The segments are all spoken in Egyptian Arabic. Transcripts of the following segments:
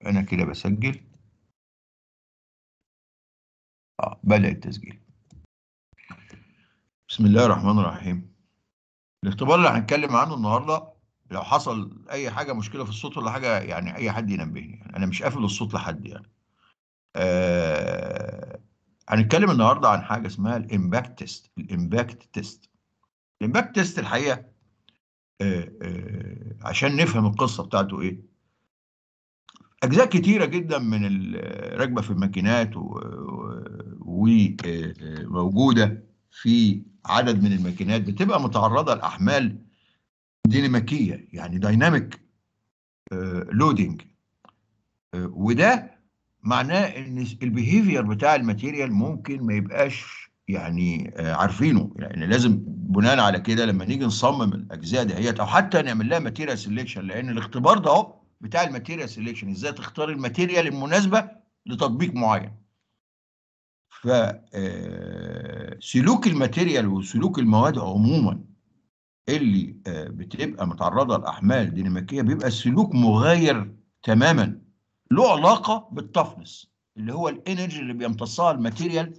انا كده بسجل اه بدأ التسجيل بسم الله الرحمن الرحيم الاختبار اللي هنتكلم عنه النهارده لو حصل اي حاجه مشكله في الصوت ولا حاجه يعني اي حد ينبهني يعني انا مش قافل الصوت لحد يعني آه هنتكلم النهارده عن حاجه اسمها الامباكت تيست الامباكت تيست الامباكت تيست الحقيقه آه آه عشان نفهم القصه بتاعته ايه اجزاء كتيره جدا من الراكبه في الماكينات وموجوده في عدد من الماكينات بتبقى متعرضه لاحمال ديناميكيه يعني دايناميك لودنج وده معناه ان البيهيفير بتاع الماتيريال ممكن ما يبقاش يعني عارفينه يعني لازم بناء على كده لما نيجي نصمم الاجزاء دهيت او حتى نعمل لها ماتيريال سيلكشن لان الاختبار ده اهو بتاع الماتيريال سيلكشن ازاي تختار الماتيريال المناسبه لتطبيق معين ف سلوك الماتيريال وسلوك المواد عموما اللي بتبقى متعرضه لاحمال ديناميكيه بيبقى سلوك مغاير تماما له علاقه بالتفنس اللي هو الانرجي اللي بيمتصها الماتيريال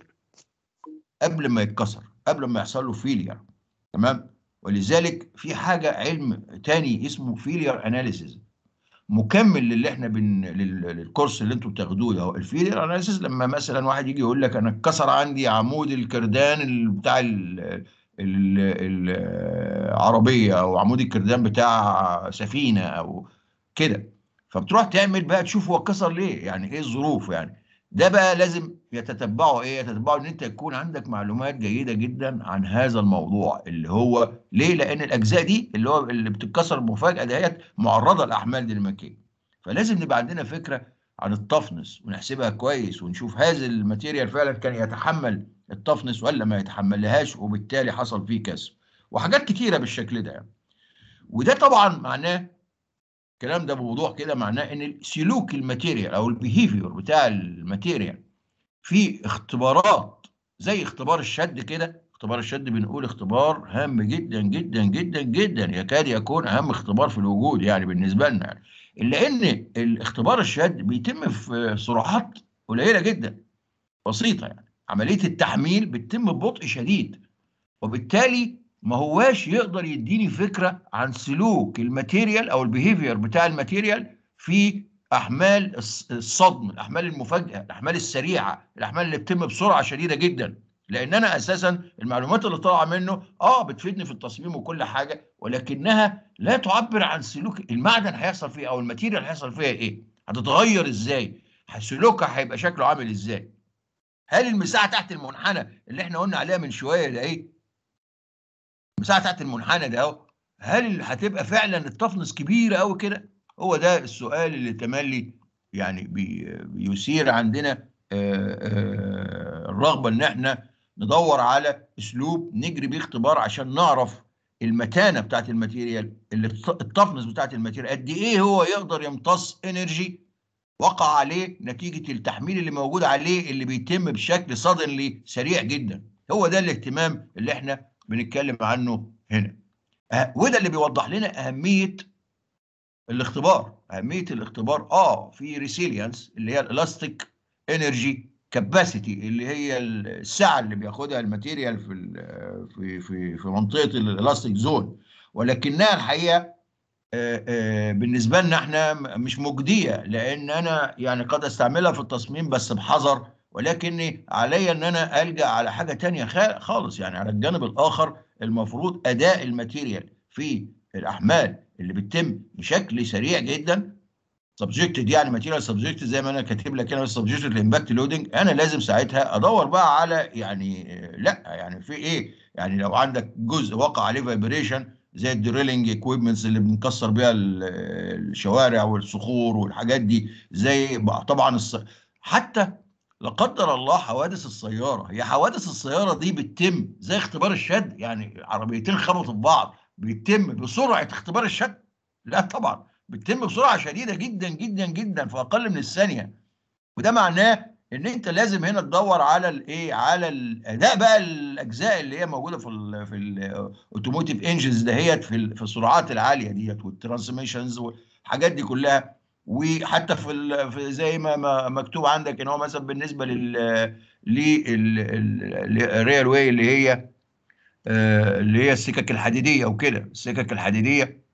قبل ما يتكسر قبل ما يحصل له فيلير تمام ولذلك في حاجه علم تاني اسمه فيلير اناليسيز مكمل للي احنا بن... للكورس اللي انتوا بتاخدوه ده الفيلير اناليسيس لما مثلا واحد يجي يقول لك انا اتكسر عندي عمود الكردان بتاع ال... ال... العربيه او عمود الكردان بتاع سفينه او كده فبتروح تعمل بقى تشوف هو اتكسر ليه يعني ايه الظروف يعني ده بقى لازم يتتبعوا ايه يتتبعوا ان انت يكون عندك معلومات جيده جدا عن هذا الموضوع اللي هو ليه لان الاجزاء دي اللي هو اللي بتتكسر مفاجاه ديت معرضه لاحمال ديناميكيه فلازم نبقى عندنا فكره عن التفنس ونحسبها كويس ونشوف هذا الماتيريال فعلا كان يتحمل التفنس ولا ما يتحملهاش وبالتالي حصل فيه كسر وحاجات كتيره بالشكل ده يعني. وده طبعا معناه الكلام ده بوضوح كده معناه ان سلوك الماتيريال او البيهيفير بتاع الماتيريال في اختبارات زي اختبار الشد كده اختبار الشد بنقول اختبار هام جدا جدا جدا جدا يكاد يكون اهم اختبار في الوجود يعني بالنسبه لنا يعني. الا ان الاختبار الشد بيتم في سرعات قليله جدا بسيطه يعني عمليه التحميل بتتم ببطء شديد وبالتالي ما هواش يقدر يديني فكره عن سلوك الماتيريال او البيهيفير بتاع الماتيريال في احمال الصدم الاحمال المفاجئه الاحمال السريعه الاحمال اللي بتتم بسرعه شديده جدا لان انا اساسا المعلومات اللي طالعه منه اه بتفيدني في التصميم وكل حاجه ولكنها لا تعبر عن سلوك المعدن هيحصل فيه او الماتيريال هيحصل فيها ايه هتتغير ازاي سلوكها هيبقى شكله عامل ازاي هل المساحه تحت المنحنى اللي احنا قلنا عليها من شويه ده ايه المساحه تحت المنحنى ده اهو هل هتبقى فعلا التفنس كبيره قوي كده هو ده السؤال اللي تملي يعني بي بيثير عندنا الرغبه ان احنا ندور على اسلوب نجري بيه اختبار عشان نعرف المتانه بتاعت الماتيريال اللي التفنس بتاعت الماتيريال قد ايه هو يقدر يمتص انرجي وقع عليه نتيجه التحميل اللي موجود عليه اللي بيتم بشكل صدنلي سريع جدا هو ده الاهتمام اللي احنا بنتكلم عنه هنا أه وده اللي بيوضح لنا اهميه الاختبار اهميه الاختبار اه في ريسيلينس اللي هي الالاستيك انرجي كاباسيتي اللي هي السعه اللي بياخدها الماتيريال في في في في منطقه الالاستيك زون ولكنها الحقيقه آه آه بالنسبه لنا احنا مش مجديه لان انا يعني قد استعملها في التصميم بس بحذر ولكني علي ان انا الجا على حاجه تانية خالص يعني على الجانب الاخر المفروض اداء الماتيريال في الاحمال اللي بتتم بشكل سريع جدا سبجكتد يعني ماتيريال سبجكتد زي ما انا كاتب لك هنا سبجكتد لامباكت لودنج انا لازم ساعتها ادور بقى على يعني لا يعني في ايه يعني لو عندك جزء وقع عليه فايبريشن زي الدريلنج اكويبمنتس اللي بنكسر بيها الشوارع والصخور والحاجات دي زي طبعا الص... حتى لا قدر الله حوادث السياره هي حوادث السياره دي بتتم زي اختبار الشد يعني عربيتين خبطوا في بعض بيتم بسرعه اختبار الشد لا طبعا بتتم بسرعه شديده جدا جدا جدا في اقل من الثانيه وده معناه ان انت لازم هنا تدور على الايه على الاداء بقى الاجزاء اللي هي موجوده في ال في الاوتوموتيف انجنز دهيت في في السرعات العاليه ديت والترانسميشنز والحاجات دي كلها وحتى في, ال... في زي ما ما مكتوب عندك ان هو مثلا بالنسبه لل للريال واي اللي هي آه، اللي هي السكك الحديديه وكده السكك الحديديه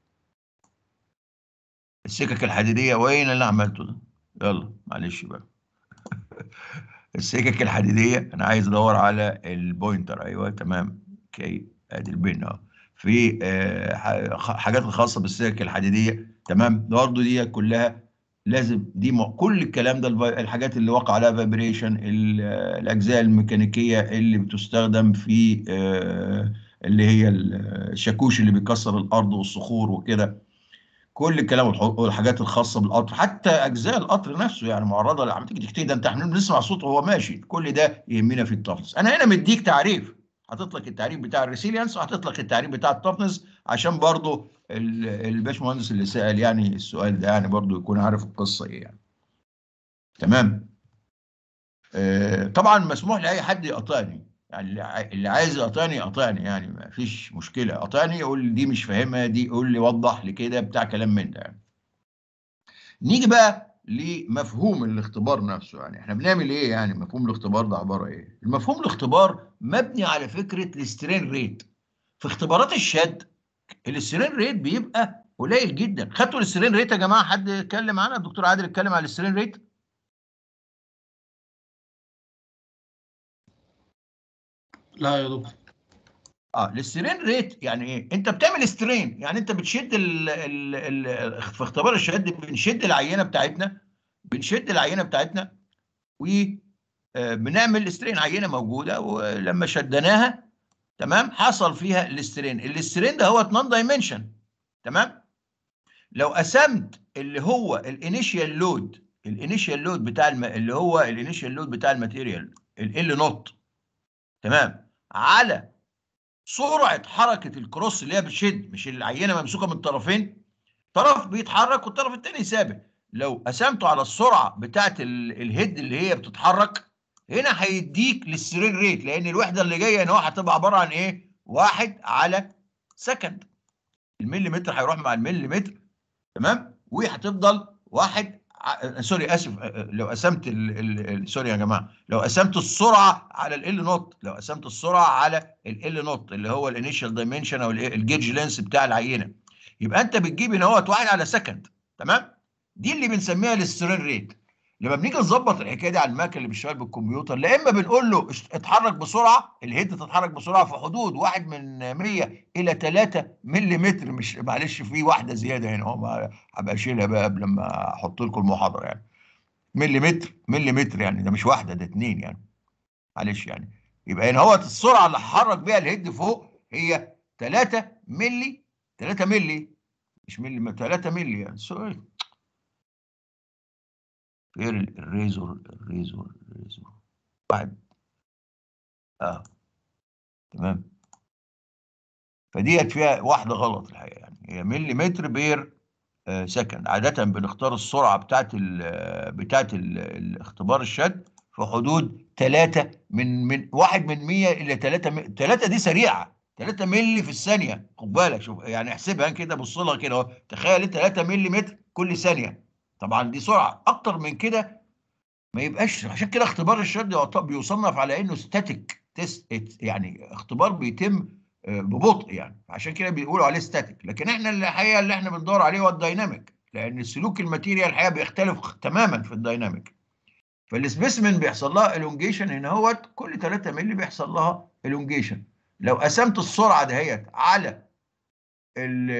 السكك الحديديه وين اللي عملته ده يلا معلش بقى السكك الحديديه انا عايز ادور على البوينتر ايوه تمام اوكي ادي البن اهو في آه، ح- حاجات الخاصه بالسكك الحديديه تمام برضه دي كلها لازم دي م- كل الكلام ده الفي- الحاجات اللي وقع عليها فايبريشن الاجزاء الميكانيكيه اللي بتستخدم في آه، اللي هي الشاكوش اللي بيكسر الارض والصخور وكده كل الكلام والح- والحاجات الخاصه بالقطر حتى اجزاء القطر نفسه يعني معرضه لما تيجي تكتب ده انت احنا بنسمع صوته وهو ماشي كل ده يهمنا في التفنس انا هنا مديك تعريف حاطط لك التعريف بتاع الريسيلينس وحاطط لك التعريف بتاع التفنس عشان برضو ال- الباشمهندس اللي سال يعني السؤال ده يعني برضو يكون عارف القصه ايه يعني تمام آه طبعا مسموح لاي حد يقاطعني يعني اللي عاي- اللي عايز يقاطعني يقاطعني يعني ما فيش مشكله قاطعني يقول لي دي مش فاهمها دي يقول لي وضح لي كده بتاع كلام من ده يعني. نيجي بقى لمفهوم الاختبار نفسه يعني احنا بنعمل ايه يعني مفهوم الاختبار ده عباره ايه المفهوم الاختبار مبني على فكره السترين ريت في اختبارات الشد السترين ريت بيبقى قليل جدا خدتوا السترين ريت يا جماعه حد اتكلم عنها الدكتور عادل اتكلم على السترين ريت لا يا دكتور اه السترين ريت يعني ايه انت بتعمل سترين يعني انت بتشد ال ال ال في اختبار الشد بنشد العينه بتاعتنا بنشد العينه بتاعتنا وبنعمل سترين عينه موجوده ولما شدناها تمام حصل فيها الاسترين الاسترين ده هو نون دايمنشن تمام لو قسمت اللي هو الانيشيال لود الانيشيال لود بتاع الم... اللي هو الانيشيال لود بتاع الماتيريال ال نوت تمام على سرعه حركه الكروس اللي هي بتشد مش العينه ممسوكه من طرفين طرف بيتحرك والطرف الثاني ثابت لو قسمته على السرعه بتاعت ال... الهيد اللي هي بتتحرك هنا هيديك للسرين ريت لان الوحده اللي جايه هنا هتبقى عباره عن ايه؟ واحد على سكند المليمتر هيروح مع المليمتر تمام وهتفضل واحد ع... سوري اسف لو قسمت ال... ال... ال... سوري يا جماعه لو قسمت السرعه على ال نوت لو قسمت السرعه على ال نوت اللي هو الانيشال دايمنشن او الجيج لينس بتاع العينه يبقى انت بتجيب هنا اهوت واحد على سكند تمام دي اللي بنسميها السترين ريت لما بنيجي نظبط الحكايه دي على المكن اللي بيشتغل بالكمبيوتر لا اما بنقول له اتحرك بسرعه الهيد تتحرك بسرعه في حدود 1 من 100 الى 3 ملم مش معلش في واحده زياده هنا اهو هبقى اشيلها بقى قبل ما احط لكم المحاضره يعني مليمتر مليمتر يعني ده مش واحده ده اثنين يعني معلش يعني يبقى هنا هو السرعه اللي هحرك بيها الهيد فوق هي 3 ملي 3 ملي مش ملي 3 ملي يعني سوري غير الريزور الريزور الريزور واحد اه تمام فديت فيها واحده غلط الحقيقه يعني هي ملي متر بير آه سكند عاده بنختار السرعه بتاعت ال بتاعت ال الاختبار الشد في حدود 3 من من 1 من 100 الى 3 3 دي سريعه 3 ملي في الثانيه خد بالك شوف يعني احسبها كده بص لها كده اهو تخيل 3 ملي متر كل ثانيه طبعا دي سرعه اكتر من كده ما يبقاش عشان كده اختبار الشد بيصنف على انه ستاتيك تيست يعني اختبار بيتم ببطء يعني عشان كده بيقولوا عليه ستاتيك لكن احنا الحقيقه اللي احنا بندور عليه هو الدايناميك لان سلوك الماتيريال الحقيقه بيختلف تماما في الدايناميك فالسبيسمن بيحصل لها الونجيشن هنا هو كل 3 مللي بيحصل لها الونجيشن لو قسمت السرعه دهيت على ال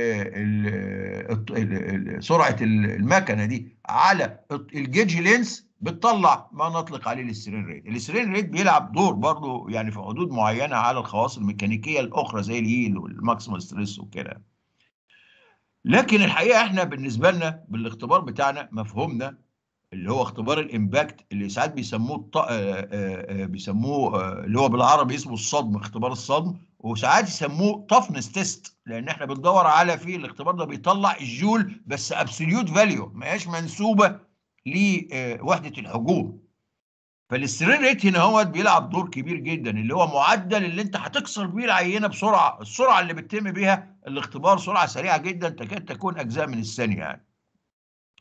ال ال سرعه المكنه دي على الجيج لينس بتطلع ما نطلق عليه السترين ريت السترين ريت بيلعب دور برضه يعني في حدود معينه على الخواص الميكانيكيه الاخرى زي الهيل والماكسيمال ستريس وكده لكن الحقيقه احنا بالنسبه لنا بالاختبار بتاعنا مفهومنا اللي هو اختبار الامباكت اللي ساعات بيسموه الط... بيسموه اللي هو بالعربي اسمه الصدم اختبار الصدم وساعات يسموه طفنس تيست لان احنا بندور على في الاختبار ده بيطلع الجول بس ابسوليوت فاليو ما هياش منسوبه لوحده الحجوم فالسترين ريت هنا هو بيلعب دور كبير جدا اللي هو معدل اللي انت هتكسر بيه العينه بسرعه السرعه اللي بتتم بيها الاختبار سرعه سريعه جدا تكاد تكون اجزاء من الثانيه يعني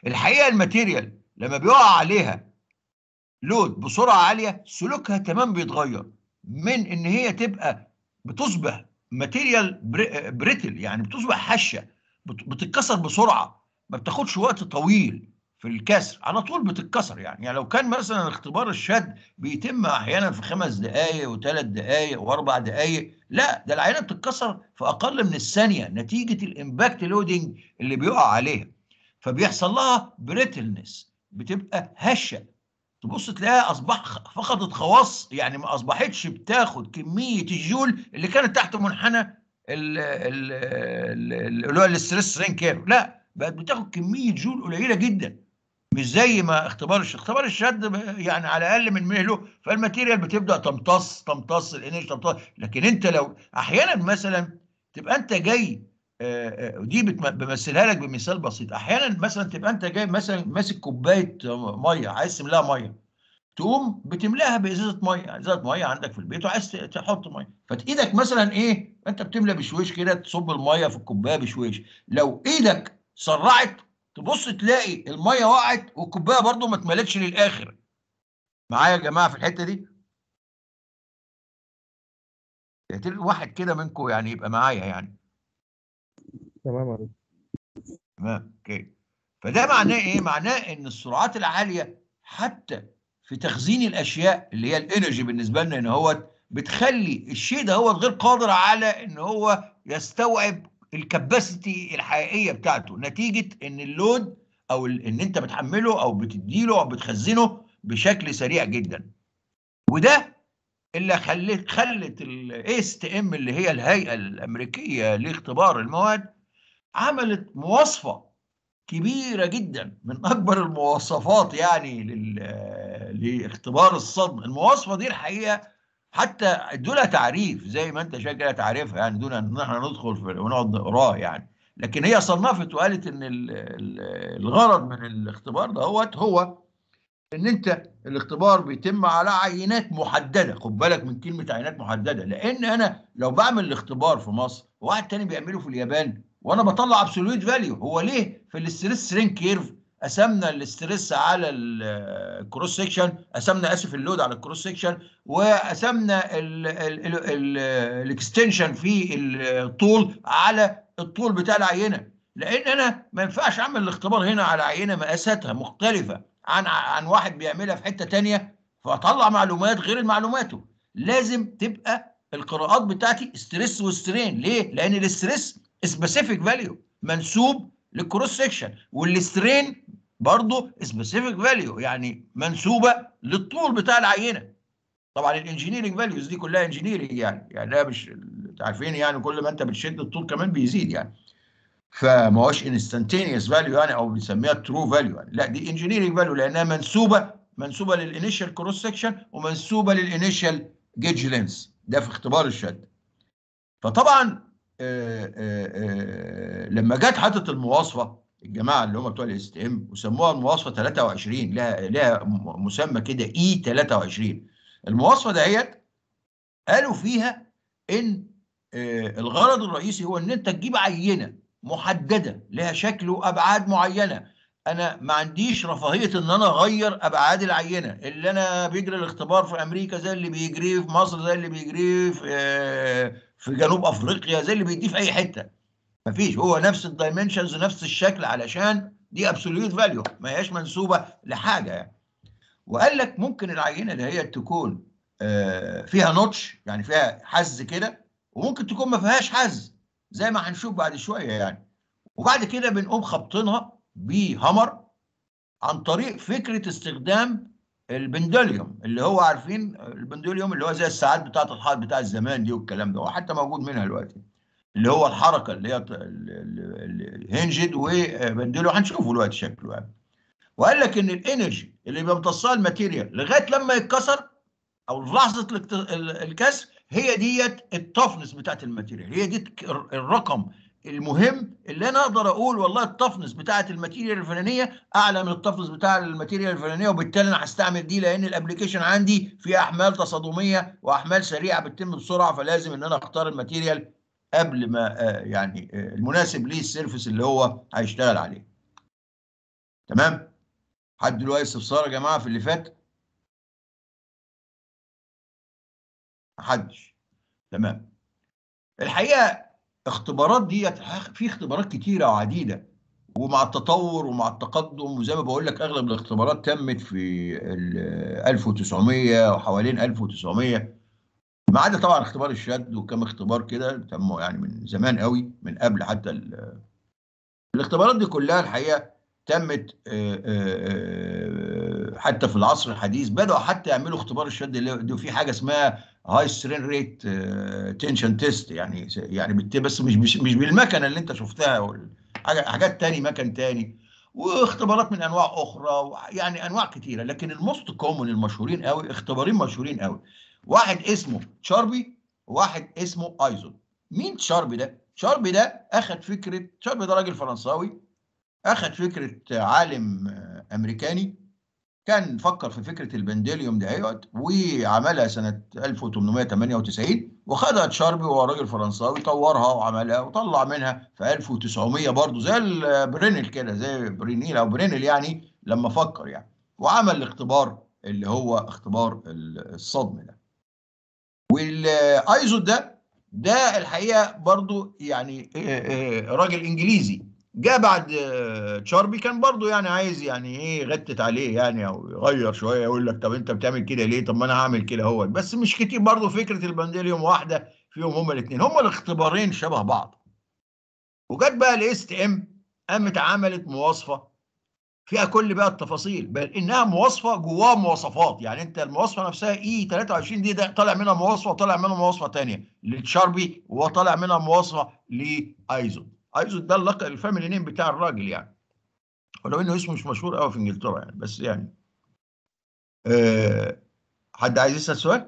الحقيقه الماتيريال لما بيقع عليها لود بسرعه عاليه سلوكها تمام بيتغير من ان هي تبقى بتصبح ماتيريال بريتل يعني بتصبح هشه بت- بتتكسر بسرعه ما بتاخدش وقت طويل في الكسر على طول بتتكسر يعني يعني لو كان مثلا اختبار الشد بيتم احيانا في خمس دقائق وثلاث دقائق واربع دقائق لا ده العينه بتتكسر في اقل من الثانيه نتيجه الامباكت لودنج اللي بيقع عليها فبيحصل لها بريتلنس بتبقى هشه تبص تلاقيها اصبح فقدت خواص يعني ما اصبحتش بتاخد كميه الجول اللي كانت تحت منحنى ال- ال- ال- اللي هو الاستريس رين كيرف لا بقت بتاخد كميه جول قليله جدا مش زي ما اختبار الشد اختبار الشد ب- يعني على الاقل من مهله فالماتيريال بتبدا تمتص تمتص الانرجي تمتص لكن انت لو احيانا مثلا تبقى انت جاي آه، آه، ودي بتم- بمثلها لك بمثال بسيط احيانا مثلا تبقى انت جاي مثلا ماسك كوبايه ميه عايز تملاها ميه تقوم بتملاها بازازه ميه ازازه ميه عندك في البيت وعايز ت- تحط ميه فتايدك مثلا ايه انت بتملى بشويش كده تصب الميه في الكوبايه بشويش لو ايدك سرعت تبص تلاقي الميه وقعت والكوبايه برضو ما اتملتش للاخر معايا يا جماعه في الحته دي يا ترى واحد كده منكم يعني يبقى معايا يعني تمام يا دكتور. تمام اوكي فده معناه ايه معناه ان السرعات العاليه حتى في تخزين الاشياء اللي هي الانرجي بالنسبه لنا ان هو بتخلي الشيء ده هو غير قادر على ان هو يستوعب الكباسيتي الحقيقيه بتاعته نتيجه ان اللود او ال- ان انت بتحمله او بتديله او بتخزنه بشكل سريع جدا وده اللي خلت خلت الاي اس تي ام اللي هي الهيئه الامريكيه لاختبار المواد عملت مواصفه كبيره جدا من اكبر المواصفات يعني لل... لاختبار الصدم المواصفه دي الحقيقه حتى ادوا لها تعريف زي ما انت شايف كده تعريفها يعني دون ان احنا ندخل في ونقعد نقراه يعني لكن هي صنفت وقالت ان ال... ال... الغرض من الاختبار ده هو هو ان انت الاختبار بيتم على عينات محدده خد بالك من كلمه عينات محدده لان انا لو بعمل الاختبار في مصر وواحد تاني بيعمله في اليابان وانا بطلع ابسوليوت فاليو هو ليه في الاستريس رين كيرف قسمنا الاستريس على الكروس سيكشن قسمنا اسف اللود على الكروس سيكشن وقسمنا الاكستنشن في الطول على الطول بتاع العينه لان انا ما ينفعش اعمل الاختبار هنا على عينه مقاساتها مختلفه عن عن واحد بيعملها في حته تانية فاطلع معلومات غير معلوماته لازم تبقى القراءات بتاعتي ستريس وسترين ليه؟ لان الاستريس سبيسيفيك فاليو منسوب للكروس سيكشن والسترين برضه سبيسيفيك فاليو يعني منسوبه للطول بتاع العينه طبعا الانجينيرنج فاليوز دي كلها انجينيرنج يعني يعني ده مش عارفين يعني كل ما انت بتشد الطول كمان بيزيد يعني فما هوش انستنتينيوس فاليو يعني او بنسميها ترو فاليو يعني لا دي انجينيرنج فاليو لانها منسوبه منسوبه للانيشال كروس سكشن ومنسوبه للانيشال جيج لينس ده في اختبار الشد فطبعا آآ آآ لما جت حطت المواصفه الجماعه اللي هم بتوع الاس تي ام وسموها المواصفه 23 لها لها مسمى كده اي 23 المواصفه ديت قالوا فيها ان الغرض الرئيسي هو ان انت تجيب عينه محدده لها شكل وابعاد معينه انا ما عنديش رفاهيه ان انا اغير ابعاد العينه اللي انا بيجري الاختبار في امريكا زي اللي بيجريه في مصر زي اللي بيجريه في في جنوب افريقيا زي اللي بيديه في اي حته مفيش هو نفس الدايمنشنز نفس الشكل علشان دي ابسوليوت فاليو ما هياش منسوبه لحاجه يعني وقال لك ممكن العينه اللي هي تكون فيها نوتش يعني فيها حز كده وممكن تكون ما فيهاش حز زي ما هنشوف بعد شويه يعني وبعد كده بنقوم خابطينها بهمر عن طريق فكره استخدام البندوليوم اللي هو عارفين البندوليوم اللي هو زي الساعات بتاعه الحائط بتاع الزمان دي والكلام ده وحتى موجود منها دلوقتي اللي هو الحركه اللي هي الهنجد وبندوليوم هنشوفه دلوقتي شكله يعني وقال لك ان الانرجي اللي بيمتصها الماتيريال لغايه لما يتكسر او في لحظه الكسر هي ديت التفنس بتاعت الماتيريال هي دي الرقم المهم اللي انا اقدر اقول والله التفنس بتاعت الماتيريال الفلانيه اعلى من التفنس بتاع الماتيريال الفلانيه وبالتالي انا هستعمل دي لان الابلكيشن عندي فيها احمال تصادميه واحمال سريعه بتتم بسرعه فلازم ان انا اختار الماتيريال قبل ما يعني المناسب ليه السيرفس اللي هو هيشتغل عليه تمام حد دلوقتي استفسار يا جماعه في اللي فات محدش تمام الحقيقه اختبارات ديت في اختبارات كتيره وعديده ومع التطور ومع التقدم وزي ما بقول لك اغلب الاختبارات تمت في ال 1900 وحوالين 1900 ما عدا طبعا اختبار الشد وكم اختبار كده تموا يعني من زمان قوي من قبل حتى ال- الاختبارات دي كلها الحقيقه تمت آه، آه، آه، حتى في العصر الحديث بدأوا حتى يعملوا اختبار الشد اللي اللي في حاجه اسمها هاي سترين ريت تنشن تيست يعني يعني بت- بس مش مش مش بالمكنه اللي انت شفتها وال- حاجة- حاجات تاني مكن تاني واختبارات من انواع اخرى يعني انواع كتيره لكن الموست كومن المشهورين قوي اختبارين مشهورين قوي واحد اسمه تشاربي وواحد اسمه ايزون مين تشاربي ده تشاربي ده اخذ فكره تشاربي ده راجل فرنساوي اخذ فكره عالم آه، امريكاني كان فكر في فكره البنديليوم دهيت وعملها سنه 1898 وخدها تشاربي وهو راجل فرنساوي طورها وعملها وطلع منها في 1900 برضه زي البرينل كده زي برينيل او برينل يعني لما فكر يعني وعمل الاختبار اللي هو اختبار الصدم ده والايزو ده ده الحقيقه برضو يعني آه، آه، راجل انجليزي جاء بعد آه، تشاربي كان برضو يعني عايز يعني ايه يغتت عليه يعني او يغير شويه يقول لك طب انت بتعمل كده ليه طب ما انا هعمل كده هو بس مش كتير برضو فكره البنديليوم واحده فيهم هما الاثنين هما الاختبارين شبه بعض وجت بقى الاس تي ام قامت عملت مواصفه فيها كل بقى التفاصيل بل انها مواصفه جواها مواصفات يعني انت المواصفه نفسها اي 23 دي ده طالع منها مواصفه وطالع منها مواصفه ثانيه للتشاربي وطالع منها مواصفه لايزو ايزو ده اللقب الفاميلي نيم بتاع الراجل يعني ولو انه اسمه مش مشهور قوي في انجلترا يعني بس يعني أه حد عايز يسال سؤال؟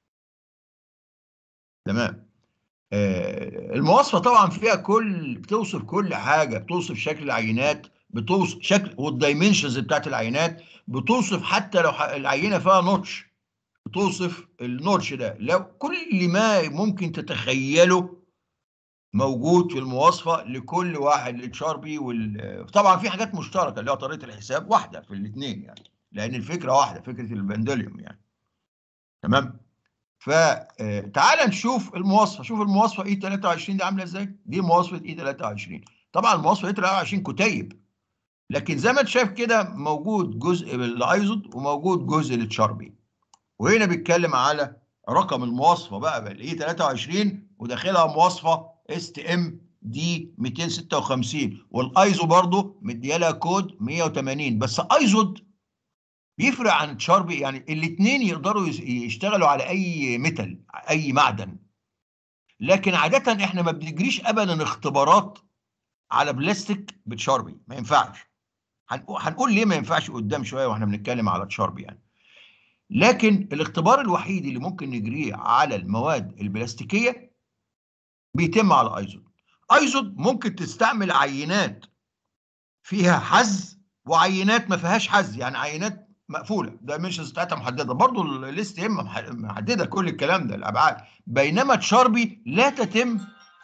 تمام آه، المواصفه طبعا فيها كل بتوصف كل حاجه بتوصف شكل العينات بتوصف شكل والدايمنشنز بتاعت العينات بتوصف حتى لو ح- العينه فيها نوتش بتوصف النوتش ده لو كل ما ممكن تتخيله موجود في المواصفه لكل واحد للتشاربي وال طبعا في حاجات مشتركه اللي هو طريقه الحساب واحده في الاثنين يعني لان الفكره واحده فكره البندليوم يعني تمام فتعال نشوف المواصفه شوف المواصفه اي 23 دي عامله ازاي دي مواصفه اي 23 طبعا المواصفه اي 23 كتيب لكن زي ما انت شايف كده موجود جزء للايزود وموجود جزء للتشاربي وهنا بيتكلم على رقم المواصفه بقى بقى الاي 23 وداخلها مواصفه اس تي ام دي 256 والايزو برضو مديالها كود 180 بس ايزود بيفرق عن تشاربي يعني الاثنين يقدروا يس- يشتغلوا على اي ميتال اي معدن لكن عاده احنا ما بنجريش ابدا اختبارات على بلاستيك بتشاربي ما ينفعش هنقول هنقول ليه ما ينفعش قدام شويه واحنا بنتكلم على تشاربي يعني لكن الاختبار الوحيد اللي ممكن نجريه على المواد البلاستيكيه بيتم على ايزود ايزود ممكن تستعمل عينات فيها حز وعينات ما فيهاش حز يعني عينات مقفوله الدايمنشنز بتاعتها محدده برضو الاس تي ام محدده كل الكلام ده الابعاد بينما تشاربي لا تتم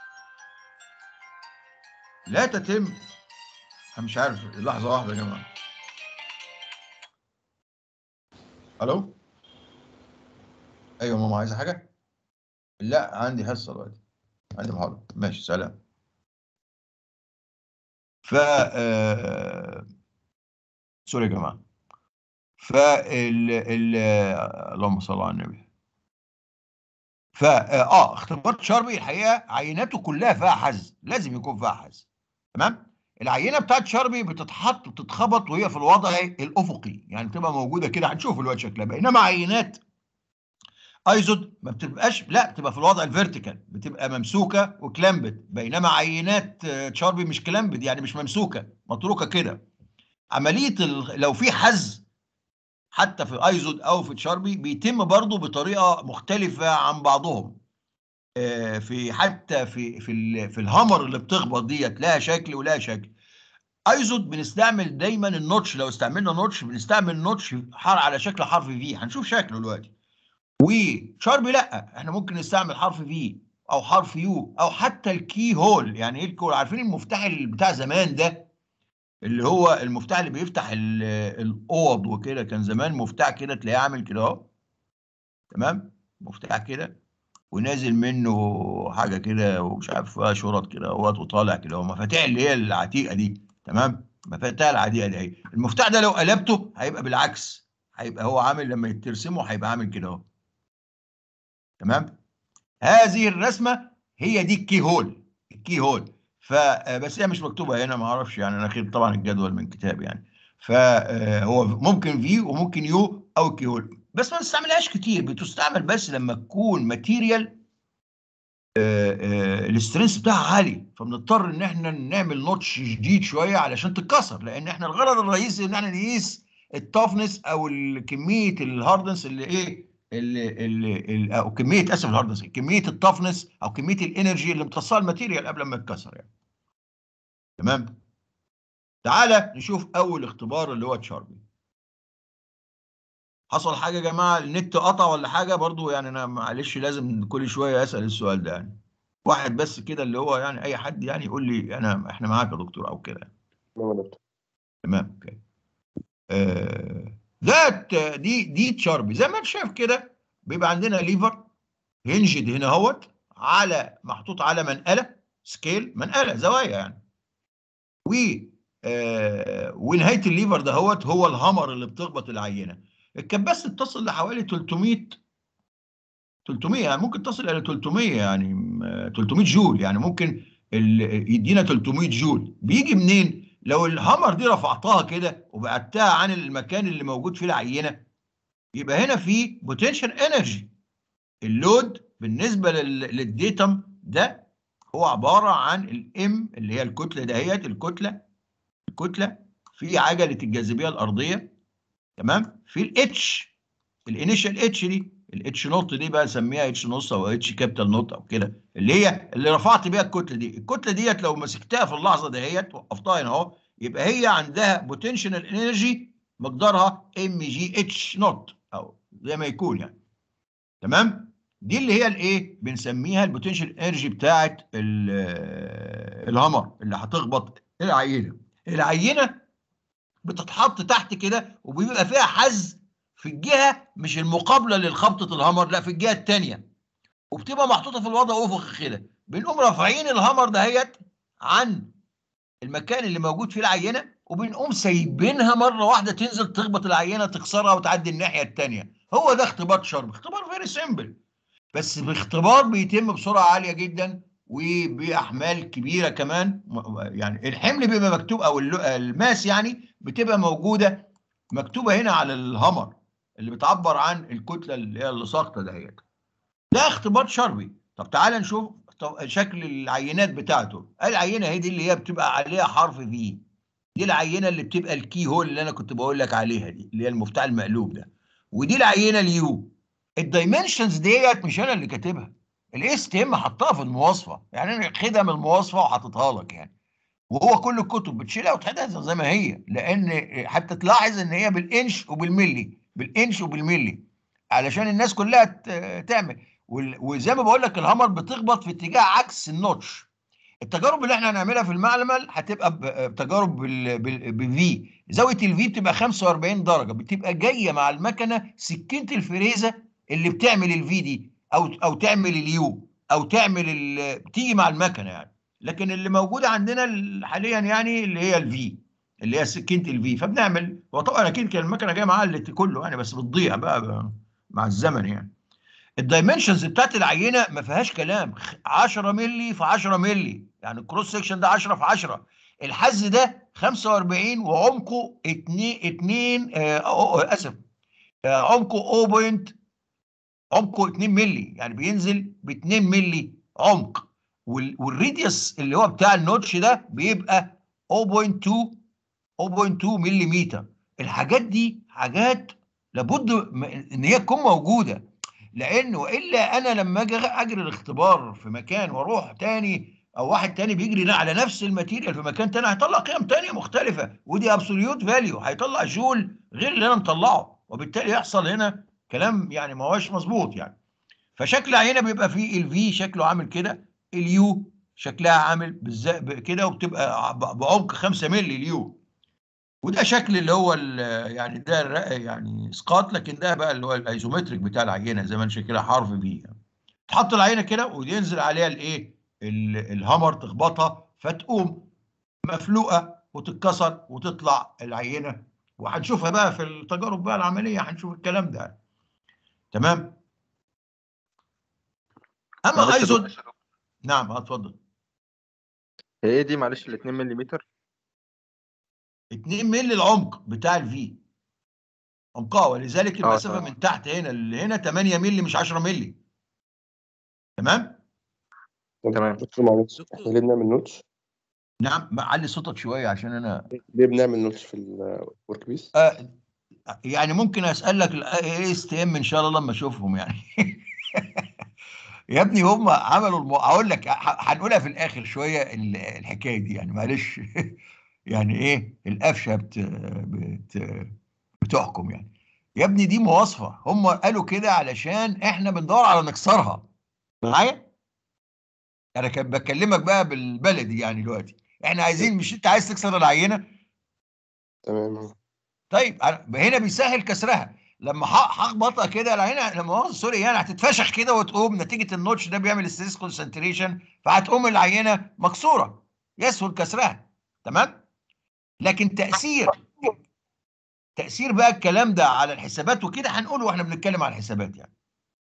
لا تتم انا مش عارف لحظه واحده يا جماعه الو ايوه ماما عايزه حاجه لا عندي حصه دلوقتي عندي محاضره ماشي سلام ف آه، سوري يا جماعه فال ال... اللهم صل على النبي فا اه اختبار شاربي الحقيقه عيناته كلها فيها حز لازم يكون فيها حز تمام العينه بتاعت شاربي بتتحط بتتخبط وهي في الوضع الافقي يعني بتبقى موجوده كده هنشوف الوقت شكلها بينما عينات ايزود ما بتبقاش لا بتبقى في الوضع الفيرتيكال بتبقى ممسوكه وكلامبد بينما عينات آه، تشاربي مش كلامبد يعني مش ممسوكه متروكه كده عمليه ال... لو في حز حتى في ايزود او في تشاربي بيتم برضه بطريقه مختلفه عن بعضهم آه، في حتى في في ال- في الهامر اللي بتخبط ديت لها شكل ولها شكل ايزود بنستعمل دايما النوتش لو استعملنا نوتش بنستعمل نوتش حر على شكل حرف في هنشوف شكله دلوقتي وشاربي لا احنا ممكن نستعمل حرف في او حرف يو او حتى الكي هول يعني ايه الكي هول عارفين المفتاح اللي بتاع زمان ده اللي هو المفتاح اللي بيفتح ال- الاوض وكده كان زمان مفتاح كده تلاقيه عامل كده اهو تمام مفتاح كده ونازل منه حاجه كده ومش عارف فيها شرط كده اهوت وطالع كده هو مفاتيح اللي هي العتيقه دي تمام مفاتيح العتيقه دي اهي المفتاح ده لو قلبته هيبقى بالعكس هيبقى هو عامل لما يترسمه هيبقى عامل كده اهو تمام هذه الرسمه هي دي الكي هول الكي هول فبس هي مش مكتوبه هنا ما اعرفش يعني انا خدت طبعا الجدول من كتاب يعني فهو ممكن في وممكن يو او كي هول بس ما نستعملهاش كتير بتستعمل بس لما تكون ماتيريال الاسترنس بتاعها عالي فبنضطر ان احنا نعمل نوتش جديد شويه علشان تتكسر لان احنا الغرض الرئيسي ان احنا نقيس التافنس او ال- كميه الهاردنس اللي ايه اللي اللي او كميه اسف الهاردنس كميه التافنس او كميه الانرجي اللي امتصها الماتيريال قبل ما يتكسر يعني تمام تعالى نشوف اول اختبار اللي هو تشاربي حصل حاجه يا جماعه النت قطع ولا حاجه برضو يعني انا معلش لازم كل شويه اسال السؤال ده يعني واحد بس كده اللي هو يعني اي حد يعني يقول لي انا احنا معاك يا دكتور او كده تمام يا دكتور تمام اوكي آه ذات دي دي تشاربي زي ما انت شايف كده بيبقى عندنا ليفر هنجد هنا اهوت على محطوط على منقله سكيل منقله زوايا يعني و آه ونهايه الليفر ده هوت هو الهامر اللي بتخبط العينه الكباس تصل لحوالي 300 300 يعني ممكن تصل الى 300 يعني م- 300 جول يعني ممكن ال- يدينا 300 جول بيجي منين لو الهامر دي رفعتها كده وبعدتها عن المكان اللي موجود فيه العينه يبقى هنا في بوتنشال انرجي اللود بالنسبه لل- للديتم ده هو عباره عن الام اللي هي الكتله دهيت الكتله الكتله في عجله الجاذبيه الارضيه تمام في الاتش الانيشال اتش دي الاتش نوت دي بقى سميها اتش نص او اتش كابيتال نوت او كده اللي هي اللي رفعت بيها الكتله دي الكتله ديت لو مسكتها في اللحظه دهيت وقفتها هنا اهو يبقى هي عندها بوتنشال انرجي مقدارها ام جي اتش نوت او زي ما يكون يعني تمام دي اللي هي الايه بنسميها البوتنشال انرجي بتاعت ال- الهامر اللي هتخبط العينه العينه بتتحط تحت كده وبيبقى فيها حز في الجهه مش المقابله للخبطه الهامر لا في الجهه الثانيه وبتبقى محطوطه في الوضع افقي كده بنقوم رافعين الهامر دهيت عن المكان اللي موجود فيه العينه وبنقوم سايبينها مره واحده تنزل تخبط العينه تكسرها وتعدي الناحيه الثانيه هو ده اختبار شرب اختبار فيري سيمبل بس باختبار بيتم بسرعه عاليه جدا وباحمال كبيره كمان م- يعني الحمل بيبقى مكتوب او الل- الماس يعني بتبقى موجوده مكتوبه هنا على الهامر اللي بتعبر عن الكتله اللي هي اللي ساقطه دهيت ده اختبار شربي طب تعالى نشوف طب شكل العينات بتاعته العينه هي دي اللي هي بتبقى عليها حرف في دي العينه اللي بتبقى الكي هول اللي انا كنت بقول لك عليها دي اللي هي المفتاح المقلوب ده ودي العينه اليو الدايمنشنز ديت مش انا اللي كاتبها الاس تي ام حطها في المواصفه يعني انا خدها من المواصفه وحاططها لك يعني وهو كل الكتب بتشيلها وتحطها زي ما هي لان حتى تلاحظ ان هي بالانش وبالملي بالانش وبالملي علشان الناس كلها ت- تعمل وال- وزي ما بقول لك الهامر بتخبط في اتجاه عكس النوتش التجارب اللي احنا هنعملها في المعمل هتبقى ب- بتجارب بفي زاويه الفي بتبقى 45 درجه بتبقى جايه مع المكنه سكينه الفريزه اللي بتعمل الفي دي او او تعمل اليو او تعمل ال- بتيجي مع المكنه يعني لكن اللي موجوده عندنا ال- حاليا يعني اللي هي الفي اللي هي سكينه الفي فبنعمل وطبعا اكيد كان المكنه جايه معاها اللي كله يعني بس بتضيع بقى ب- مع الزمن يعني الدايمنشنز بتاعت العينه ما فيهاش كلام خ- 10 مللي في 10 مللي يعني الكروس سكشن ده 10 في 10 الحز ده 45 وعمقه 2 2 آه آه، آه، اسف آه عمقه 0. عمقه 2 مللي يعني بينزل ب 2 مللي عمق وال- والريديوس اللي هو بتاع النوتش ده بيبقى 0.2 0.2 ملم الحاجات دي حاجات لابد م- ان هي تكون موجوده لان والا انا لما اجي اجري الاختبار في مكان واروح تاني او واحد تاني بيجري على نفس الماتيريال في مكان تاني هيطلع قيم تانية مختلفه ودي ابسوليوت فاليو هيطلع جول غير اللي انا مطلعه وبالتالي يحصل هنا كلام يعني ما هوش مظبوط يعني فشكل هنا بيبقى فيه الفي شكله عامل كده اليو شكلها عامل بالذات كده وبتبقى ب- بعمق 5 مللي اليو وده شكل اللي هو ال- يعني ده الر- يعني اسقاط لكن ده بقى اللي هو الايزومتريك بتاع العينه زي ما انت شايف كده حرف بي تحط العينه كده وينزل عليها الايه ال- الهامر تخبطها فتقوم مفلوقه وتتكسر وتطلع العينه وهنشوفها بقى في التجارب بقى العمليه هنشوف الكلام ده تمام اما معلش يا ايزود دكتور، نعم اتفضل هي ايه دي معلش ال 2 ملم 2 مللي العمق بتاع الفي عمقها ولذلك المسافه تمام. من تحت هنا لهنا 8 مللي مش 10 مللي تمام طب تمام. دكتور معلش دكتور. احنا ليه بنعمل نوتش؟ نعم علي صوتك شويه عشان انا ليه بنعمل نوتش في الورك بيس؟ آه يعني ممكن اسالك الاي اس تي ام ان شاء الله لما اشوفهم يعني يا ابني هم عملوا الم... اقول لك ه- هنقولها في الاخر شويه ال- الحكايه دي يعني معلش يعني ايه القفشه بت... بت... بتحكم يعني يا ابني دي مواصفه هم قالوا كده علشان احنا بندور على نكسرها معايا انا كان بكلمك بقى بالبلدي يعني دلوقتي احنا عايزين مش انت عايز تكسر العينه تمام طيب أنا- هنا بيسهل كسرها لما ح- هخبطها كده العينه لما مؤاخذة سوري يعني هتتفشخ كده وتقوم نتيجه النوتش ده بيعمل ستريس كونسنتريشن فهتقوم العينه مكسوره يسهل كسرها تمام لكن تاثير تاثير بقى الكلام ده على الحسابات وكده هنقوله واحنا بنتكلم على الحسابات يعني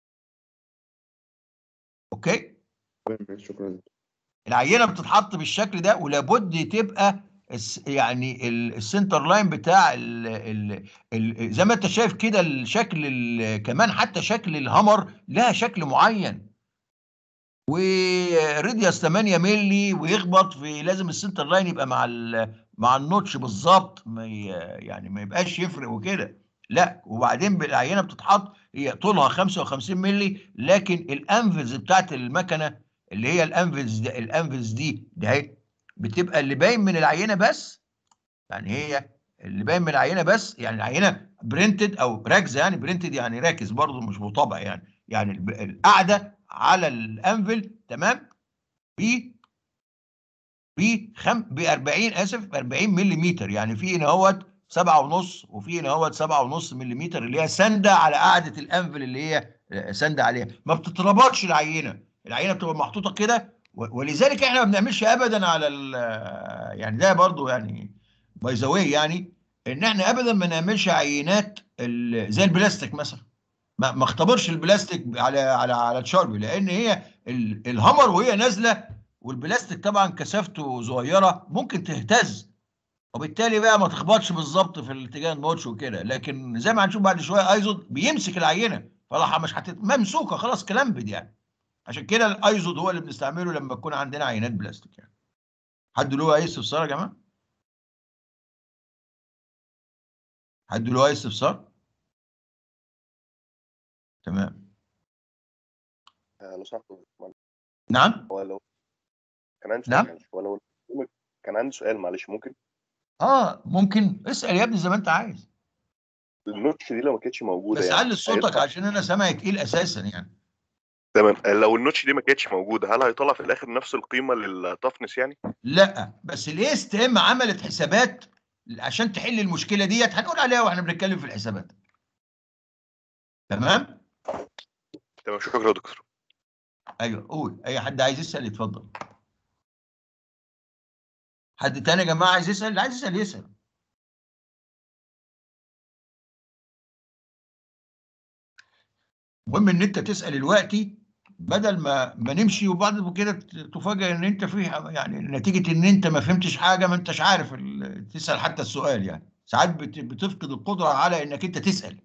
اوكي تمام شكرا العينه بتتحط بالشكل ده ولابد تبقى الس- يعني ال- السنتر لاين بتاع ال ال ال زي ما انت شايف كده الشكل ال- كمان حتى شكل الهامر لها شكل معين وريديوس 8 مللي ويخبط في لازم السنتر لاين يبقى مع ال مع النوتش بالظبط ما ي- يعني ما يبقاش يفرق وكده لا وبعدين العينه بتتحط هي طولها 55 مللي لكن الانفلز بتاعت المكنه اللي هي الانفلز دي الانفلز دي دي اهي بتبقى اللي باين من العينه بس يعني هي اللي باين من العينه بس يعني العينه برنتد او راكزه يعني برنتد يعني راكز برضه مش مطابع يعني يعني الب- القاعده على الانفل تمام ب ب خم ب 40 اسف 40 ملم يعني في هنا اهوت سبعة ونص وفي هنا اهوت سبعة ونص ملم اللي هي ساندة على قاعدة الانفل اللي هي ساندة عليها ما بتتربطش العينة العينة بتبقى محطوطة كده و- ولذلك احنا ما بنعملش ابدا على ال يعني ده برضو يعني باي ذا واي يعني ان احنا ابدا ما نعملش عينات ال- زي البلاستيك مثلا ما ما اختبرش البلاستيك على على على الشاربي لان هي ال- الهامر وهي نازله والبلاستيك طبعا كثافته صغيره ممكن تهتز وبالتالي بقى ما تخبطش بالظبط في الاتجاه النوتش وكده لكن زي ما هنشوف بعد شويه ايزود بيمسك العينه فراح مش هتت ممسوكه خلاص كلامبد يعني عشان كده الايزود هو اللي بنستعمله لما يكون عندنا عينات بلاستيك يعني حد له اي استفسار يا جماعه حد له اي استفسار تمام لو سمحت نعم هو لو كان عندي نعم. سؤال معلش هو لو كان عندي سؤال معلش ممكن اه ممكن اسال يا ابني زي ما انت عايز النوتش دي لو ما كانتش موجوده بس يعني علي صوتك هيطلع- عشان انا سامعك تقيل اساسا يعني تمام لو النوتش دي ما كانتش موجوده هل هيطلع في الاخر نفس القيمه للتفنس يعني؟ لا بس الاي اس تي ام عملت حسابات عشان تحل المشكله ديت هنقول عليها واحنا بنتكلم في الحسابات تمام تمام شكرا يا دكتور ايوه قول اي حد عايز يسال يتفضل حد تاني يا جماعه عايز يسال اللي عايز يسال يسال المهم ان انت تسال دلوقتي بدل ما ما نمشي وبعد كده تفاجئ ان انت في يعني نتيجه ان انت ما فهمتش حاجه ما انتش عارف ال- تسال حتى السؤال يعني ساعات بت- بتفقد القدره على انك انت تسال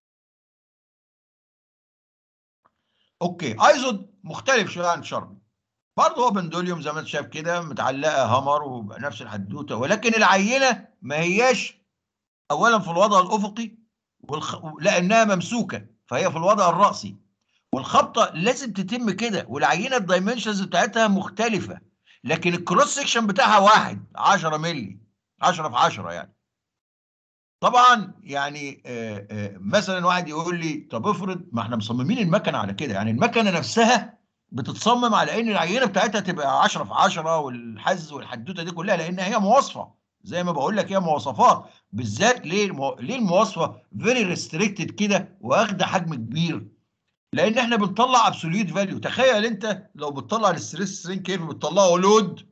اوكي ايزود مختلف شويه عن شرم برضه هو بندوليوم زي ما انت شايف كده متعلقه هامر ونفس الحدوته ولكن العينه ما هياش اولا في الوضع الافقي والخ... لانها ممسوكه فهي في الوضع الراسي والخبطه لازم تتم كده والعينه الدايمنشنز بتاعتها مختلفه لكن الكروس سكشن بتاعها واحد 10 مللي 10 في 10 يعني طبعا يعني آه، آه، مثلا واحد يقول لي طب افرض ما احنا مصممين المكنه على كده يعني المكنه نفسها بتتصمم على ان العينه بتاعتها تبقى 10 في 10 والحز والحدوته دي كلها لان هي مواصفه زي ما بقول لك هي مواصفات بالذات ليه المو... ليه المواصفه فيري ريستريكتد كده واخده حجم كبير لان احنا بنطلع ابسوليوت فاليو تخيل انت لو بتطلع الستريس سترين كيرف بتطلعه لود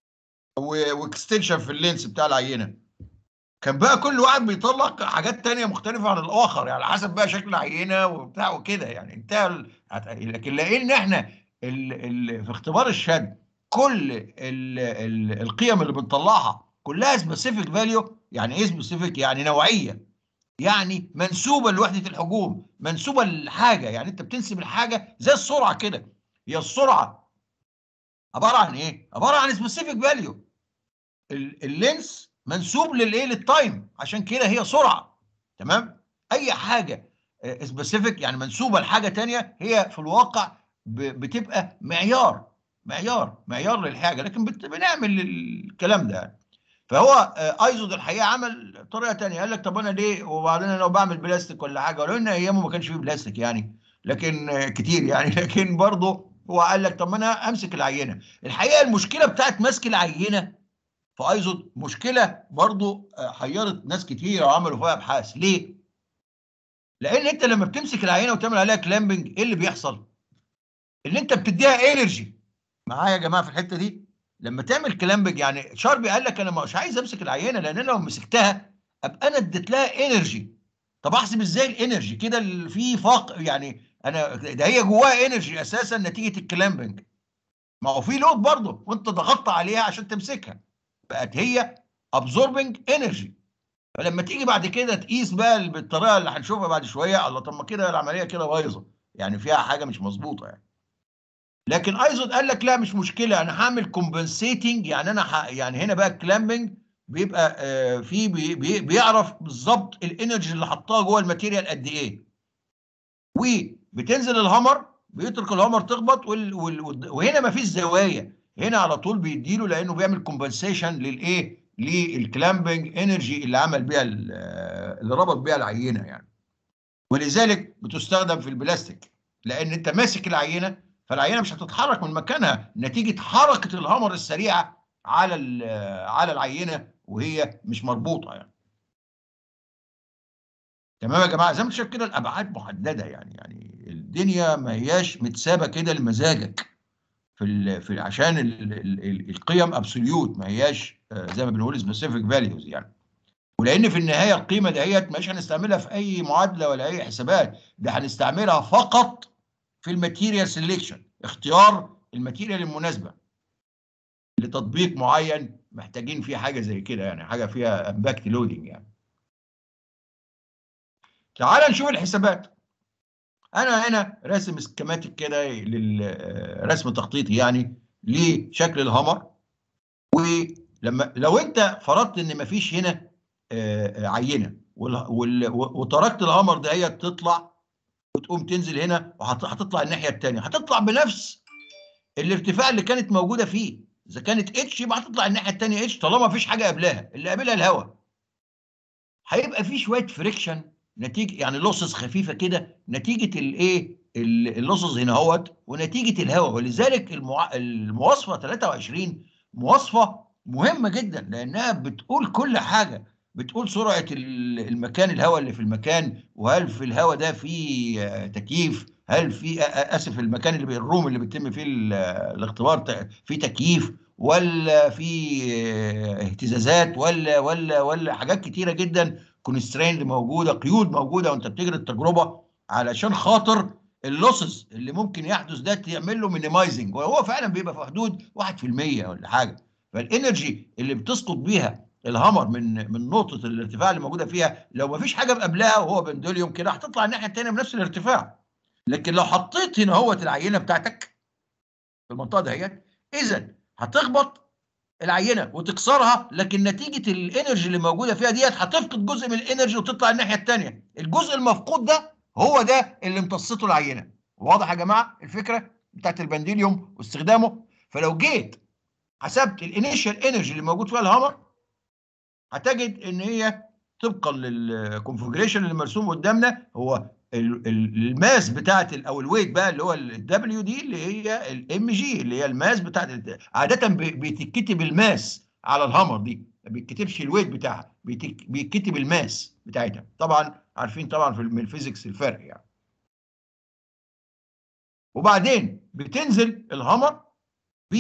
واكستنشن في اللينس بتاع العينه كان بقى كل واحد بيطلع حاجات تانية مختلفة عن الآخر يعني على حسب بقى شكل العينة وبتاع وكده يعني انتهى ال- لكن لأن احنا ال ال في اختبار الشد كل ال ال القيم اللي بنطلعها كلها سبيسيفيك فاليو يعني ايه سبيسيفيك يعني نوعية يعني منسوبة لوحدة الحجوم منسوبة للحاجة يعني انت بتنسب الحاجة زي السرعة كده هي السرعة عبارة عن ايه؟ عبارة عن سبيسيفيك فاليو اللينس منسوب للايه للتايم عشان كده هي سرعه تمام اي حاجه سبيسيفيك يعني منسوبه لحاجه تانية هي في الواقع ب- بتبقى معيار معيار معيار للحاجه لكن بت- بنعمل الكلام ده يعني. فهو آه، ايزود الحقيقه عمل طريقه تانية قال لك طب انا ليه وبعدين أنا لو بعمل بلاستيك ولا حاجه ولو ان ايامه ما كانش فيه بلاستيك يعني لكن آه، كتير يعني لكن برضه هو قال لك طب ما انا امسك العينه الحقيقه المشكله بتاعت مسك العينه في ايزود مشكله برضو آه، حيرت ناس كتير وعملوا فيها ابحاث ليه؟ لان انت لما بتمسك العينه وتعمل عليها كلامبنج ايه اللي بيحصل؟ اللي انت بتديها انرجي معايا يا جماعه في الحته دي لما تعمل كلامبنج يعني شاربي قال لك انا مش عايز امسك العينه لان انا لو مسكتها ابقى انا اديت لها انرجي طب احسب ازاي الانرجي كده ال- في فاق يعني انا ده هي جواها انرجي اساسا نتيجه الكلامبنج ما هو في لود برضه وانت ضغطت عليها عشان تمسكها بقت هي absorbing energy فلما تيجي بعد كده تقيس بقى بالطريقه اللي هنشوفها بعد شويه الله طب ما كده العمليه كده بايظه يعني فيها حاجه مش مظبوطه يعني لكن ايزود قال لك لا مش مشكله انا هعمل كومبنسيتنج يعني انا ح... يعني هنا بقى الكلامبنج بيبقى آه في بي... بي... بيعرف بالظبط الانرجي اللي حطها جوه الماتيريال قد ايه وبتنزل الهامر بيترك الهامر تخبط وال... وال... وال- وهنا ما فيش زوايا هنا على طول بيديله لانه بيعمل كومبنسيشن للايه للكلامبنج انرجي اللي عمل بيها ال- اللي ربط بيها العينه يعني ولذلك بتستخدم في البلاستيك لان انت ماسك العينه فالعينه مش هتتحرك من مكانها نتيجه حركه الهامر السريعه على ال- على العينه وهي مش مربوطه يعني تمام يا جماعه زي ما انت شايف كده الابعاد محدده يعني يعني الدنيا ما هياش متسابه كده لمزاجك في ال في ال عشان ال ال ال القيم ابسوليوت ما هياش آه، زي ما بنقول سبيسيفيك فاليوز يعني ولان في النهايه القيمه دهيت مش هنستعملها في اي معادله ولا اي حسابات ده هنستعملها فقط في الماتيريال سيلكشن اختيار الماتيريال المناسبه لتطبيق معين محتاجين فيه حاجه زي كده يعني حاجه فيها امباكت لودنج يعني تعال نشوف الحسابات انا هنا راسم سكيماتيك كده للرسم تخطيطي يعني لشكل الهامر ولما لو انت فرضت ان مفيش هنا آه، آه، عينه وال- وال- وتركت الهامر ده هي تطلع وتقوم تنزل هنا وهتطلع الناحيه الثانيه هتطلع بنفس الارتفاع اللي كانت موجوده فيه اذا كانت اتش يبقى هتطلع الناحيه الثانيه اتش طالما مفيش حاجه قبلها اللي قابلها الهواء هيبقى في شويه فريكشن نتيجه يعني لوسز خفيفه كده نتيجه الايه ال- اللوسز هنا اهوت ونتيجه الهواء ولذلك المع... المواصفه 23 مواصفه مهمه جدا لانها بتقول كل حاجه بتقول سرعه ال- المكان الهواء اللي في المكان وهل في الهواء ده في آه، تكييف هل في آه، آه، اسف المكان اللي بي- الروم اللي بيتم فيه ال- آه، الاختبار ت- في تكييف ولا في آه، اهتزازات ولا ولا ولا حاجات كتيره جدا كونستريند موجوده قيود موجوده وانت بتجري التجربه علشان خاطر اللوسز اللي ممكن يحدث ده تعمل له مينيمايزنج وهو فعلا بيبقى في حدود 1% ولا حاجه فالانرجي اللي بتسقط بيها الهامر من من نقطه الارتفاع اللي موجوده فيها لو ما فيش حاجه قبلها وهو بندوليوم كده هتطلع الناحيه الثانيه بنفس الارتفاع لكن لو حطيت هنا اهوت العينه بتاعتك في المنطقه دهيت اذا هتخبط العينه وتكسرها لكن نتيجه الانرجي اللي موجوده فيها ديت هتفقد جزء من الانرجي وتطلع الناحيه الثانيه الجزء المفقود ده هو ده اللي امتصته العينه واضح يا جماعه الفكره بتاعت البنديليوم واستخدامه فلو جيت حسبت الانيشال انرجي اللي موجود فيها الهامر هتجد ان هي طبقا للكونفجريشن اللي مرسوم قدامنا هو ال- ال- الماس بتاعت ال- او الويت بقى اللي هو الدبليو دي اللي هي الام جي اللي هي الماس بتاعت ال- عاده ب- بتتكتب الماس على الهامر دي ما بيتكتبش الويت بتاعها بيتك- بيتكتب الماس بتاعتها طبعا عارفين طبعا في الم- الفيزيكس الفرق يعني وبعدين بتنزل الهامر ب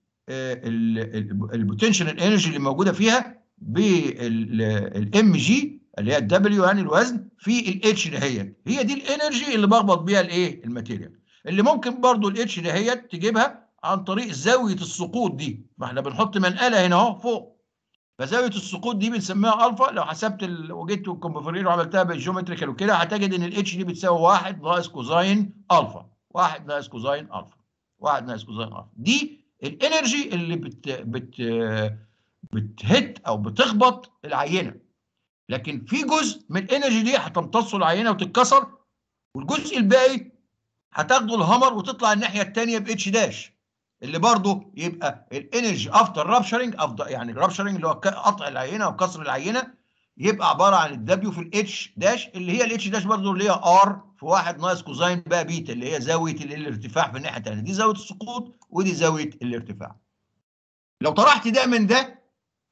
البوتنشال انرجي اللي موجوده فيها بالام جي اللي هي الدبليو يعني الوزن في الاتش دهيت هي دي الانرجي اللي بخبط بيها الايه الماتيريال اللي ممكن برضو الاتش دهيت تجيبها عن طريق زاويه السقوط دي ما احنا بنحط منقله هنا اهو فوق فزاويه السقوط دي بنسميها الفا لو حسبت ال... وجيت الكونفرير وعملتها بالجيومتريكال وكده هتجد ان الاتش دي بتساوي 1 ناقص كوزاين الفا 1 ناقص كوزاين الفا 1 ناقص كوزاين الفا دي الانرجي اللي بت بت بتهت او بتخبط العينه لكن في جزء من الانرجي دي هتمتصه العينه وتتكسر والجزء الباقي هتاخده الهامر وتطلع الناحيه الثانيه باتش داش اللي برضه يبقى الانرجي افتر رابشرنج افضل يعني الرابشرنج اللي هو ك- قطع العينه وكسر العينه يبقى عباره عن الدبليو في الاتش داش اللي هي الاتش داش برضه اللي هي ار في 1 ناقص كوزاين بقى بيتا اللي هي زاويه ال- الارتفاع في الناحيه الثانيه دي زاويه السقوط ودي زاويه الارتفاع لو طرحت ده من ده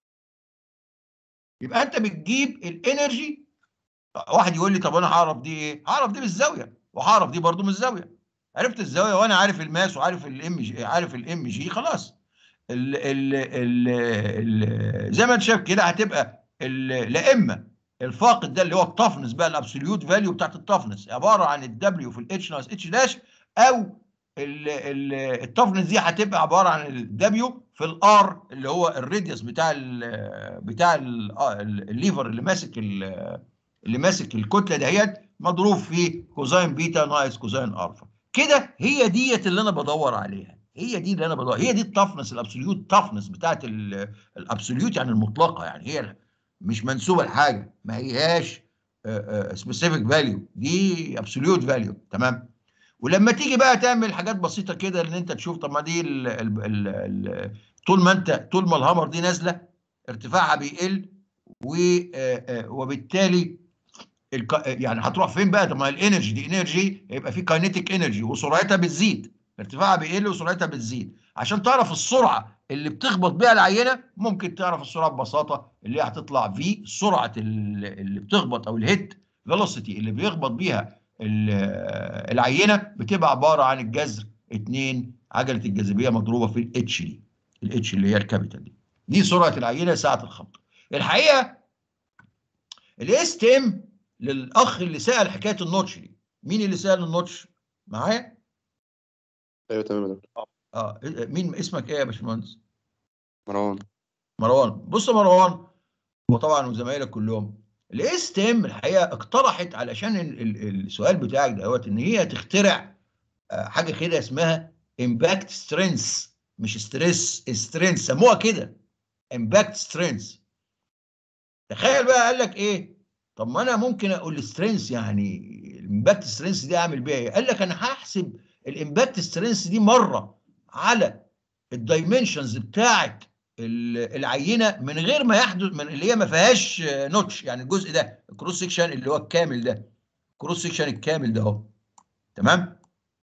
يبقى انت بتجيب الانرجي واحد يقول لي طب انا هعرف دي ايه؟ هعرف دي بالزاويه وهعرف دي برضو من الزاويه عرفت الزاويه وانا عارف الماس وعارف الام جي عارف الام جي خلاص ال ال ال ال زي ما انت شايف كده هتبقى ال- لا اما الفاقد ده اللي هو التفنس بقى الابسوليوت فاليو بتاعت التفنس عباره عن الدبليو في الاتش ناقص اتش داش او ال- ال- التفنس دي هتبقى عباره عن الدبليو في الار اللي هو الراديوس بتاع ال بتاع ال الليفر اللي ماسك ال- اللي ماسك الكتله دهيت مضروب في كوزاين بيتا ناقص كوزاين الفا كده هي ديت اللي انا بدور عليها هي دي اللي انا بدور هي دي التفنس الابسوليوت تفنس بتاعت ال- الابسوليوت يعني المطلقه يعني هي مش منسوبه لحاجه ما هياش سبيسيفيك فاليو دي ابسوليوت فاليو تمام ولما تيجي بقى تعمل حاجات بسيطه كده ان انت تشوف طب ما دي ال ال ال ال طول ما انت طول ما الهامر دي نازله ارتفاعها بيقل و آه، آه، وبالتالي الك... يعني هتروح فين بقى طب ما الانرجي دي انرجي يبقى في كاينيتيك انرجي وسرعتها بتزيد ارتفاعها بيقل وسرعتها بتزيد عشان تعرف السرعه اللي بتخبط بيها العينه ممكن تعرف السرعه ببساطه اللي هي هتطلع في سرعه ال- اللي بتخبط او الهيت فيلوسيتي اللي بيخبط بيها ال- العينه بتبقى عباره عن الجذر 2 عجله الجاذبيه مضروبه في الاتش دي الاتش اللي هي الكابيتال دي دي سرعه العينه ساعه الخبط الحقيقه الاس تيم للاخ اللي سال حكايه النوتش دي مين اللي سال النوتش معايا ايوه تمام يا دكتور اه مين اسمك ايه يا باشمهندس مروان مروان بص يا مروان وطبعا وزمايلك كلهم الاس تيم الحقيقه اقترحت علشان ال- ال- السؤال بتاعك دوت ان هي تخترع آه، حاجه كده اسمها امباكت سترينث مش ستريس سترينث سموها كده امباكت سترينث تخيل بقى قال لك ايه طب ما انا ممكن اقول سترينث يعني الامباكت سترينث دي اعمل بيها ايه قال لك انا هحسب الامباكت سترينث دي مره على الدايمنشنز بتاعت ال- العينه من غير ما يحدث من اللي هي ما فيهاش آه، نوتش يعني الجزء ده الكروس سكشن اللي هو الكامل ده الكروس سكشن الكامل ده اهو تمام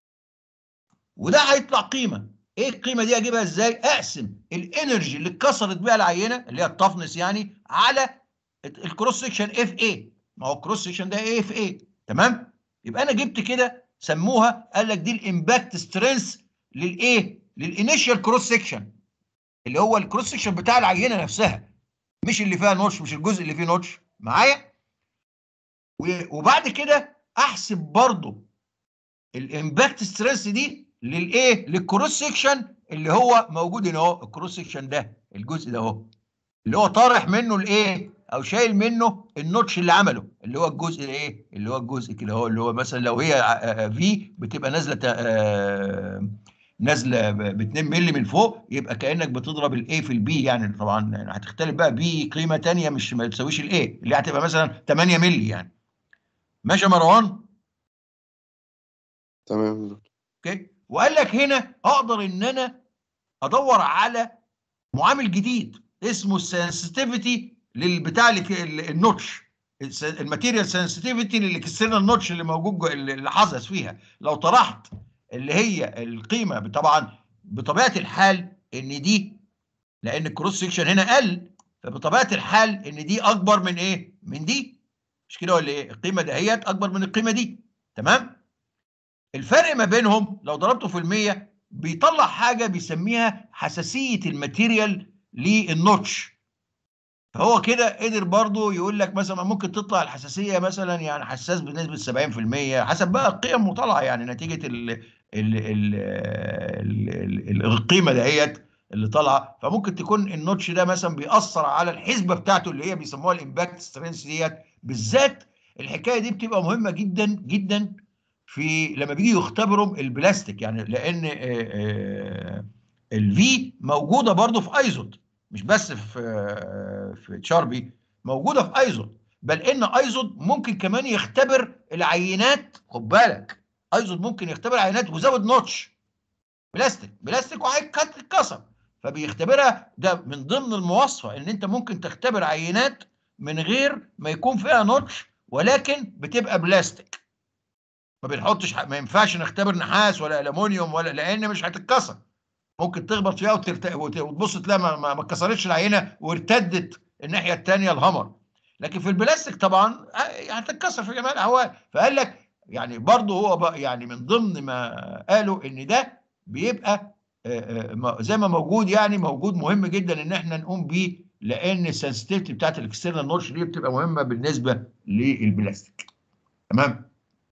وده هيطلع قيمه ايه القيمه دي اجيبها ازاي اقسم الانرجي اللي اتكسرت بيها العينه اللي هي التفنس يعني على الكروس سكشن اف اي ما هو الكروس سكشن ده اف اي تمام يبقى انا جبت كده سموها قال لك دي الامباكت سترينث للايه للانيشال كروس سكشن اللي هو الكروس سكشن بتاع العينه نفسها مش اللي فيها نوتش مش الجزء اللي فيه نوتش معايا و- وبعد كده احسب برضو الامباكت ستريس دي للايه للكروس سكشن اللي هو موجود هنا اهو الكروس سكشن ده الجزء ده اهو اللي هو طارح منه الايه او شايل منه النوتش اللي عمله اللي هو الجزء الايه اللي هو الجزء كده اهو اللي هو مثلا لو هي في بتبقى نازله تا- آه، نازله ب 2 مللي من فوق يبقى كانك بتضرب الاي في البي يعني طبعا يعني هتختلف بقى بي قيمه ثانيه مش ما تساويش الاي اللي هتبقى مثلا 8 مللي يعني ماشي يا مروان تمام يا دكتور اوكي وقال لك هنا اقدر ان انا ادور على معامل جديد اسمه السنسيتيفيتي للبتاع اللي في ال- النوتش الس- الماتيريال سنسيتيفيتي اللي كسرنا النوتش اللي موجود جو- اللي اللي حدث فيها لو طرحت اللي هي القيمه طبعا بطبيعه الحال ان دي لان الكروس سكشن هنا قل فبطبيعه الحال ان دي اكبر من ايه من دي مش كده ولا ايه القيمه دهيت اكبر من القيمه دي تمام الفرق ما بينهم لو ضربته في المية بيطلع حاجه بيسميها حساسيه الماتيريال للنوتش فهو كده قدر برضه يقول لك مثلا ممكن تطلع الحساسيه مثلا يعني حساس بنسبه 70% حسب بقى القيم مطالعه يعني نتيجه ال ال ال ال ال القيمه دهيت اللي طالعه فممكن تكون النوتش ده مثلا بيأثر على الحسبه بتاعته اللي هي بيسموها الامباكت سترينث ديت بالذات الحكايه دي بتبقى مهمه جدا جدا في لما بيجي يختبروا البلاستيك يعني لان الفي موجوده برضه في ايزوت مش بس في آه، في تشاربي موجوده في ايزوت بل ان ايزوت ممكن كمان يختبر العينات خد بالك ايزوت ممكن يختبر عينات وزود نوتش بلاستيك بلاستيك وهيتكسر فبيختبرها ده من ضمن المواصفه ان انت ممكن تختبر عينات من غير ما يكون فيها نوتش ولكن بتبقى بلاستيك ما بنحطش ح- ما ينفعش نختبر نحاس ولا الومنيوم ولا لان مش هتتكسر ممكن تخبط فيها وترت... وت- وتبص تلاقي ما, ما ما اتكسرتش العينه وارتدت الناحيه الثانيه الهمر لكن في البلاستيك طبعا آه، هتتكسر في جميع الاحوال فقال لك يعني برضه هو بقى يعني من ضمن ما قالوا ان ده بيبقى آه، آه، ما- زي ما موجود يعني موجود مهم جدا ان احنا نقوم بيه لان السنسيتيفيتي بتاعت الاكسترنال نوتش دي بتبقى مهمه بالنسبه للبلاستيك تمام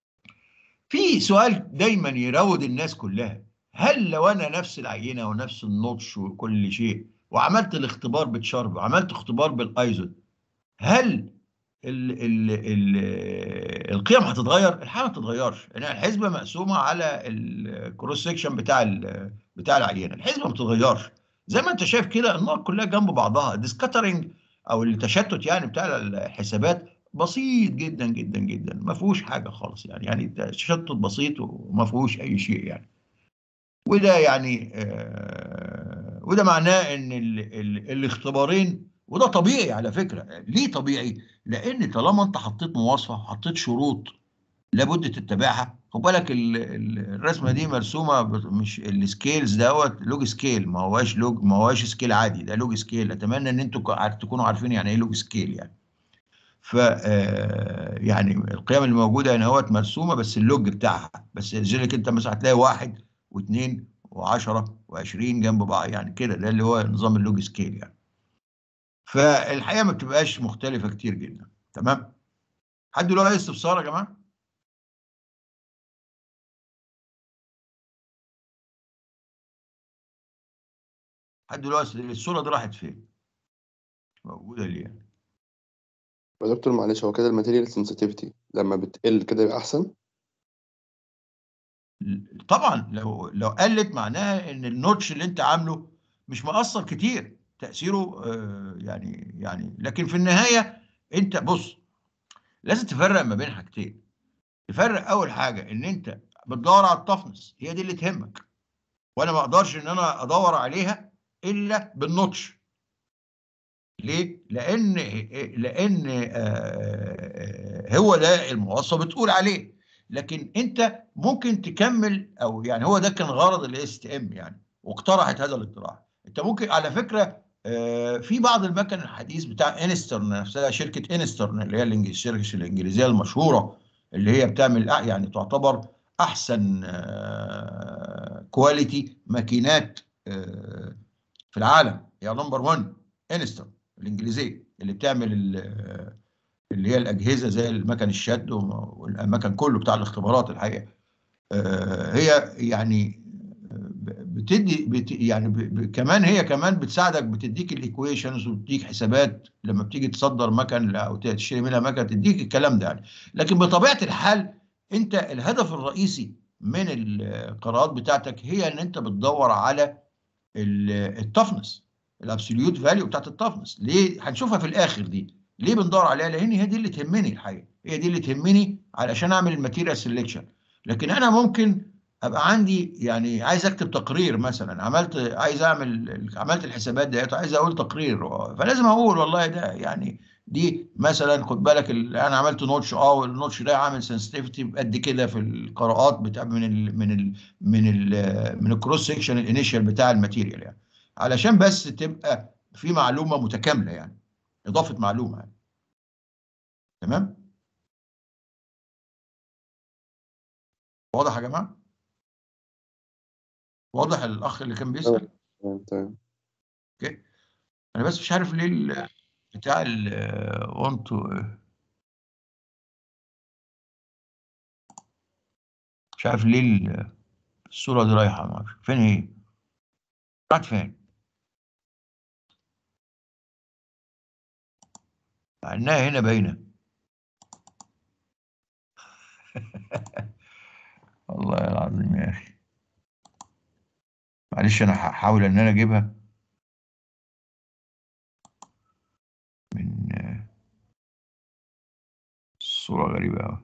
في سؤال دايما يراود الناس كلها هل لو انا نفس العينه ونفس النوتش وكل شيء وعملت الاختبار بالشرب وعملت اختبار بالايزود هل ال ال ال القيم هتتغير؟ الحقيقه ما تتغيرش، لان الحسبه مقسومه على الكروس سكشن بتاع ال- بتاع العينه، الحسبه ما بتتغيرش. زي ما انت شايف كده النقط كلها جنب بعضها، الديسكاترنج او التشتت يعني بتاع الحسابات بسيط جدا جدا جدا، ما فيهوش حاجه خالص يعني، يعني تشتت بسيط وما فيهوش اي شيء يعني. وده يعني آه وده معناه ان ال ال الاختبارين وده طبيعي على فكره، ليه طبيعي؟ لان طالما انت حطيت مواصفه حطيت شروط لابد تتبعها خد بالك ال- ال- الرسمه دي مرسومه بت- مش السكيلز دوت لوج سكيل ما هواش لوج ما هواش سكيل عادي ده لوج سكيل اتمنى ان انتوا كا- تكونوا عارفين يعني ايه لوج سكيل يعني ف آه، يعني القيم اللي موجوده هنا اهوت مرسومه بس اللوج بتاعها بس لذلك انت مثلا هتلاقي واحد واثنين وعشرة وعشرين جنب بعض يعني كده ده اللي هو نظام اللوج سكيل يعني فالحقيقه ما بتبقاش مختلفه كتير جدا تمام حد له اي استفسار يا جماعه حد له أس- الصوره دي راحت فين مش موجوده ليه يعني يا دكتور معلش هو كده الماتيريال سنسيتيفيتي لما بتقل كده يبقى احسن طبعا لو لو قلت معناها ان النوتش اللي انت عامله مش مؤثر كتير تاثيره آه، يعني يعني لكن في النهايه انت بص لازم تفرق ما بين حاجتين تفرق اول حاجه ان انت بتدور على التفنس هي دي اللي تهمك وانا ما اقدرش ان انا ادور عليها الا بالنوتش ليه؟ لان لان آه، هو ده المواصفه بتقول عليه لكن انت ممكن تكمل او يعني هو ده كان غرض الاس تي ام يعني واقترحت هذا الاقتراح انت ممكن على فكره آه، في بعض المكن الحديث بتاع انسترن نفسها شركه انسترن اللي هي الإنج- الشركه الانجليزيه المشهوره اللي هي بتعمل أع- يعني تعتبر احسن كواليتي ماكينات آه، في العالم هي نمبر 1 انسترن الانجليزيه اللي بتعمل ال- اللي هي الاجهزه زي المكن الشد والمكن كله بتاع الاختبارات الحقيقه آه، هي يعني ب- بتدي بت يعني ب ب كمان هي كمان بتساعدك بتديك الايكويشنز وبتديك حسابات لما بتيجي تصدر مكن او تشتري منها مكن تديك الكلام ده يعني لكن بطبيعه الحال انت الهدف الرئيسي من القراءات بتاعتك هي ان انت بتدور على التفنس الابسوليوت فاليو بتاعت التفنس ليه هنشوفها في الاخر دي ليه بندور عليها لان هي دي اللي تهمني الحقيقه هي دي اللي تهمني علشان اعمل الماتيريال سيلكشن لكن انا ممكن ابقى عندي يعني عايز اكتب تقرير مثلا عملت عايز اعمل عملت الحسابات ديت عايز اقول تقرير فلازم اقول والله ده يعني دي مثلا خد بالك ال- انا عملت نوتش اه والنوتش ده عامل سنسيتيفيتي قد كده في القراءات بتاع من ال من ال من ال من الكروس سكشن الانيشال بتاع الماتيريال يعني علشان بس تبقى في معلومه متكامله يعني اضافه معلومه يعني. تمام واضح يا جماعه واضح الاخ اللي كان بيسال تمام تمام انا بس مش عارف ليه ال- بتاع ال وانتو مش عارف ليه ال- الصورة دي رايحة ما اعرفش فين هي راحت فين مع انها هنا باينة والله العظيم يا اخي معلش انا هحاول ان انا اجيبها من آه، الصورة غريبة أوي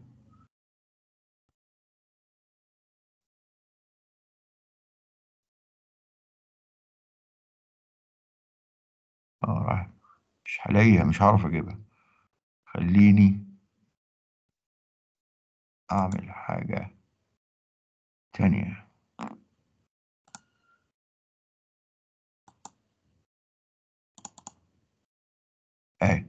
اه راح مش هلاقيها مش هعرف اجيبها خليني اعمل حاجة تانية اهي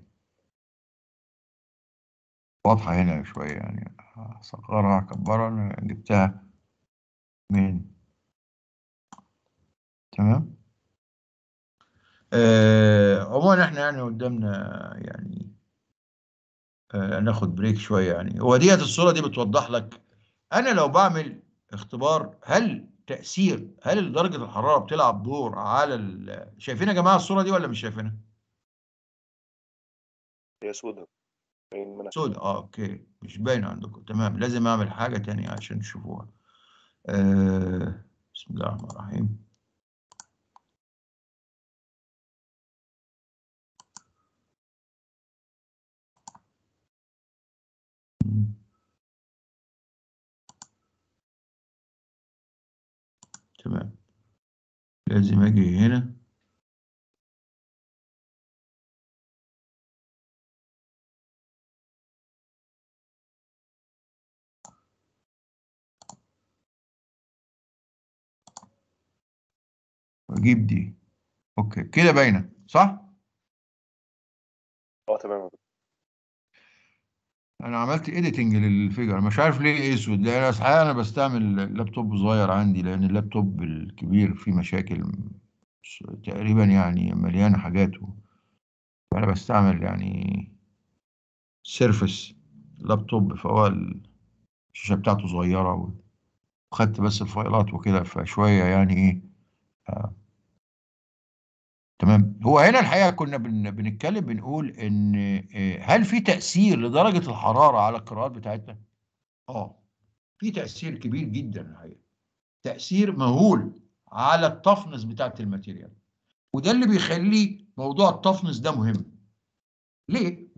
واضحة هنا شوية يعني أصغرها أكبرها أنا جبتها من تمام آه عموما احنا يعني قدامنا يعني آه ناخد بريك شوية يعني هو ديت الصورة دي بتوضح لك أنا لو بعمل اختبار هل تأثير هل درجة الحرارة بتلعب دور على ال- شايفين يا جماعة الصورة دي ولا مش شايفينها؟ هي سودا باين منها سود اه اوكي مش باين عندكم تمام لازم اعمل حاجة تانية عشان تشوفوها آه بسم الله الرحمن الرحيم مم. تمام لازم اجي هنا واجيب دي اوكي كده باينه صح اه تمام يا دكتور. انا عملت اديتنج للفيجر مش عارف ليه اسود لان أنا صحيح انا بستعمل لابتوب صغير عندي لان اللابتوب الكبير فيه مشاكل س- تقريبا يعني مليان حاجات فانا بستعمل يعني سيرفس لابتوب فهو الشاشه بتاعته صغيره وخدت بس الفايلات وكده فشويه يعني ايه آه. تمام هو هنا الحقيقه كنا بن بنتكلم بنقول ان آه، هل في تاثير لدرجه الحراره على القراءات بتاعتنا؟ اه في تاثير كبير جدا الحقيقه تاثير مهول على التفنس بتاعت الماتيريال وده اللي بيخلي موضوع التفنس ده مهم ليه؟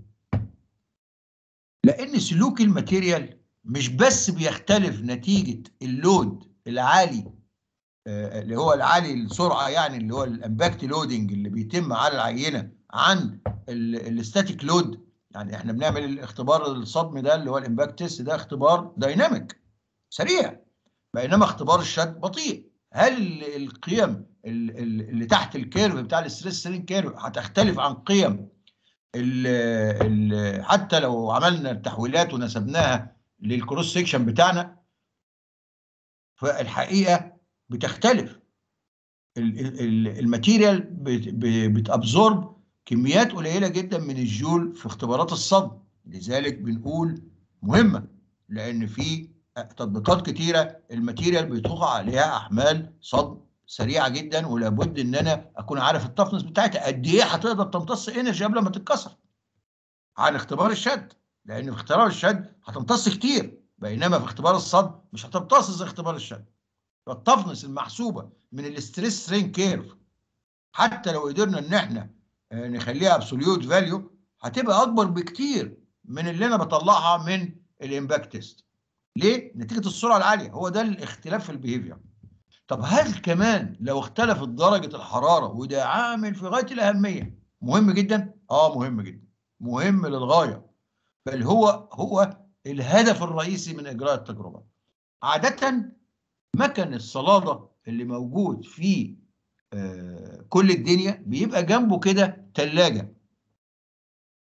لان سلوك الماتيريال مش بس بيختلف نتيجه اللود العالي آه، اللي هو العالي السرعه يعني اللي هو الامباكت لودنج اللي بيتم على العينه عن الاستاتيك لود يعني احنا بنعمل الاختبار الصدم ده اللي هو الامباكت تيست ده اختبار دايناميك سريع بينما اختبار الشد بطيء هل ال- القيم ال- ال- اللي تحت الكيرف بتاع الاستريس سترين كيرف هتختلف عن قيم ال ال حتى لو عملنا التحويلات ونسبناها للكروس سيكشن بتاعنا فالحقيقه بتختلف ال- ال- ال- الماتيريال بت- ب- بتابزورب كميات قليله جدا من الجول في اختبارات الصدم لذلك بنقول مهمه لان في تطبيقات كتيره الماتيريال بتقع عليها احمال صدم سريعه جدا ولابد ان انا اكون عارف التفنس بتاعتها قد ايه هتقدر تمتص انرجي قبل ما تتكسر عن اختبار الشد لان في اختبار الشد هتمتص كتير بينما في اختبار الصدم مش هتمتص زي اختبار الشد فالتفنس المحسوبه من الاستريس سترين كيرف حتى لو قدرنا ان احنا آه، نخليها ابسوليوت فاليو هتبقى اكبر بكتير من اللي انا بطلعها من الامباكت تيست ليه نتيجه السرعه العاليه هو ده الاختلاف في البيهيفير طب هل كمان لو اختلفت درجه الحراره وده عامل في غايه الاهميه مهم جدا اه مهم جدا مهم للغايه بل هو هو الهدف الرئيسي من اجراء التجربه عاده مكن الصلاده اللي موجود في آه، كل الدنيا بيبقى جنبه كده ثلاجه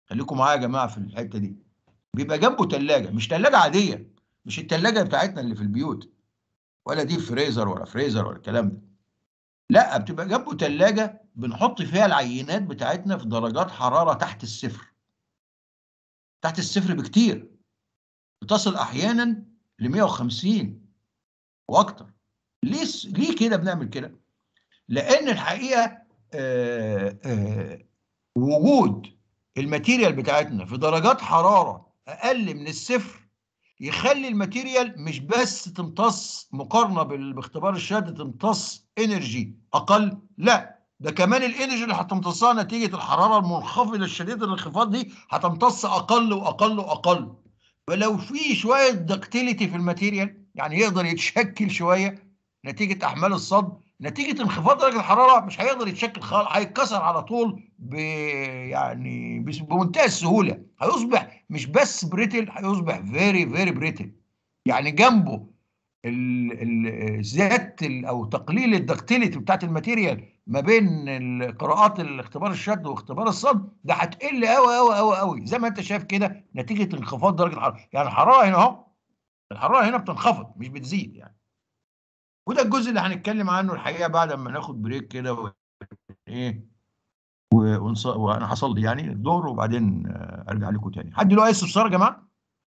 خليكم معايا يا جماعه في الحته دي بيبقى جنبه ثلاجه مش ثلاجه عاديه مش الثلاجه بتاعتنا اللي في البيوت ولا دي فريزر ولا فريزر ولا الكلام ده لا بتبقى جنبه ثلاجه بنحط فيها العينات بتاعتنا في درجات حراره تحت الصفر تحت الصفر بكتير بتصل احيانا ل 150 واكتر ليه س- ليه كده بنعمل كده لان الحقيقه آه آه وجود الماتيريال بتاعتنا في درجات حراره اقل من الصفر يخلي الماتيريال مش بس تمتص مقارنه بال- باختبار الشد تمتص انرجي اقل لا ده كمان الانرجي اللي هتمتصها نتيجه الحراره المنخفضه الشديده الانخفاض دي هتمتص اقل واقل واقل فلو في شويه دكتيليتي في الماتيريال يعني يقدر يتشكل شويه نتيجه احمال الصد نتيجه انخفاض درجه الحراره مش هيقدر يتشكل خالص هيتكسر على طول ب يعني بس- بمنتهى السهوله هيصبح مش بس بريتل هيصبح فيري فيري بريتل يعني جنبه ال- ال- زياده ال- او تقليل الدكتيليتي بتاعت الماتيريال ما بين القراءات الاختبار الشد واختبار الصد ده هتقل قوي قوي قوي قوي زي ما انت شايف كده نتيجه انخفاض درجه الحراره يعني الحراره هنا اهو الحراره هنا بتنخفض مش بتزيد يعني وده الجزء اللي هنتكلم عنه الحقيقه بعد ما ناخد بريك كده و... ايه و- ونص... وانا هصلي يعني الظهر وبعدين آه، ارجع لكم تاني حد له اي استفسار يا جماعه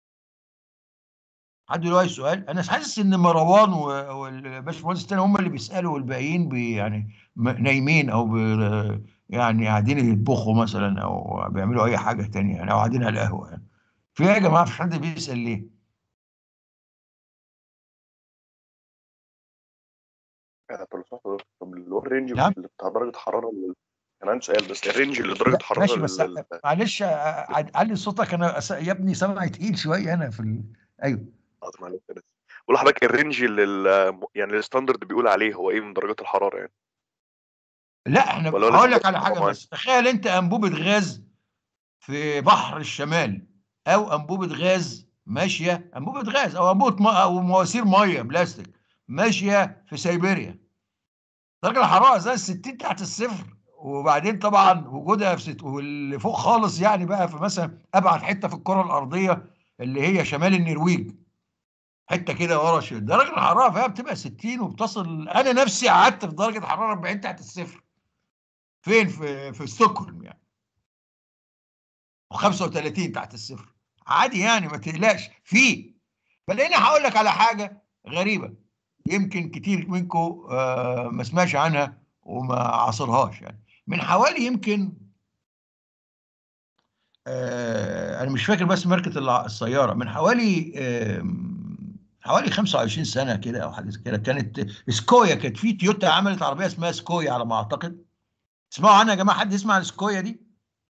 حد له اي سؤال انا حاسس ان مروان و- والباشمهندس التاني هم اللي بيسالوا والباقيين بي يعني م- نايمين او بي يعني قاعدين يطبخوا مثلا او بيعملوا اي حاجه تانية يعني او قاعدين على القهوه يعني في ايه يا جماعه مفيش حد بيسال ليه آه، طب لو سمحت يا دكتور، طب اللي هو الرينج نعم. اللي بتاع درجه حراره لل- كان عندي سؤال بس الرينج اللي درجه لا، حراره ماشي بس لل- معلش آه، ع- علي صوتك انا أس- يا ابني سامعي تقيل شويه انا في ال... ايوه آه، معلش أنا آسف. بقول لحضرتك الرينج اللي ال- يعني الستاندرد بيقول عليه هو ايه من درجات الحراره يعني لا احنا ولا ولا هقول لك في على حاجه الطبعات؟ بس تخيل انت انبوبه غاز في بحر الشمال او انبوبه غاز ماشيه انبوبه غاز او انبوبه ماء او مواسير ميه بلاستيك ماشيه في سيبيريا درجه الحراره زي 60 تحت الصفر وبعدين طبعا وجودها في ست... واللي فوق خالص يعني بقى في مثلا ابعد حته في الكره الارضيه اللي هي شمال النرويج حته كده ورا شيء درجه الحراره فيها بتبقى 60 وبتصل انا نفسي قعدت في درجه حراره 40 تحت الصفر فين في في ستوكهولم يعني و35 تحت الصفر عادي يعني ما تقلقش في بل انا هقول لك على حاجه غريبه يمكن كتير منكم آه ما سمعش عنها وما عاصرهاش يعني من حوالي يمكن آه انا مش فاكر بس ماركه الع- السياره من حوالي آه حوالي 25 سنه كده او حاجه زي كده كانت سكويا كانت في تويوتا عملت عربيه اسمها سكويا على ما اعتقد تسمعوا عنها يا جماعه حد يسمع عن سكويا دي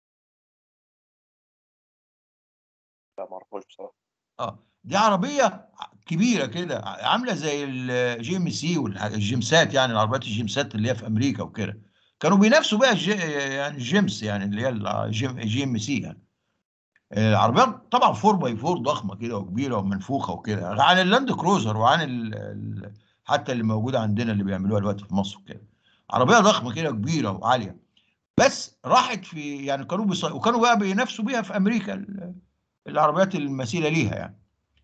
لا ما اعرفهاش بصراحه اه دي عربيه كبيره كده عامله زي الجي ام سي والجيمسات يعني العربيات الجيمسات اللي هي في امريكا وكده كانوا بينافسوا بقى الجي يعني الجيمس يعني اللي هي الجي ام سي يعني العربيات طبعا 4 باي 4 ضخمه كده وكبيره ومنفوخه وكده عن اللاند كروزر وعن ال ال حتى اللي موجوده عندنا اللي بيعملوها دلوقتي في مصر كده عربيه ضخمه كده وكبيره وعاليه بس راحت في يعني كانوا بيص... وكانوا بقى بينافسوا بيها في امريكا ال- العربيات المثيله ليها يعني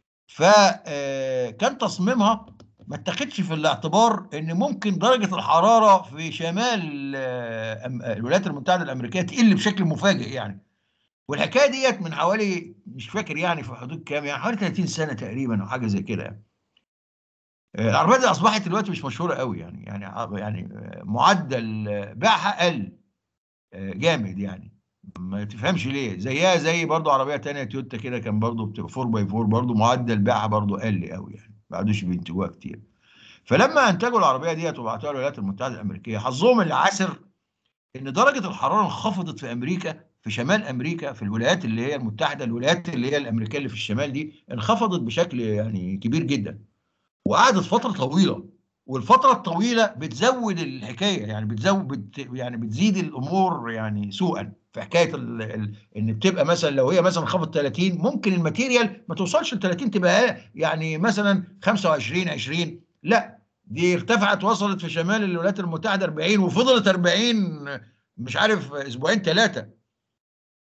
فكان تصميمها ما اتخذش في الاعتبار ان ممكن درجه الحراره في شمال آه، أم- الولايات المتحده الامريكيه تقل بشكل مفاجئ يعني والحكايه ديت من حوالي مش فاكر يعني في حدود كام يعني حوالي 30 سنه تقريبا او حاجه زي كده يعني آه، العربيات دي اصبحت دلوقتي مش مشهوره قوي يعني يعني ع- يعني آه، معدل آه، بيعها قل آه، جامد يعني ما تفهمش ليه زيها زي برضو عربيه تانية تويوتا كده كان برضو بتبقى 4 باي 4 برضو معدل بيعها برضو قل قوي يعني ما عادوش بينتجوها كتير فلما انتجوا العربيه ديت وبعتوها للولايات المتحده الامريكيه حظهم العسر ان درجه الحراره انخفضت في امريكا في شمال امريكا في الولايات اللي هي المتحده الولايات اللي هي الامريكيه اللي في الشمال دي انخفضت بشكل يعني كبير جدا وقعدت فتره طويله والفتره الطويله بتزود الحكايه يعني بتزود بت يعني بتزيد الامور يعني سوءا في حكايه ال ال ان بتبقى مثلا لو هي مثلا خفض 30 ممكن الماتيريال ما توصلش ل 30 تبقى يعني مثلا 25 20 لا دي ارتفعت وصلت في شمال الولايات المتحده 40 وفضلت 40 مش عارف اسبوعين ثلاثه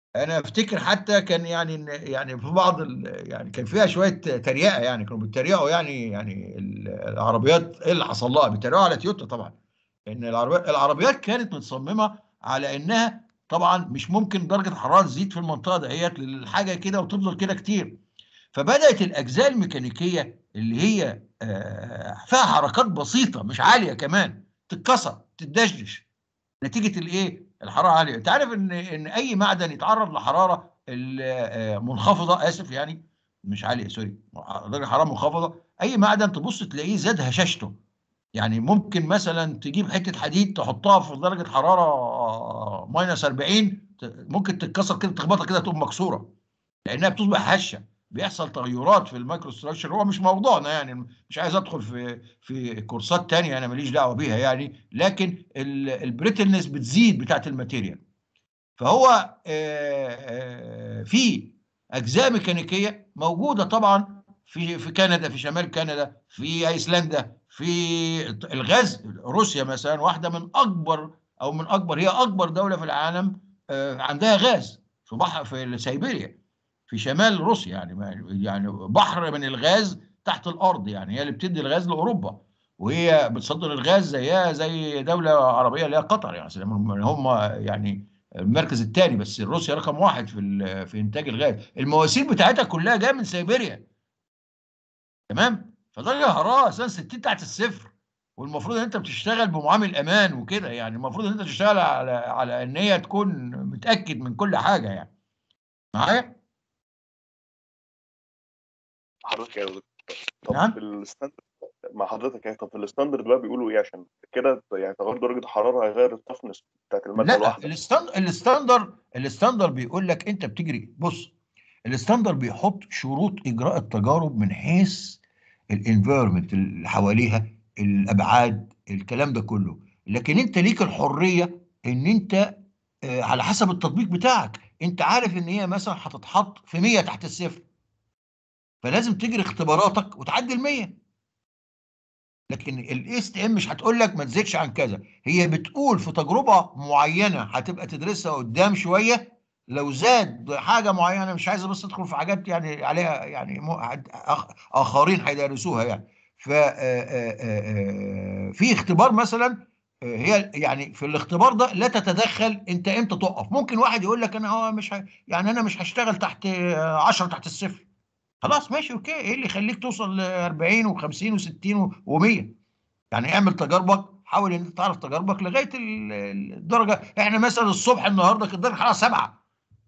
انا افتكر حتى كان يعني إن- يعني في بعض ال- يعني كان فيها شويه تريقه يعني كانوا بيتريقوا يعني يعني ال- العربيات ايه اللي حصل لها بيتريقوا على تويوتا طبعا ان العربيات العربيات كانت متصممه على انها طبعا مش ممكن درجه الحراره تزيد في المنطقه ديت للحاجه كده وتفضل كده كتير فبدات الاجزاء الميكانيكيه اللي هي آه، فيها حركات بسيطه مش عاليه كمان تتكسر تدشدش نتيجه الايه الحراره عاليه انت عارف ان ان اي معدن يتعرض لحراره ال- آه، منخفضه اسف يعني مش عاليه سوري درجه حراره منخفضه اي معدن تبص تلاقيه زاد هشاشته يعني ممكن مثلا تجيب حته حديد تحطها في درجه حراره ماينس 40 ت- ممكن تتكسر كده تخبطها كده تقوم مكسوره لانها بتصبح هشه بيحصل تغيرات في المايكرو ستراكشر هو مش موضوعنا يعني مش عايز ادخل في في كورسات تانية انا ماليش دعوه بيها يعني لكن البريتلنس بتزيد بتاعت الماتيريال فهو آه، آه، في اجزاء ميكانيكيه موجوده طبعا في في كندا في شمال كندا في ايسلندا في الغاز روسيا مثلا واحده من اكبر او من اكبر هي اكبر دوله في العالم آه، عندها غاز في بحر في سيبيريا في شمال روسيا يعني ما- يعني بحر من الغاز تحت الارض يعني هي اللي بتدي الغاز لاوروبا وهي بتصدر الغاز زيها زي دوله عربيه اللي هي قطر يعني أصل هم هم يعني المركز الثاني بس روسيا رقم واحد في ال- في انتاج الغاز المواسير بتاعتها كلها جايه من سيبيريا تمام فدرجه الحراره اساسا 60 تحت الصفر والمفروض ان انت بتشتغل بمعامل امان وكده يعني المفروض ان انت تشتغل على على ان هي تكون متاكد من كل حاجه يعني معايا حضرتك يا دكتور طب نعم. في الستاندرد مع حضرتك يعني طب في الستاندرد بقى بيقولوا ايه عشان كده يعني تغير درجه الحراره هيغير التفنس بتاعت الماده لا الواحده الستاند الستاندر الستاندر بيقول لك انت بتجري بص الستاندر بيحط شروط اجراء التجارب من حيث الانفيرمنت اللي حواليها الابعاد الكلام ده كله لكن انت ليك الحريه ان انت آه، على حسب التطبيق بتاعك انت عارف ان هي مثلا هتتحط في 100 تحت الصفر فلازم تجري اختباراتك وتعدي ال 100 لكن الاس تي ام مش هتقول لك ما تزيدش عن كذا هي بتقول في تجربه معينه هتبقى تدرسها قدام شويه لو زاد حاجه معينه مش عايز بس ادخل في حاجات يعني عليها يعني مو- حد- آخ- اخرين هيدرسوها يعني ف آه، آه، آه، آه، في اختبار مثلا آه، هي يعني في الاختبار ده لا تتدخل انت امتى تقف ممكن واحد يقول لك انا هو مش ه... يعني انا مش هشتغل تحت آه، 10 تحت الصفر خلاص ماشي اوكي ايه اللي يخليك توصل ل 40 و50 و60 و100 يعني اعمل تجاربك حاول ان انت تعرف تجاربك لغايه ال- ال- الدرجه احنا مثلا الصبح النهارده كانت درجه الحراره 7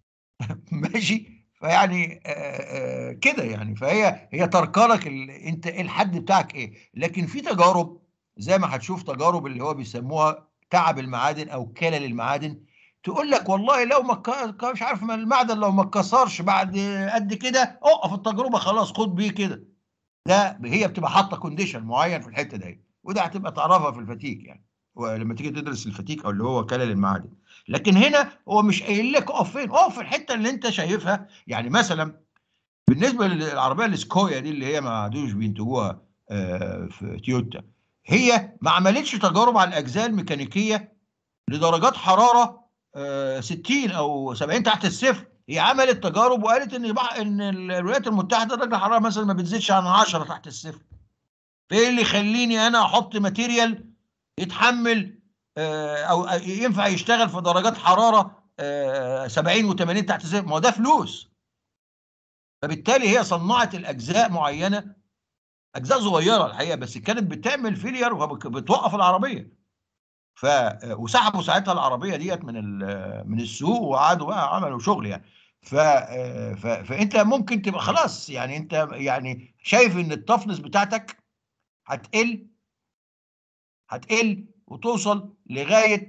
ماشي فيعني آه، آه، كده يعني فهي هي تركلك ال... انت إيه الحد بتاعك ايه لكن في تجارب زي ما هتشوف تجارب اللي هو بيسموها تعب المعادن او كلل المعادن تقول لك والله لو ما ك- مش عارف ما المعدن لو ما اتكسرش بعد قد كده اوقف التجربه خلاص خد بيه كده ده هي بتبقى حاطه كونديشن معين في الحته دي وده هتبقى تعرفها في الفتيك يعني ولما تيجي تدرس الفتيك او اللي هو كلل المعادن لكن هنا هو مش قايل لك اقف فين اقف في الحته اللي انت شايفها يعني مثلا بالنسبه للعربيه السكويا دي اللي هي ما عادوش بينتجوها آه، في تويوتا هي ما عملتش تجارب على الاجزاء الميكانيكيه لدرجات حراره آه، 60 او 70 تحت الصفر هي عملت تجارب وقالت ان بح- ان الولايات المتحده درجه الحراره مثلا ما بتزيدش عن 10 تحت الصفر فايه اللي يخليني انا احط ماتيريال يتحمل آه، او ينفع يشتغل في درجات حراره آه، 70 و80 تحت الصفر ما هو ده فلوس فبالتالي هي صنعت الاجزاء معينه اجزاء صغيره الحقيقه بس كانت بتعمل فيلير وبتوقف العربيه ف وسحبوا ساعتها العربيه ديت من ال- من السوق وقعدوا بقى عملوا شغل يعني ف... ف... فانت ممكن تبقى خلاص يعني انت يعني شايف ان التفنس بتاعتك هتقل هتقل وتوصل لغايه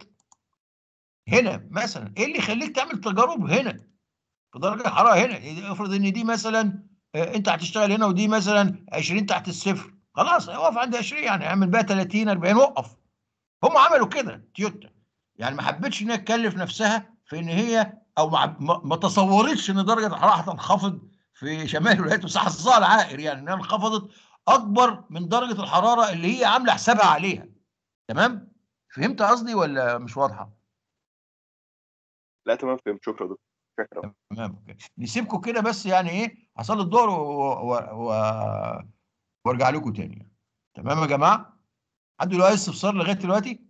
هنا مثلا ايه اللي يخليك تعمل تجارب هنا في درجه الحراره هنا يعني افرض ان دي مثلا آه، انت هتشتغل هنا ودي مثلا 20 تحت الصفر خلاص اقف عند 20 يعني اعمل بقى 30 40 وقف هم عملوا كده تويوتا يعني ما حبتش ان هي تكلف نفسها في ان هي او ما, ما ما تصورتش ان درجه الحراره هتنخفض في شمال الولايات بس حظها العائر يعني انها انخفضت اكبر من درجه الحراره اللي هي عامله حسابها عليها تمام فهمت قصدي ولا مش واضحه لا تمام فهمت شكرا يا دكتور شكرا تمام اوكي نسيبكم كده بس يعني ايه هصلي الظهر و- و- و- وارجع لكم تاني يعني. تمام يا جماعه حد له اي استفسار لغايه دلوقتي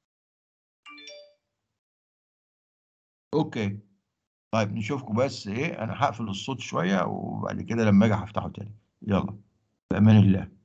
اوكي طيب نشوفكم بس ايه انا هقفل الصوت شويه وبعد كده لما اجي هفتحه تاني يلا بامان الله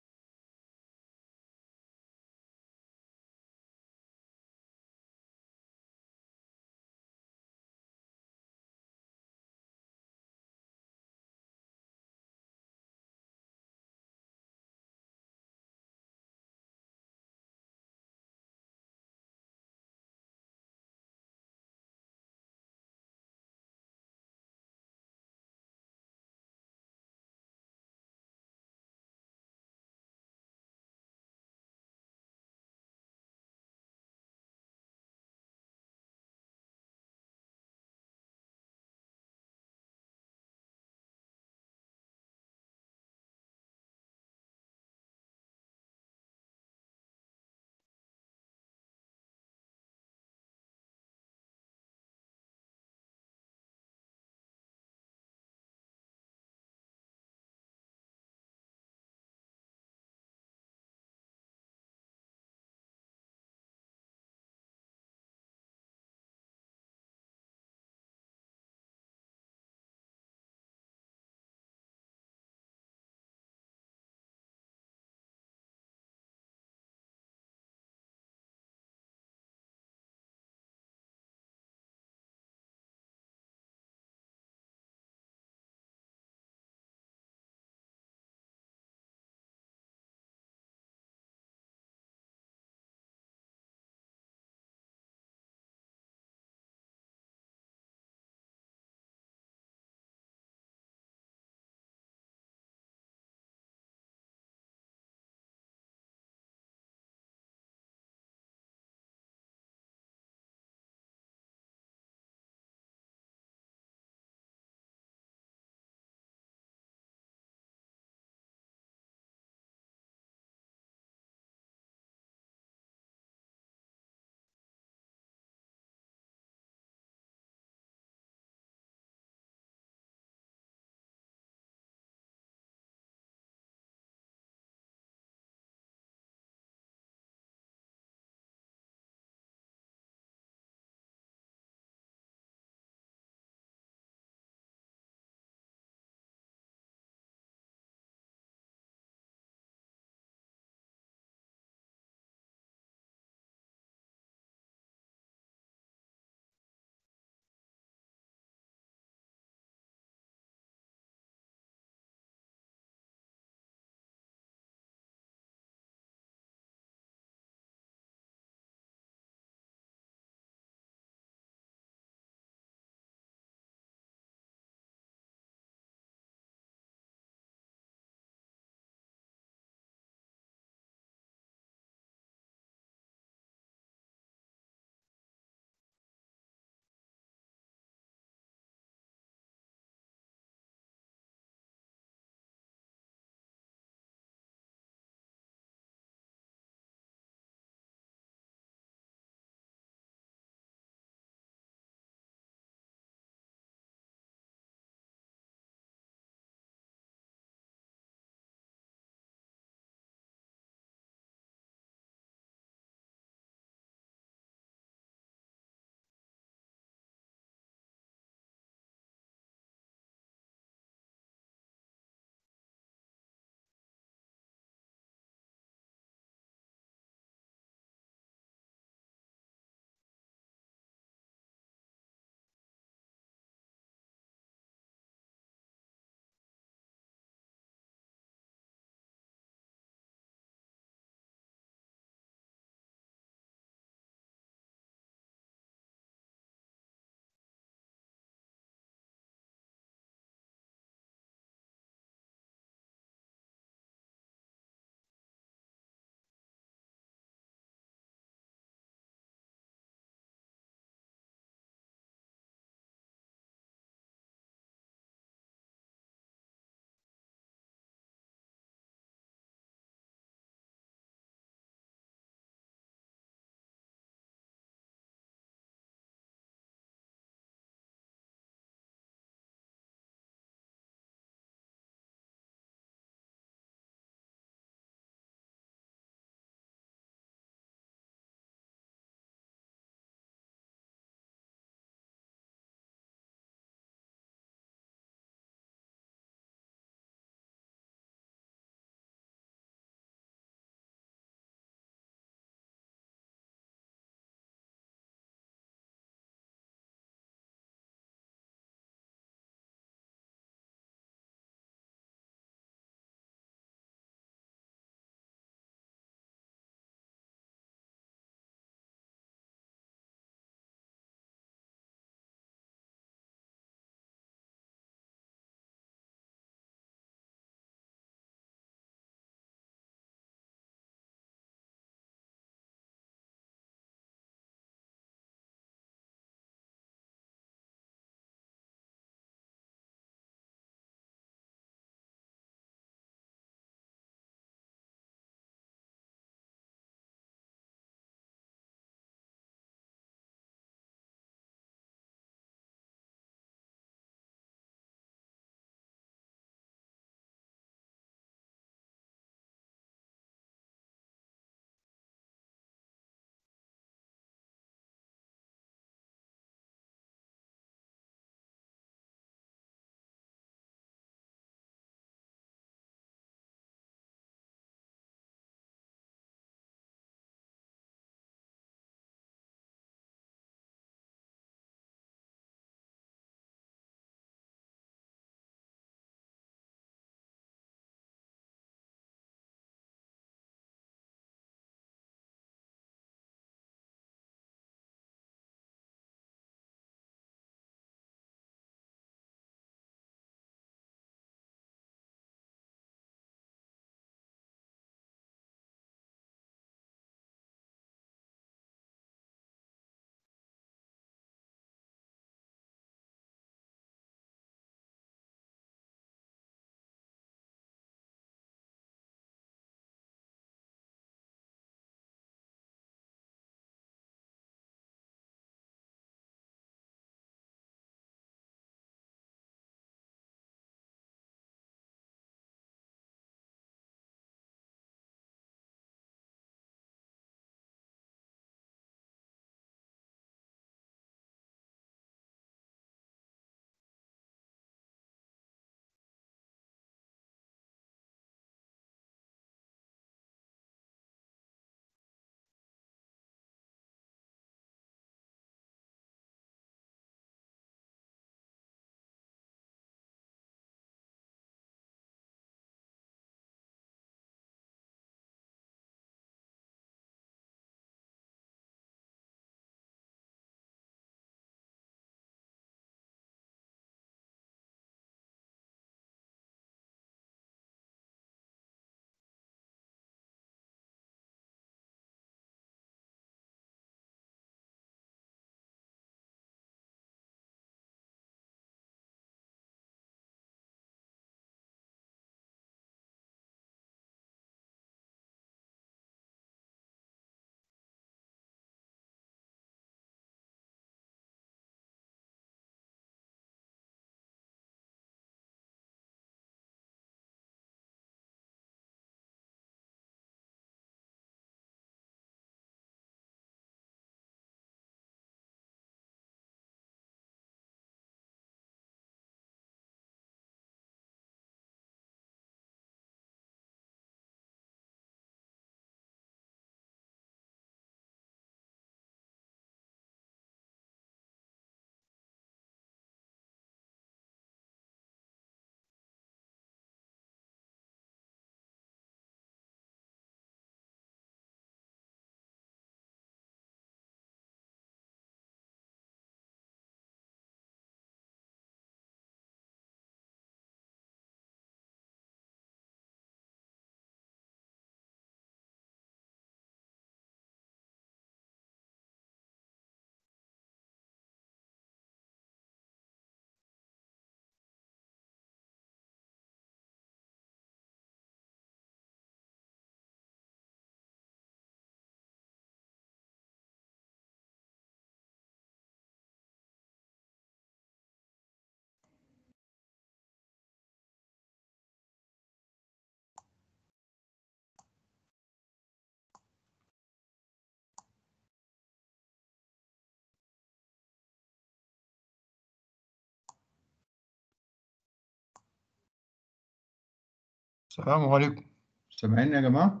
السلام عليكم سامعيني يا جماعة؟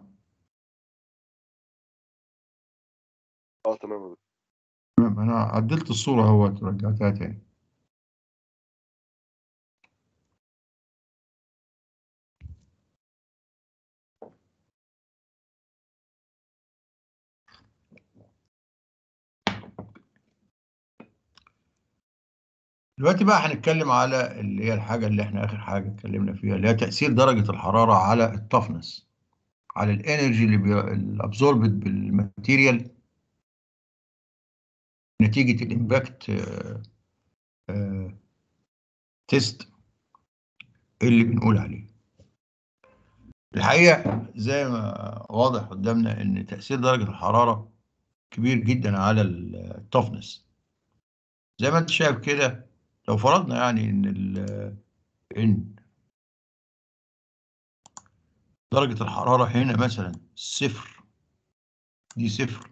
اه تمام يا دكتور. تمام أنا عدلت الصورة اهوت رجعتها تاني دلوقتي بقى هنتكلم على اللي هي الحاجة اللي احنا آخر حاجة اتكلمنا فيها اللي هي تأثير درجة الحرارة على التفنس على الانرجي اللي بي... الابزوربد بالماتيريال نتيجة الامباكت آه، آه، تيست اللي بنقول عليه الحقيقة زي ما واضح قدامنا ان تأثير درجة الحرارة كبير جدا على التفنس زي ما انت شايف كده لو فرضنا يعني ان ال ان درجة الحرارة هنا مثلا صفر دي صفر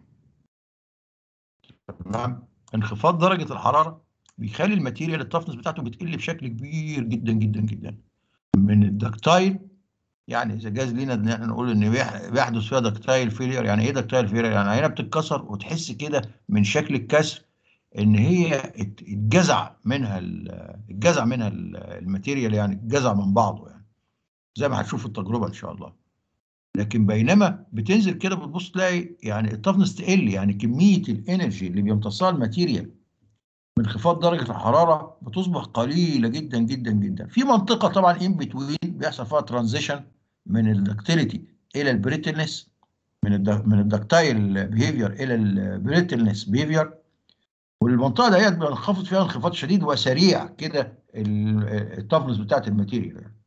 تمام انخفاض درجة الحرارة بيخلي الماتيريال التفنس بتاعته بتقل بشكل كبير جدا جدا جدا من الدكتايل يعني اذا جاز لينا ان احنا نقول ان بيح- بيحدث فيها دكتايل فيلير يعني ايه دكتايل فيلير يعني عينها بتتكسر وتحس كده من شكل الكسر ان هي ات- اتجزع منها ال- اتجزع منها ال- الماتيريال يعني اتجزع من بعضه يعني زي ما هتشوف في التجربه ان شاء الله لكن بينما بتنزل كده بتبص تلاقي يعني التفنس تقل يعني كميه الانرجي اللي بيمتصها الماتيريال من انخفاض درجه الحراره بتصبح قليله جدا جدا جدا في منطقه طبعا ان بتوين بيحصل فيها ترانزيشن من الدكتيليتي الى البريتلنس من الد- من الدكتايل بيهيفير الى البريتلنس بيهيفير والمنطقه ديت بينخفض فيها انخفاض شديد وسريع كده ال- التفنس بتاعت الماتيريال يعني.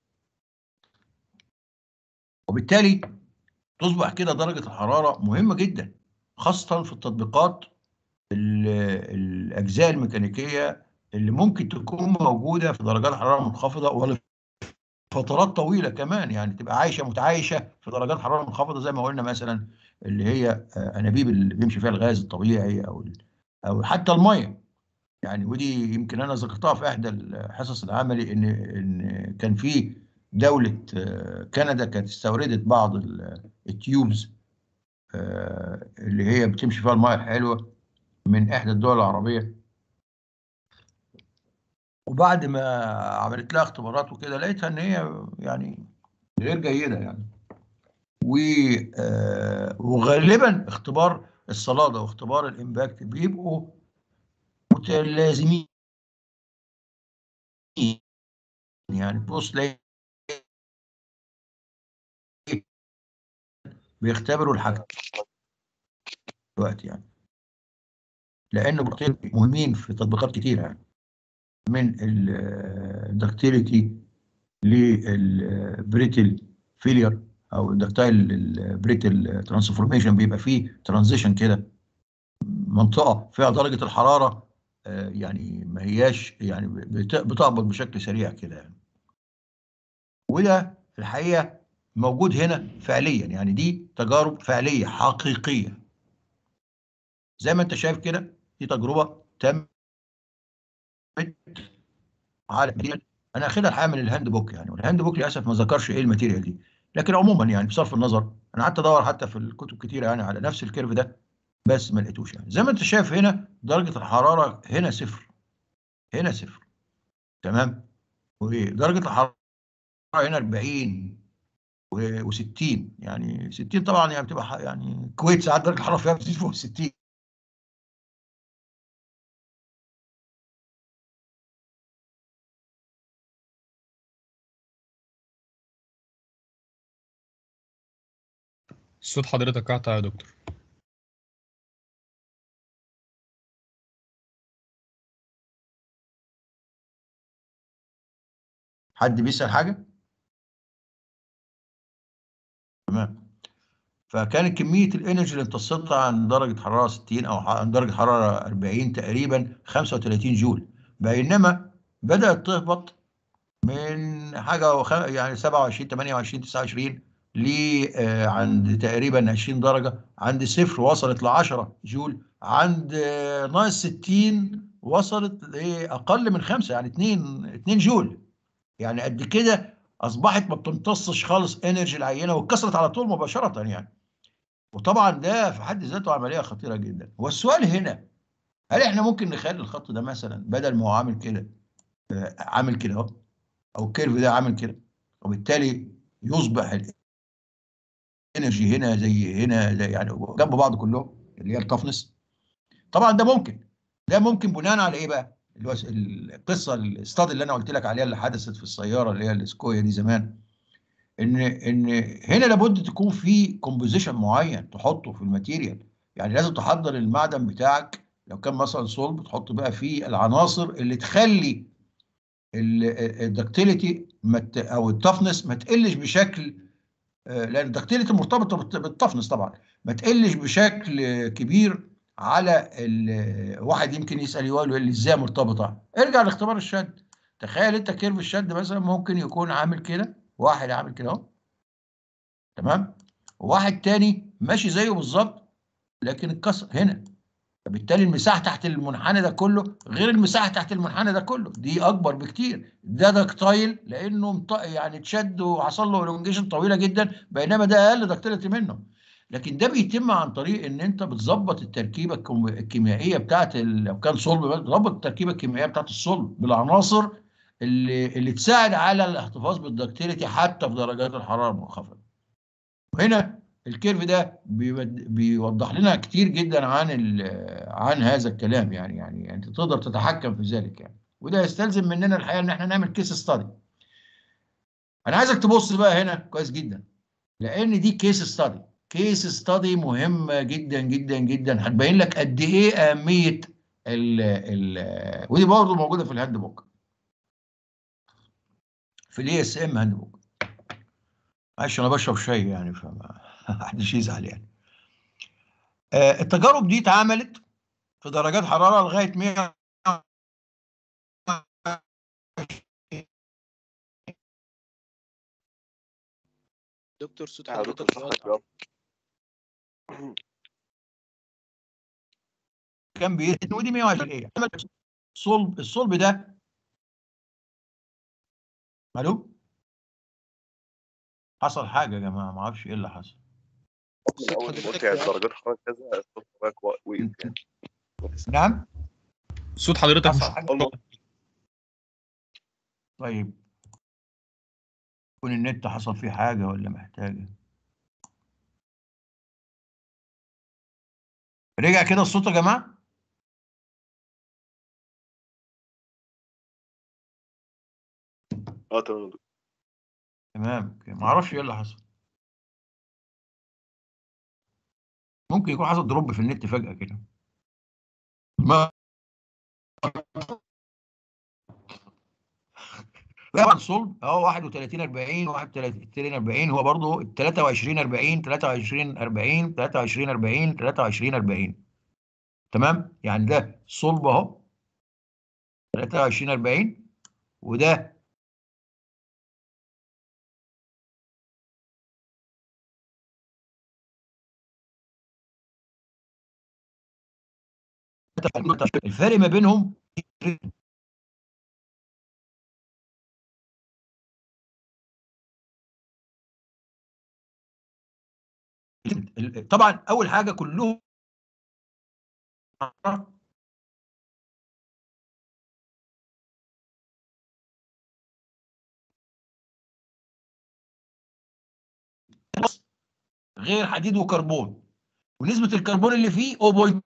وبالتالي تصبح كده درجه الحراره مهمه جدا خاصه في التطبيقات ال- الاجزاء الميكانيكيه اللي ممكن تكون موجوده في درجات حراره منخفضه ولفترات طويله كمان يعني تبقى عايشه متعايشه في درجات حراره منخفضه زي ما قلنا مثلا اللي هي آه، انابيب اللي بيمشي فيها الغاز الطبيعي او ال- او حتى الميه يعني ودي يمكن انا ذكرتها في احدى الحصص العملي ان ان كان في دوله آه، كندا كانت استوردت بعض ال- التيوبز آه، اللي هي بتمشي فيها الميه الحلوه من احدى الدول العربيه وبعد ما عملت لها اختبارات وكده لقيتها ان هي يعني غير جيده يعني و آه، وغالبا اختبار الصلاده واختبار الامباكت بيبقوا متلازمين يعني بص تلاقي بيختبروا الحاجة دلوقتي يعني لأن البروتين مهمين في تطبيقات كتيرة يعني من الدكتيليتي للبريتل فيلير أو الدكتايل البريتل ترانسفورميشن بيبقى فيه ترانزيشن كده منطقة فيها درجة الحرارة آه، يعني ما هياش يعني بت- بتهبط بشكل سريع كده يعني وده في الحقيقة موجود هنا فعليا يعني دي تجارب فعلية حقيقية زي ما انت شايف كده دي تجربة تمت على ماتيريال انا اخدها الحقيقة من الهاند بوك يعني والهاند بوك للاسف ما ذكرش ايه الماتيريال دي لكن عموما يعني بصرف النظر انا قعدت ادور حتى في الكتب كتيرة يعني على نفس الكيرف ده بس ما لقيتوش يعني زي ما انت شايف هنا درجة الحرارة هنا صفر هنا صفر تمام ودرجة الحرارة هنا 40 و60 يعني 60 طبعا يعني بتبقى ح- يعني الكويت ساعات درجه الحراره فيها بتزيد فوق 60 صوت حضرتك قاطع يا دكتور حد بيسأل حاجه تمام فكانت كميه الانرجي اللي امتصتها عن درجه حراره 60 او ح- عن درجه حراره 40 تقريبا 35 جول بينما بدات تهبط من حاجه وخ... يعني 27 28 29 ل آه، عند تقريبا 20 درجه عند صفر وصلت ل 10 جول عند آه، ناقص 60 وصلت لاقل من 5 يعني 2 2 جول يعني قد كده اصبحت ما بتمتصش خالص انرجي العينه واتكسرت على طول مباشره يعني وطبعا ده في حد ذاته عمليه خطيره جدا والسؤال هنا هل احنا ممكن نخلي الخط ده مثلا بدل ما هو عامل كده آه، عامل كده اهو او الكيرف ده عامل كده وبالتالي يصبح الانرجي هنا زي هنا زي يعني جنب بعض كلهم اللي هي التفنس طبعا ده ممكن ده ممكن بناء على ايه بقى اللي هو القصه الاستاد اللي انا قلت لك عليها اللي حدثت في السياره اللي هي الاسكويا دي زمان ان ان هنا لابد تكون في كومبوزيشن معين تحطه في الماتيريال يعني لازم تحضر المعدن بتاعك لو كان مثلا صلب تحط بقى فيه العناصر اللي تخلي الدكتيليتي او التفنس ما تقلش بشكل آه، لان الدكتيليتي مرتبطه بالت- بالتفنس طبعا ما تقلش بشكل كبير على ال- واحد يمكن يسال يقول لي ازاي مرتبطه ارجع لاختبار الشد تخيل انت كيرف الشد مثلا ممكن يكون عامل كده واحد عامل كده اهو تمام وواحد تاني ماشي زيه بالظبط لكن اتكسر هنا فبالتالي المساحه تحت المنحنى ده كله غير المساحه تحت المنحنى ده كله دي اكبر بكتير ده دكتايل لانه مط- يعني اتشد وحصل له الونجيشن طويله جدا بينما ده اقل دكتيلتي منه لكن ده بيتم عن طريق ان انت بتظبط التركيبه الكم- الكيميائيه بتاعت ال- لو كان صلب بس بتظبط التركيبه الكيميائيه بتاعت الصلب بالعناصر اللي اللي تساعد على الاحتفاظ بالدكتيلتي حتى في درجات الحراره المنخفضه. وهنا الكيرف ده بيود- بيوضح لنا كتير جدا عن ال- عن هذا الكلام يعني يعني انت تقدر تتحكم في ذلك يعني وده يستلزم مننا الحقيقه ان احنا نعمل كيس ستادي. انا عايزك تبص بقى هنا كويس جدا لان دي كيس ستادي كيس ستادي مهمه جدا جدا جدا هتبين لك قد ايه اهميه ال ال ودي برضه موجوده في الهاند بوك في الاي اس ام هاند بوك معلش انا بشرب شاي يعني فما حدش يزعل يعني آه، التجارب دي اتعملت في درجات حراره لغايه 100 دكتور صوت يا دكتور حضرتك صحتك بيقطع يا كان بيتن ودي 120 ايه الصلب الصلب ده الو حصل حاجه يا جماعه ما اعرفش ايه اللي حصل صوت اول ما حضرتك قلت يعني بيقطع. درجات حراره كذا الصوت بتاعك وقف يعني نعم صوت حضرتك مش حصل حاجه اول ما طيب يكون النت حصل فيه حاجه ولا محتاجه رجع كده الصوت يا جماعه اه تمام يا دكتور. تمام اوكي ما اعرفش ايه اللي حصل ممكن يكون حصل دروب في النت فجأة كده ما طبعا صلب اهو 31 40 31 40 هو برضه 23 40 23 40 23 40 23 40 تمام يعني ده صلب اهو 23 40 وده الفرق ما بينهم طبعا اول حاجه كلهم غير حديد وكربون ونسبه الكربون اللي فيه 0.2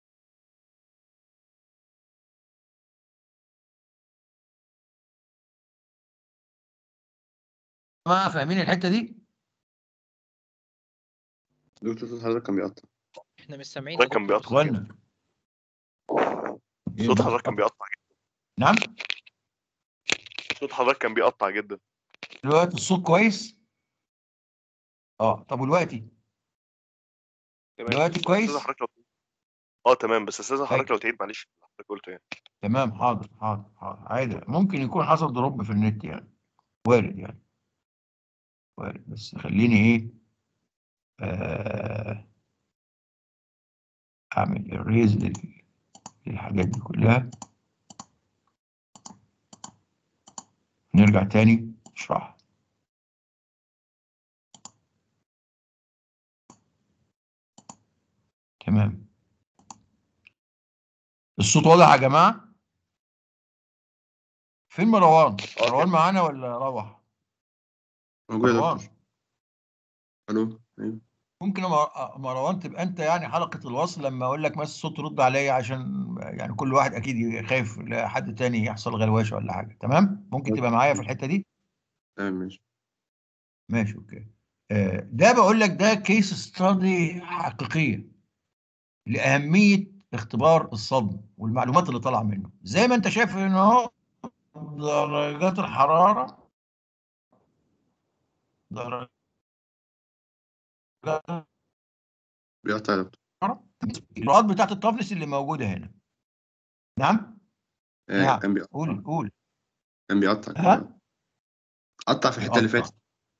ما فاهمين الحته دي دكتور صوت حضرتك كان بيقطع احنا مش سامعين يا حضرتك كان دكتور بيقطع اخوانا إيه صوت بقى؟ حضرتك كان بيقطع نعم صوت حضرتك كان بيقطع جدا دلوقتي الصوت كويس اه طب ودلوقتي تمام دلوقتي بس كويس؟ استاذ حضرتك لو اه تمام بس استاذ طيب. حضرتك لو تعيد معلش اللي حضرتك قلته يعني تمام حاضر حاضر حاضر عادي ممكن يكون حصل دروب في النت يعني وارد يعني وارد بس خليني ايه آه اعمل الريز للحاجات دي كلها نرجع تاني نشرح تمام الصوت واضح يا جماعه فين مروان مروان معانا ولا روح موجود يا مروان دكتور الو ايوه ممكن يا مر- مروان تبقى انت يعني حلقه الوصل لما اقول لك بس الصوت رد عليا عشان يعني كل واحد اكيد خايف لحد تاني يحصل غلواشه ولا حاجه تمام ممكن تبقى معايا في الحته دي تمام ماشي ماشي اوكي آه، ده بقول لك ده كيس ستادي حقيقيه لاهميه اختبار الصدمه والمعلومات اللي طالعه منه زي ما انت شايف ان اهو درجات الحراره درجات بيقطع يا دكتور الإجراءات بتاعت التفلس اللي موجوده هنا نعم آه، نعم. كان بيقطع قول قول كان بيقطع ها؟ كده. قطع في الحته اللي قطع. فاتت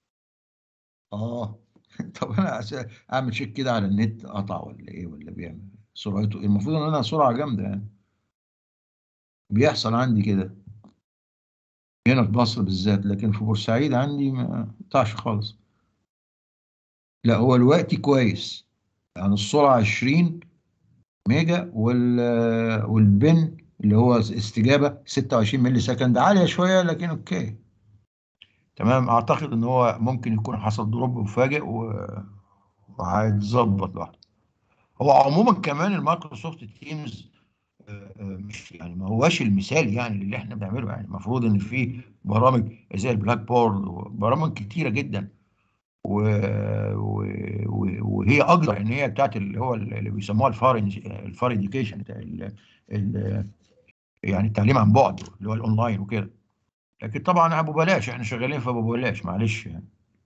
اه طب انا عشان اعمل شيك كده على النت قطع ولا ايه ولا بيعمل سرعته إيه؟ المفروض ان انا سرعه جامده يعني بيحصل عندي كده هنا في مصر بالذات لكن في بورسعيد عندي ما قطعش خالص لا هو الوقت كويس يعني السرعه 20 ميجا وال والبن اللي هو استجابه 26 ملي سكند عاليه شويه لكن اوكي تمام اعتقد ان هو ممكن يكون حصل دروب مفاجئ و- وهيتظبط لوحده هو عموما كمان المايكروسوفت تيمز آه، آه، مش يعني ما هواش المثال يعني اللي احنا بنعمله يعني المفروض ان في برامج زي البلاك بورد وبرامج كتيره جدا و... و... و... وهي اقدر ان هي بتاعت اللي هو اللي بيسموها الفارن الفار اديوكيشن ال... ال... يعني التعليم عن بعد اللي هو الاونلاين وكده لكن طبعا ابو بلاش احنا شغالين في ابو بلاش معلش يعني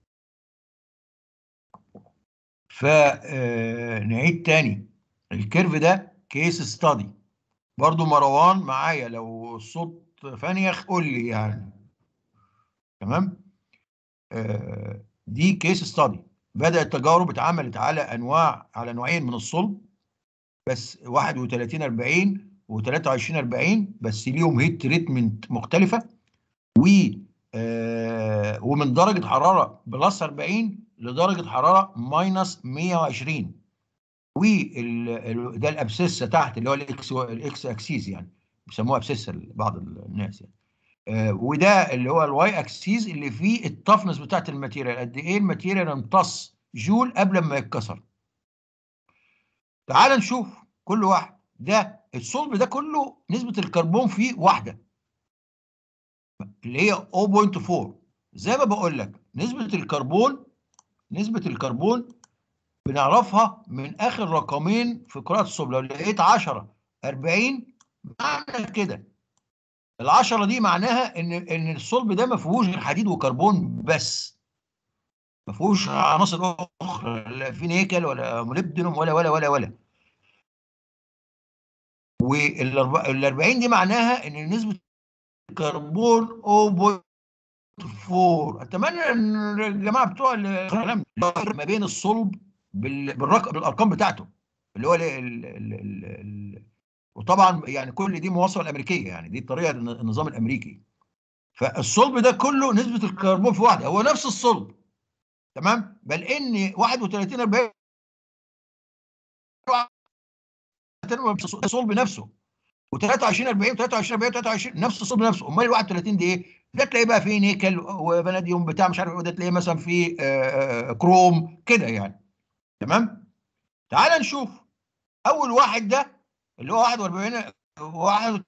فنعيد تاني الكيرف ده كيس ستادي برضو مروان معايا لو الصوت فانيخ قول لي يعني تمام آه، دي كيس ستادي بدأت تجارب اتعملت على انواع على نوعين من الصلب بس 31 40 و23 40 بس ليهم هيت تريتمنت مختلفه و آه، ومن درجه حراره بلس 40 لدرجه حراره ماينس 120 وال ده الابسسه تحت اللي هو الاكس الاكس اكسيس يعني بيسموها ابسسه لبعض الناس يعني آه، وده اللي هو الواي اكسيس اللي فيه التفنس بتاعت الماتيريال قد ايه الماتيريال امتص جول قبل ما يتكسر تعال نشوف كل واحد ده الصلب ده كله نسبة الكربون فيه واحدة اللي هي 0.4 زي ما بقول لك نسبة الكربون نسبة الكربون بنعرفها من آخر رقمين في قراءة الصلب لو لقيت 10 40 معنى كده العشرة دي معناها ان ان الصلب ده ما فيهوش غير حديد وكربون بس ما فيهوش عناصر اخرى لا في نيكل ولا موليبدينوم ولا ولا ولا ولا وال 40 دي معناها ان نسبه الكربون 0.4 اتمنى ان الجماعه بتوع الكلام ما بين الصلب بال- بالرقم بالارقام بتاعته اللي هو ال ال ال ال ال وطبعا يعني كل دي مواصفه الامريكيه يعني دي طريقه النظام الامريكي فالصلب ده كله نسبه الكربون في واحده هو نفس الصلب تمام بل ان 31 40 الصلب نفسه و23 40 23 40 23 نفس الصلب نفسه امال ال 31 دي ايه؟ ده تلاقيه بقى فيه نيكل وفاناديوم بتاع مش عارف ايه وده تلاقيه مثلا فيه آه، آه، كروم كده يعني تمام؟ تعال نشوف اول واحد ده اللي هو 41 41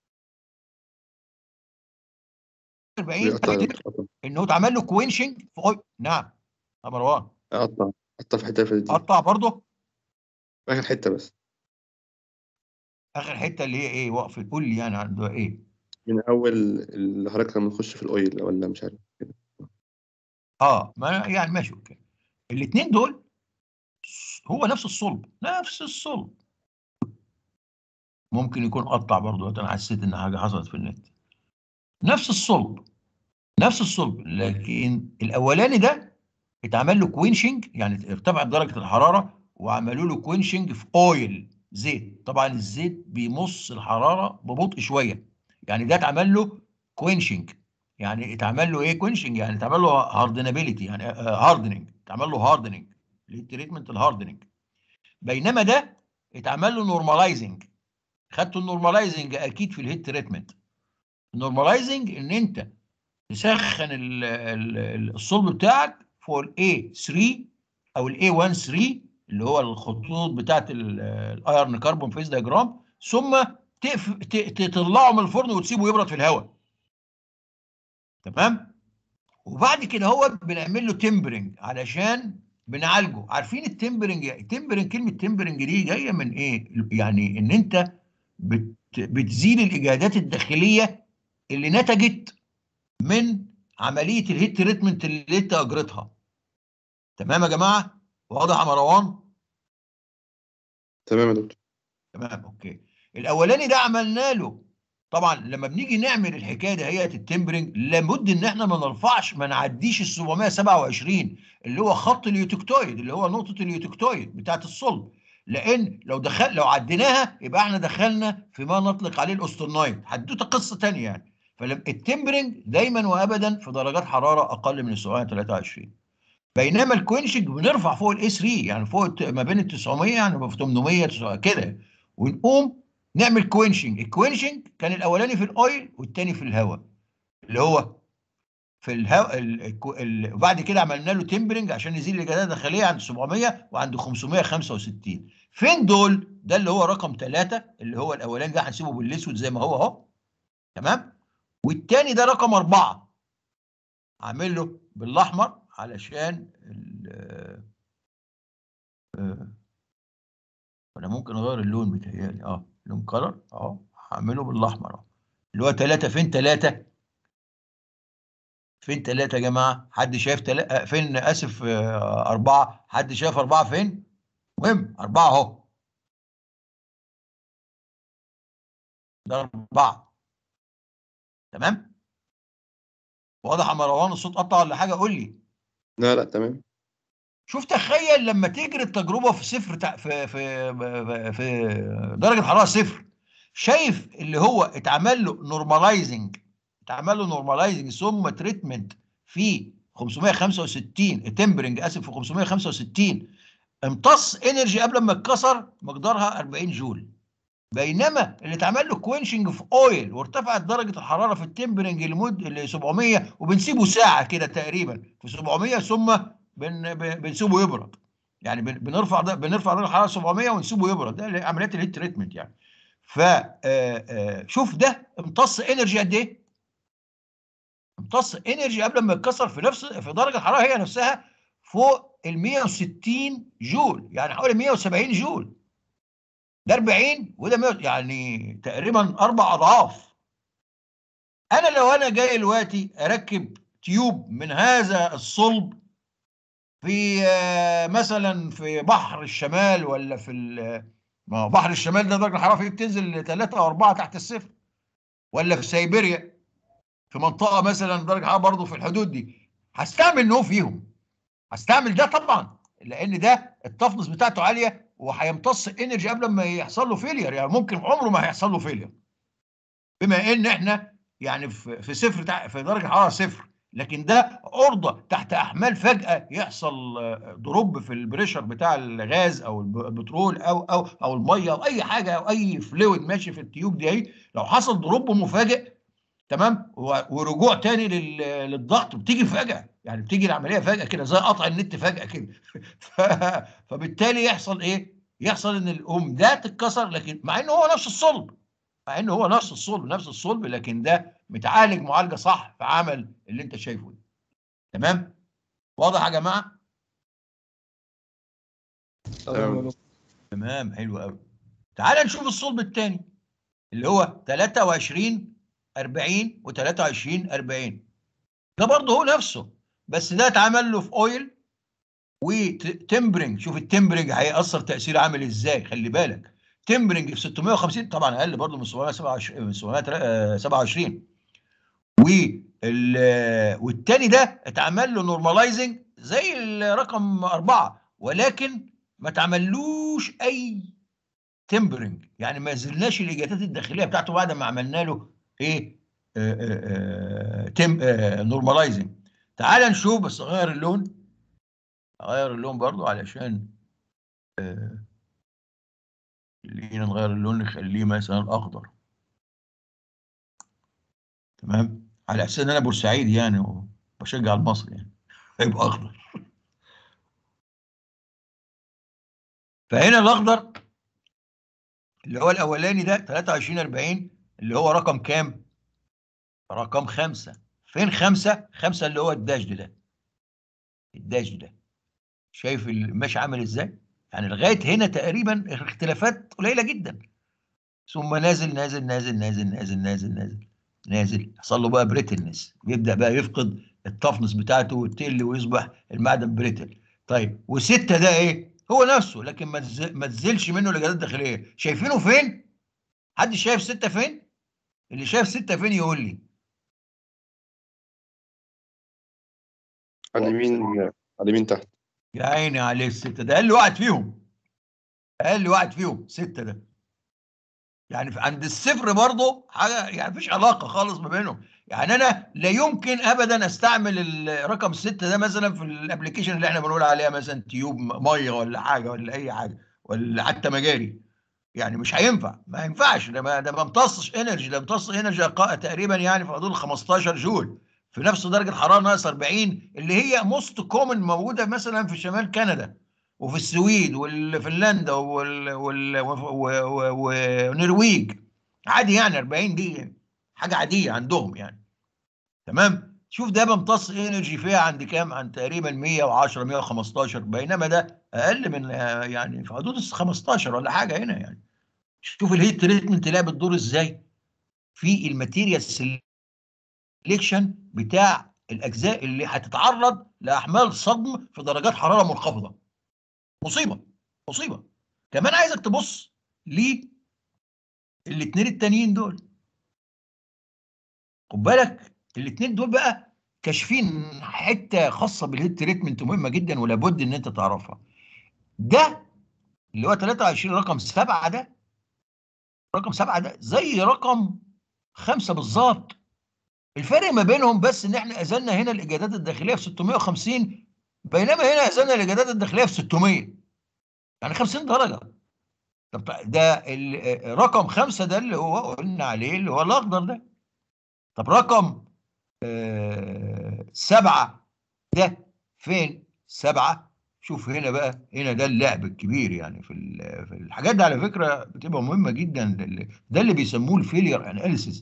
بيقطع يا دكتور قطع ان هو اتعمل له كوينشنج في أوي. نعم يا مروان قطع قطع في الحته اللي فاتت دي قطع برضه اخر حته بس اخر حته اللي هي ايه وقف قول لي يعني عنده ايه من اول اللي حضرتك لما نخش في الاويل ولا مش عارف كده اه ما يعني ماشي اوكي الاثنين دول هو نفس الصلب نفس الصلب ممكن يكون قطع برضه انا حسيت ان حاجه حصلت في النت نفس الصلب نفس الصلب لكن الاولاني ده اتعمل له كوينشنج يعني ارتفعت درجه الحراره وعملوا له كوينشنج في اويل زيت طبعا الزيت بيمص الحراره ببطء شويه يعني ده اتعمل له كوينشنج يعني اتعمل له ايه كوينشنج يعني اتعمل له هاردنابيلتي يعني هاردننج اتعمل له هاردننج للتريتمنت الهاردننج بينما ده اتعمل له نورماليزنج خدتوا النورماليزنج اكيد في الهيت تريتمنت النورماليزنج ان انت تسخن ال- ال- الصلب بتاعك فوق الاي 3 او الاي 1 3 اللي هو الخطوط بتاعت الايرن كربون فيز دياجرام ثم تقف- ت- تطلعه من الفرن وتسيبه يبرد في الهواء تمام وبعد كده هو بنعمل له تمبرنج علشان بنعالجه عارفين التمبرنج التمبرنج كلمه تمبرنج دي جايه من ايه يعني ان انت بت بتزيل الاجهادات الداخليه اللي نتجت من عمليه الهيت تريتمنت اللي انت اجرتها تمام يا جماعه واضح يا مروان تمام يا دكتور تمام اوكي الاولاني ده عملنا له طبعا لما بنيجي نعمل الحكايه دي هي التمبرنج لابد ان احنا ما نرفعش ما نعديش ال 727 اللي هو خط اليوتكتويد اللي هو نقطه اليوتكتويد بتاعت الصلب لان لو دخل لو عديناها يبقى احنا دخلنا في ما نطلق عليه الاوسترنايت حدوته قصه ثانيه يعني فالتمبرنج دايما وابدا في درجات حراره اقل من ال 723 بينما الكوينشنج بنرفع فوق الاي 3 يعني فوق الت- ما بين ال 900 يعني في 800 900 كده ونقوم نعمل كوينشنج الكوينشنج كان الاولاني في الاويل والتاني في الهواء اللي هو في الهواء ال... الكو- ال... وبعد كده عملنا له تمبرنج عشان يزيل الاجهادات الداخليه عند 700 وعند 565 فين دول ده اللي هو رقم ثلاثة اللي هو الاولاني ده هنسيبه بالاسود زي ما هو اهو تمام والتاني ده رقم أربعة عامل له بالاحمر علشان ال... آه، انا ممكن اغير اللون بتهيألي اه لون كلر اه هعمله بالاحمر اهو اللي هو ثلاثة فين ثلاثة فين ثلاثة يا جماعة حد شايف تلا... آه، فين اسف آه، أربعة حد شايف أربعة فين مهم أربعة أهو ده أربعة تمام واضح يا مروان الصوت قطع ولا حاجة قول لي لا لا تمام شوف تخيل لما تجري التجربه في صفر تع- في في في درجه حراره صفر شايف اللي هو اتعمل له نورماليزنج اتعمل له نورماليزنج ثم تريتمنت في 565 تمبرنج اسف في 565 امتص انرجي قبل ما اتكسر مقدارها 40 جول بينما اللي اتعمل له كوينشنج في اويل وارتفعت درجه الحراره في التمبرنج لمد ل 700 وبنسيبه ساعه كده تقريبا في 700 ثم بن ب- بنسيبه يبرد يعني بن- بنرفع ده بنرفع درجه الحراره 700 ونسيبه يبرد ده عمليات الهيت تريتمنت يعني ف آه، آه، شوف ده امتص انرجي قد ايه امتص انرجي قبل ما يتكسر في نفس في درجه الحراره هي نفسها فوق ال 160 جول يعني حوالي 170 جول ده 40 وده 100 يعني تقريبا اربع اضعاف انا لو انا جاي دلوقتي اركب تيوب من هذا الصلب في آه، مثلا في بحر الشمال ولا في ال- ما هو بحر الشمال ده درجه الحراره فيه بتنزل 3 او 4 تحت الصفر ولا في سيبيريا في منطقه مثلا درجه الحراره برضه في الحدود دي هستعمل نو فيهم هستعمل ده طبعا لان ده التفنس بتاعته عاليه وهيمتص انرجي قبل ما يحصل له فيلير يعني ممكن عمره ما هيحصل له فيلير بما ان احنا يعني في في صفر تع- في درجه حراره صفر لكن ده عرضه تحت احمال فجاه يحصل آه، دروب في البريشر بتاع الغاز او الب- البترول او او او الميه او اي حاجه او اي فلويد ماشي في التيوب دي اهي لو حصل دروب مفاجئ تمام و- ورجوع تاني لل- للضغط بتيجي فجاه يعني بتيجي العمليه فجاه كده زي قطع النت فجاه كده ف- فبالتالي يحصل ايه؟ يحصل ان الام ده تتكسر لكن مع ان هو نفس الصلب مع ان هو نفس الصلب نفس الصلب لكن ده متعالج معالجه صح في عمل اللي انت شايفه ده تمام؟ واضح يا جماعه؟ تمام. تمام حلو قوي تعال نشوف الصلب الثاني اللي هو 23 40 و23 40 ده برضه هو نفسه بس ده اتعمل له في اويل وتمبرنج شوف التمبرنج هيأثر تأثير عامل ازاي خلي بالك تمبرنج في 650 طبعا اقل برضه من 727 من 727 وال والتاني ده اتعمل له نورماليزنج زي الرقم أربعة ولكن ما تعملوش أي تمبرنج يعني ما زلناش الإجابات الداخلية بتاعته بعد ما عملنا له إيه آه، آه، آه، تم نورماليزنج تعال نشوف بس أغير اللون أغير اللون برضو علشان آه، خلينا نغير اللون نخليه مثلا اخضر تمام على اساس ان انا بورسعيد يعني وبشجع المصري يعني هيبقى اخضر فهنا الاخضر اللي هو الاولاني ده 23 40 اللي هو رقم كام؟ رقم خمسة فين خمسة؟ خمسة اللي هو الداش ده الداش ده شايف الماشي عامل ازاي؟ يعني لغايه هنا تقريبا الاختلافات قليله جدا ثم نازل نازل نازل نازل نازل نازل نازل نازل حصل له بقى بريتلنس يبدا بقى يفقد التفنس بتاعته وتقل ويصبح المعدن بريتل طيب وستة ده ايه؟ هو نفسه لكن ما تز- ما تزلش منه الاجهادات الداخليه شايفينه فين؟ حد شايف ستة فين؟ اللي شايف ستة فين يقول لي على اليمين على اليمين تحت يا عيني عليه الستة ده اقل واحد فيهم اقل واحد فيهم ستة ده يعني في- عند الصفر برضه حاجه يعني مفيش علاقه خالص ما بينهم يعني انا لا يمكن ابدا استعمل الرقم ستة ده مثلا في الابلكيشن اللي احنا بنقول عليها مثلا تيوب ميه ولا حاجه ولا اي حاجه ولا حتى مجاري يعني مش هينفع ما ينفعش ده ما ده ما امتصش انرجي ده امتص انرجي تقريبا يعني في حدود 15 جول في نفس درجه حراره ناقص 40 اللي هي موست كومن موجوده مثلا في شمال كندا وفي السويد والفنلندا وال- وال- و- و- و- والنرويج عادي يعني 40 دي حاجه عاديه عندهم يعني تمام شوف ده بيمتص انرجي فيها عند كام عند تقريبا 110 115 بينما ده اقل من آه، يعني في حدود ال 15 ولا حاجه هنا يعني شوف الهيت تريتمنت تلاقيها بتدور ازاي في الماتيريال سيلكشن بتاع الاجزاء اللي هتتعرض لاحمال صدم في درجات حراره منخفضه مصيبه مصيبه كمان عايزك تبص للاثنين التانيين دول خد بالك الاثنين دول بقى كاشفين حته خاصه بالهيت تريتمنت مهمه جدا ولابد ان انت تعرفها ده اللي هو 23 رقم 7 ده رقم 7 ده زي رقم 5 بالظبط الفرق ما بينهم بس ان احنا ازلنا هنا الاجادات الداخليه في 650 بينما هنا ازلنا الاجادات الداخليه في 600 يعني 50 درجه طب ده ال- رقم خمسة ده اللي هو قلنا عليه اللي هو الأخضر ده طب رقم آه، سبعة ده فين سبعة شوف هنا بقى هنا ده اللعب الكبير يعني في ال- في الحاجات دي على فكرة بتبقى مهمة جدا لل- ده اللي بيسموه الفيلير اناليسيس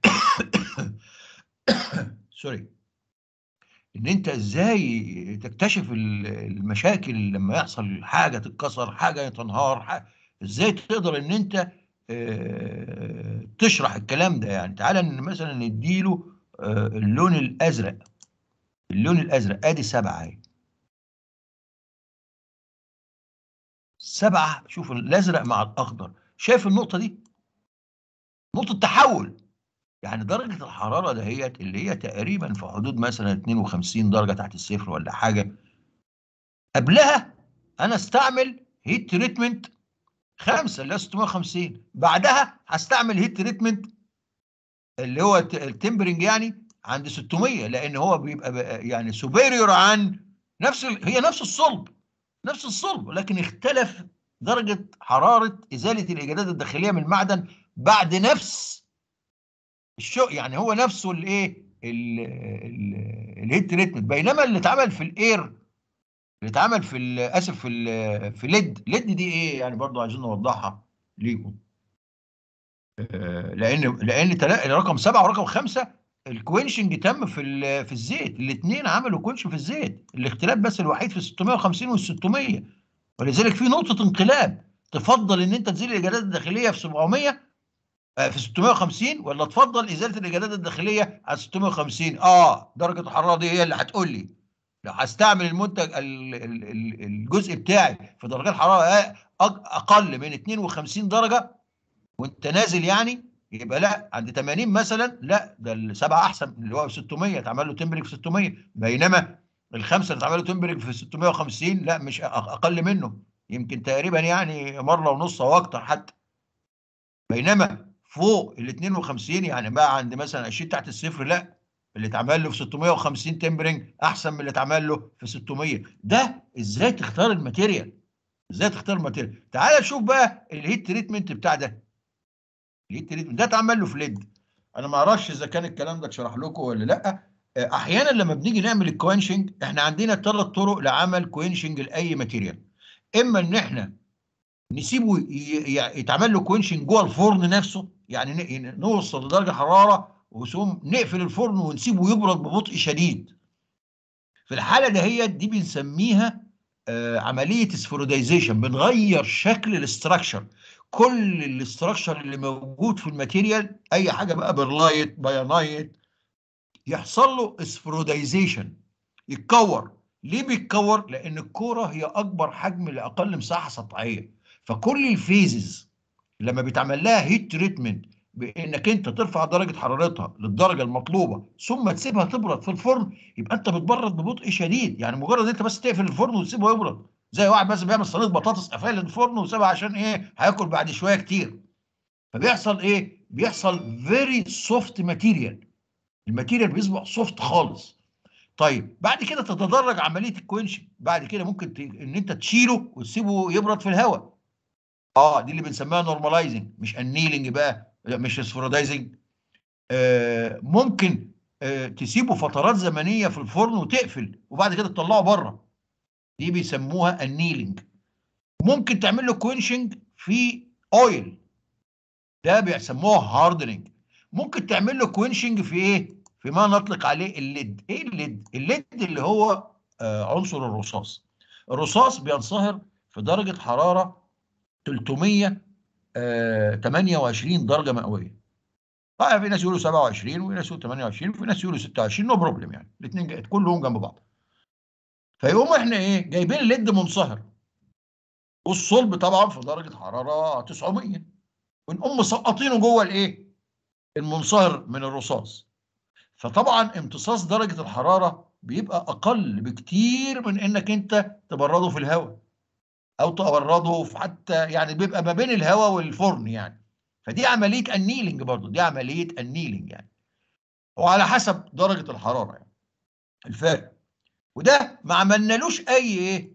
سوري ان انت ازاي تكتشف ال- المشاكل لما يحصل حاجه تتكسر حاجه تنهار حاجة ازاي تقدر ان انت آه، تشرح الكلام ده يعني تعالى ان مثلا نديله آه، اللون الازرق اللون الازرق ادي سبعه اهي سبعه شوف الازرق مع الاخضر شايف النقطه دي نقطه تحول يعني درجه الحراره دهيت اللي هي تقريبا في حدود مثلا 52 درجه تحت الصفر ولا حاجه قبلها انا استعمل هيت تريتمنت خمسة اللي هي 650 بعدها هستعمل هيت تريتمنت اللي هو الت- التمبرنج يعني عند 600 لان هو بيبقى بقى يعني سوبيريور عن نفس ال... هي نفس الصلب نفس الصلب لكن اختلف درجة حرارة إزالة الإجادات الداخلية من المعدن بعد نفس الشو يعني هو نفسه الايه الهيت تريتمنت بينما اللي اتعمل في الاير اللي اتعمل في ال- اسف في ال- في ليد ليد دي ايه يعني برضو عايزين نوضحها ليكم آه، لان لان تلا- رقم سبعه ورقم خمسه الكوينشنج تم في ال- في الزيت الاثنين عملوا كوينش في الزيت الاختلاف بس الوحيد في 650 وال 600 ولذلك في نقطه انقلاب تفضل ان انت تزيل الايجادات الداخليه في 700 آه، في 650 ولا تفضل ازاله الايجادات الداخليه على 650 اه درجه الحراره دي هي اللي هتقول لي لو هستعمل المنتج ال- ال- ال- الجزء بتاعي في درجات حراره أ- اقل من 52 درجه وانت نازل يعني يبقى لا عند 80 مثلا لا ده السبعه احسن اللي هو 600 اتعمل له تمبريك في 600 بينما الخمسه اللي اتعمل له تمبريك في 650 لا مش أ- اقل منه يمكن تقريبا يعني مره ونص او اكتر حتى بينما فوق ال 52 يعني بقى عند مثلا 20 تحت الصفر لا اللي اتعمل له في 650 تمبرنج احسن من اللي اتعمل له في 600 ده ازاي تختار الماتيريال ازاي تختار الماتيريال تعال شوف بقى الهيت تريتمنت بتاع ده الهيت تريتمنت ده اتعمل له في ليد انا ما اعرفش اذا كان الكلام ده اتشرح لكم ولا لا آه، احيانا لما بنيجي نعمل الكوينشنج احنا عندنا ثلاث طرق لعمل كوينشنج لاي ماتيريال اما ان احنا نسيبه ي- ي- يتعمل له كوينشنج جوه الفرن نفسه يعني ن- نوصل لدرجه حراره وثم نقفل الفرن ونسيبه يبرد ببطء شديد في الحاله دهيت دي بنسميها آه، عمليه سفرودايزيشن بنغير شكل الاستراكشر كل الاستراكشر اللي موجود في الماتيريال اي حاجه بقى برلايت بايونايت يحصل له سفرودايزيشن يتكور ليه بيتكور لان الكوره هي اكبر حجم لاقل مساحه سطحيه فكل الفيزز لما بيتعمل لها هيت تريتمنت بانك انت ترفع درجه حرارتها للدرجه المطلوبه ثم تسيبها تبرد في الفرن يبقى انت بتبرد ببطء شديد يعني مجرد انت بس تقفل الفرن وتسيبه يبرد زي واحد بس بيعمل صينيه بطاطس قفل الفرن وسابها عشان ايه هياكل بعد شويه كتير فبيحصل ايه بيحصل فيري سوفت ماتيريال الماتيريال بيصبح سوفت خالص طيب بعد كده تتدرج عمليه الكوينش بعد كده ممكن ت... ان انت تشيله وتسيبه يبرد في الهواء اه دي اللي بنسميها نورماليزنج مش انيلنج بقى لا مش سفرودايزنج آه ممكن آه تسيبه فترات زمنيه في الفرن وتقفل وبعد كده تطلعه بره دي بيسموها انيلنج ممكن تعمل له كوينشنج في اويل ده بيسموه هاردنينج ممكن تعمل له كوينشنج في ايه في ما نطلق عليه الليد ايه الليد الليد اللي هو آه عنصر الرصاص الرصاص بينصهر في درجه حراره 328 درجه مئويه طيب في ناس يقولوا 27 وفي ناس يقولوا 28 وفي ناس يقولوا 26 نو بروبلم يعني الاثنين كلهم جنب بعض فيقوم احنا ايه جايبين الليد منصهر والصلب طبعا في درجه حراره 900 ونقوم مسقطينه جوه الايه المنصهر من الرصاص فطبعا امتصاص درجه الحراره بيبقى اقل بكتير من انك انت تبرده في الهواء او تبرده في حتى يعني بيبقى ما بين الهواء والفرن يعني فدي عمليه النيلنج برضو دي عمليه النيلنج يعني وعلى حسب درجه الحراره يعني الفارق وده ما عملنالوش اي ايه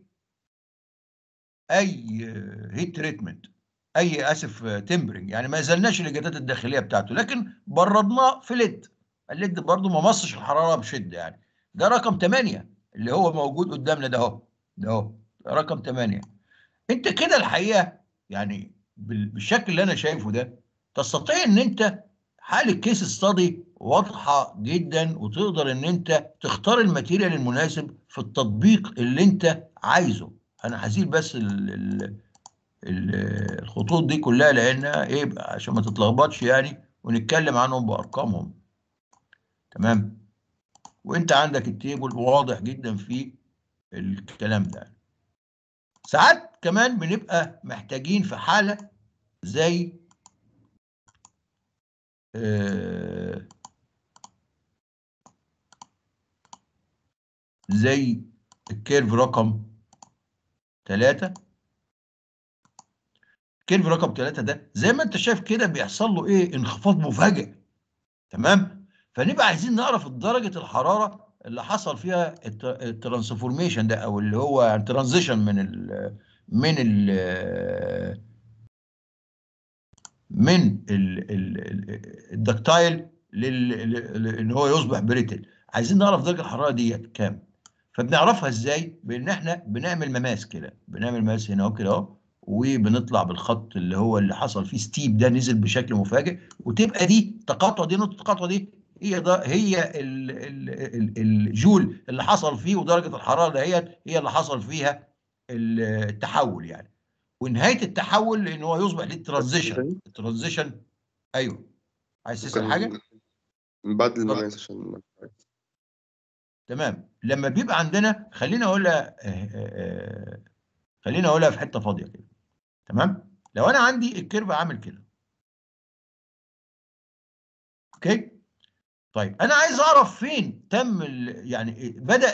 اي هيت تريتمنت اي اسف تمبرنج يعني ما زلناش الاجهادات الداخليه بتاعته لكن بردناه في ليد الليد برضو ما مصش الحراره بشده يعني ده رقم 8 اللي هو موجود قدامنا ده اهو ده اهو رقم 8 انت كده الحقيقه يعني بالشكل اللي انا شايفه ده تستطيع ان انت حاله كيس ستادي واضحه جدا وتقدر ان انت تختار الماتيريال المناسب في التطبيق اللي انت عايزه انا هسيب بس ال ال ال الخطوط دي كلها لانها ايه عشان ما تتلخبطش يعني ونتكلم عنهم بارقامهم تمام وانت عندك التيبل واضح جدا في الكلام ده ساعات كمان بنبقى محتاجين في حالة زي آه زي الكيرف رقم ثلاثة الكيرف رقم ثلاثة ده زي ما انت شايف كده بيحصل له ايه انخفاض مفاجئ تمام فنبقى عايزين نعرف درجة الحرارة اللي حصل فيها الترانسفورميشن ده او اللي هو الترانزيشن من ال من ال من الدكتايل ان هو يصبح بريتل عايزين نعرف درجه الحراره ديت كام فبنعرفها ازاي بان احنا بنعمل مماس كده بنعمل مماس هنا اهو كده اهو وبنطلع بالخط اللي هو اللي حصل فيه ستيب ده نزل بشكل مفاجئ وتبقى دي تقاطع دي نقطه التقاطع دي هي ده هي ال ال ال الجول اللي حصل فيه ودرجه الحراره دهيت هي اللي حصل فيها التحول يعني ونهايه التحول ان هو يصبح للترانزيشن الترانزيشن ايوه عايز تسال حاجه من بعد المماس عشان تمام لما بيبقى عندنا خلينا اقولها خلينا اقولها في حته فاضيه كده تمام لو انا عندي الكيرف عامل كده اوكي طيب انا عايز اعرف فين تم يعني بدا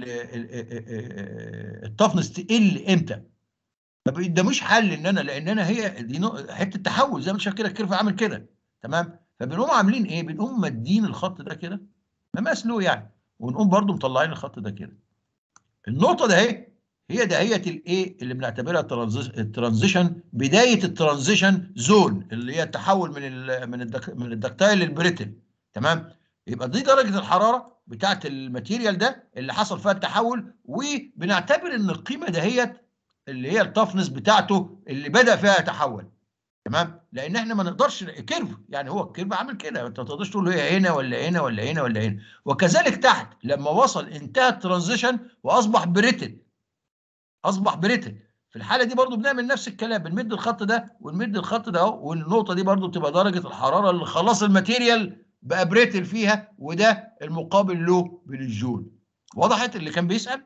التفنس تقل امتى ما قداموش حل ان انا لان انا هي دي حته تحول زي ما شايف كده الكيرف عامل كده تمام فبنقوم عاملين ايه بنقوم مادين الخط ده كده مماس له يعني ونقوم برضو مطلعين الخط ده كده النقطه ده اهي هي دهية الايه اللي بنعتبرها الترانزيش- الترانزيشن بدايه الترانزيشن زون اللي هي التحول من ال من الدك من الدكتايل للبريتل تمام يبقى دي درجه الحراره بتاعت الماتيريال ده اللي حصل فيها التحول وبنعتبر ان القيمه دهيت اللي هي التفنس بتاعته اللي بدا فيها يتحول تمام لان احنا ما نقدرش كيرف يعني هو الكيرف عامل كده انت ما تقدرش تقول هي هنا ولا هنا ولا هنا ولا هنا وكذلك تحت لما وصل انتهى الترانزيشن واصبح بريتل اصبح بريتل في الحاله دي برضو بنعمل نفس الكلام بنمد الخط ده ونمد الخط ده اهو والنقطه دي برضو بتبقى درجه الحراره اللي خلاص الماتيريال بقى بريتل فيها وده المقابل له بالجول وضحت اللي كان بيسال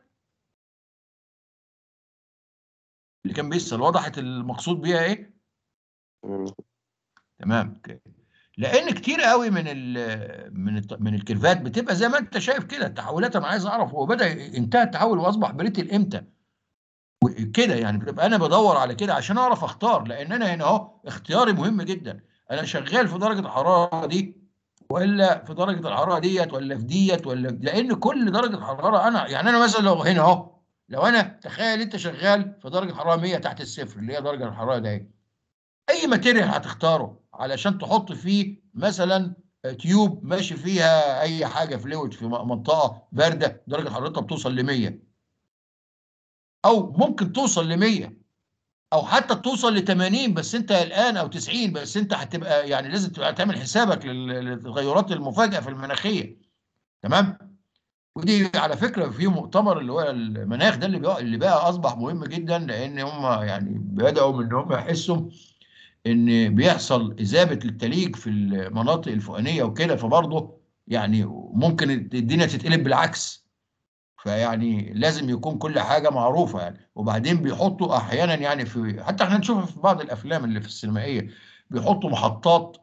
اللي كان بيسال وضحت المقصود بيها ايه تمام تمام اوكي لان كتير قوي من ال من الت- من الكيرفات بتبقى زي ما انت شايف كده التحولات انا عايز اعرف هو بدا انتهى التحول واصبح بريتل امتى كده يعني بتبقى انا بدور على كده عشان اعرف اختار لان انا هنا اهو اختياري مهم جدا انا شغال في درجه الحراره دي ولا في درجه الحراره ديت ولا في ديت ولا في لان كل درجه حراره انا يعني انا مثلا لو هنا اهو لو انا تخيل انت شغال في درجه حراره 100 تحت الصفر اللي هي درجه الحراره دي اي ماتيريال هتختاره علشان تحط فيه مثلا تيوب ماشي فيها اي حاجه فلويد في منطقه بارده درجه حرارتها بتوصل ل 100 او ممكن توصل ل 100 او حتى توصل ل 80 بس انت قلقان او 90 بس انت هتبقى يعني لازم تبقى تعمل حسابك لل- للتغيرات المفاجئه في المناخيه تمام ودي على فكره في مؤتمر اللي هو المناخ ده اللي بقى اللي بقى اصبح مهم جدا لان هم يعني بداوا من ان هم يحسوا ان بيحصل اذابه للتليج في المناطق الفوقانيه وكده فبرضه يعني ممكن الدنيا تتقلب بالعكس فيعني لازم يكون كل حاجه معروفه يعني وبعدين بيحطوا احيانا يعني في حتى احنا نشوف في بعض الافلام اللي في السينمائيه بيحطوا محطات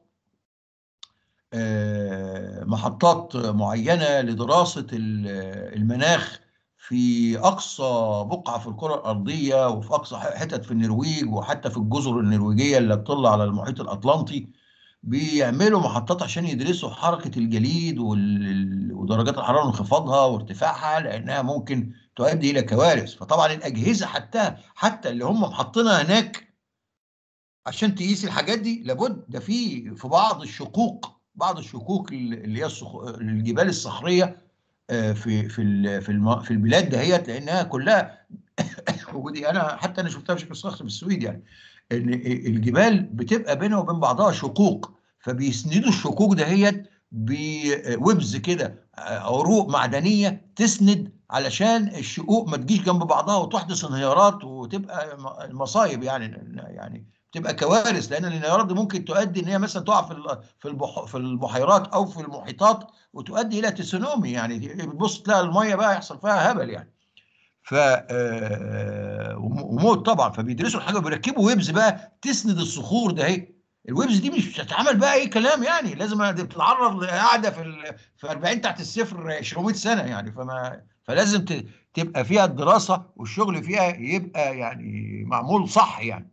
آه، محطات معينه لدراسه ال- المناخ في اقصى بقعه في الكره الارضيه وفي اقصى حتت في النرويج وحتى في الجزر النرويجيه اللي بتطل على المحيط الاطلنطي بيعملوا محطات عشان يدرسوا حركه الجليد وال- ودرجات الحراره وانخفاضها وارتفاعها لانها ممكن تؤدي الى كوارث فطبعا الاجهزه حتى حتى اللي هم محطينها هناك عشان تقيس الحاجات دي لابد ده في في بعض الشقوق بعض الشقوق اللي هي الصخ- الجبال الصخريه آه، في في ال- في الم- في البلاد دهيت لانها كلها ودي انا حتى انا شفتها بشكل شخصي في السويد يعني ان الجبال بتبقى بينها وبين بعضها شقوق فبيسندوا الشقوق دهيت بوبز كده آه، عروق معدنيه تسند علشان الشقوق ما تجيش جنب بعضها وتحدث انهيارات وتبقى م- مصايب يعني يعني تبقى كوارث لان الانهيارات دي ممكن تؤدي ان هي مثلا تقع في ال- في البح- في البحيرات او في المحيطات وتؤدي الى تسونامي يعني بتبص تلاقي الميه بقى يحصل فيها هبل يعني ف آه، وم- وموت طبعا فبيدرسوا الحاجه وبيركبوا ويبز بقى تسند الصخور ده اهي الويبز دي مش بتتعمل بقى اي كلام يعني لازم دي بتتعرض لقاعده في ال... في 40 تحت الصفر 200 سنه يعني فما فلازم ت... تبقى فيها الدراسه والشغل فيها يبقى يعني معمول صح يعني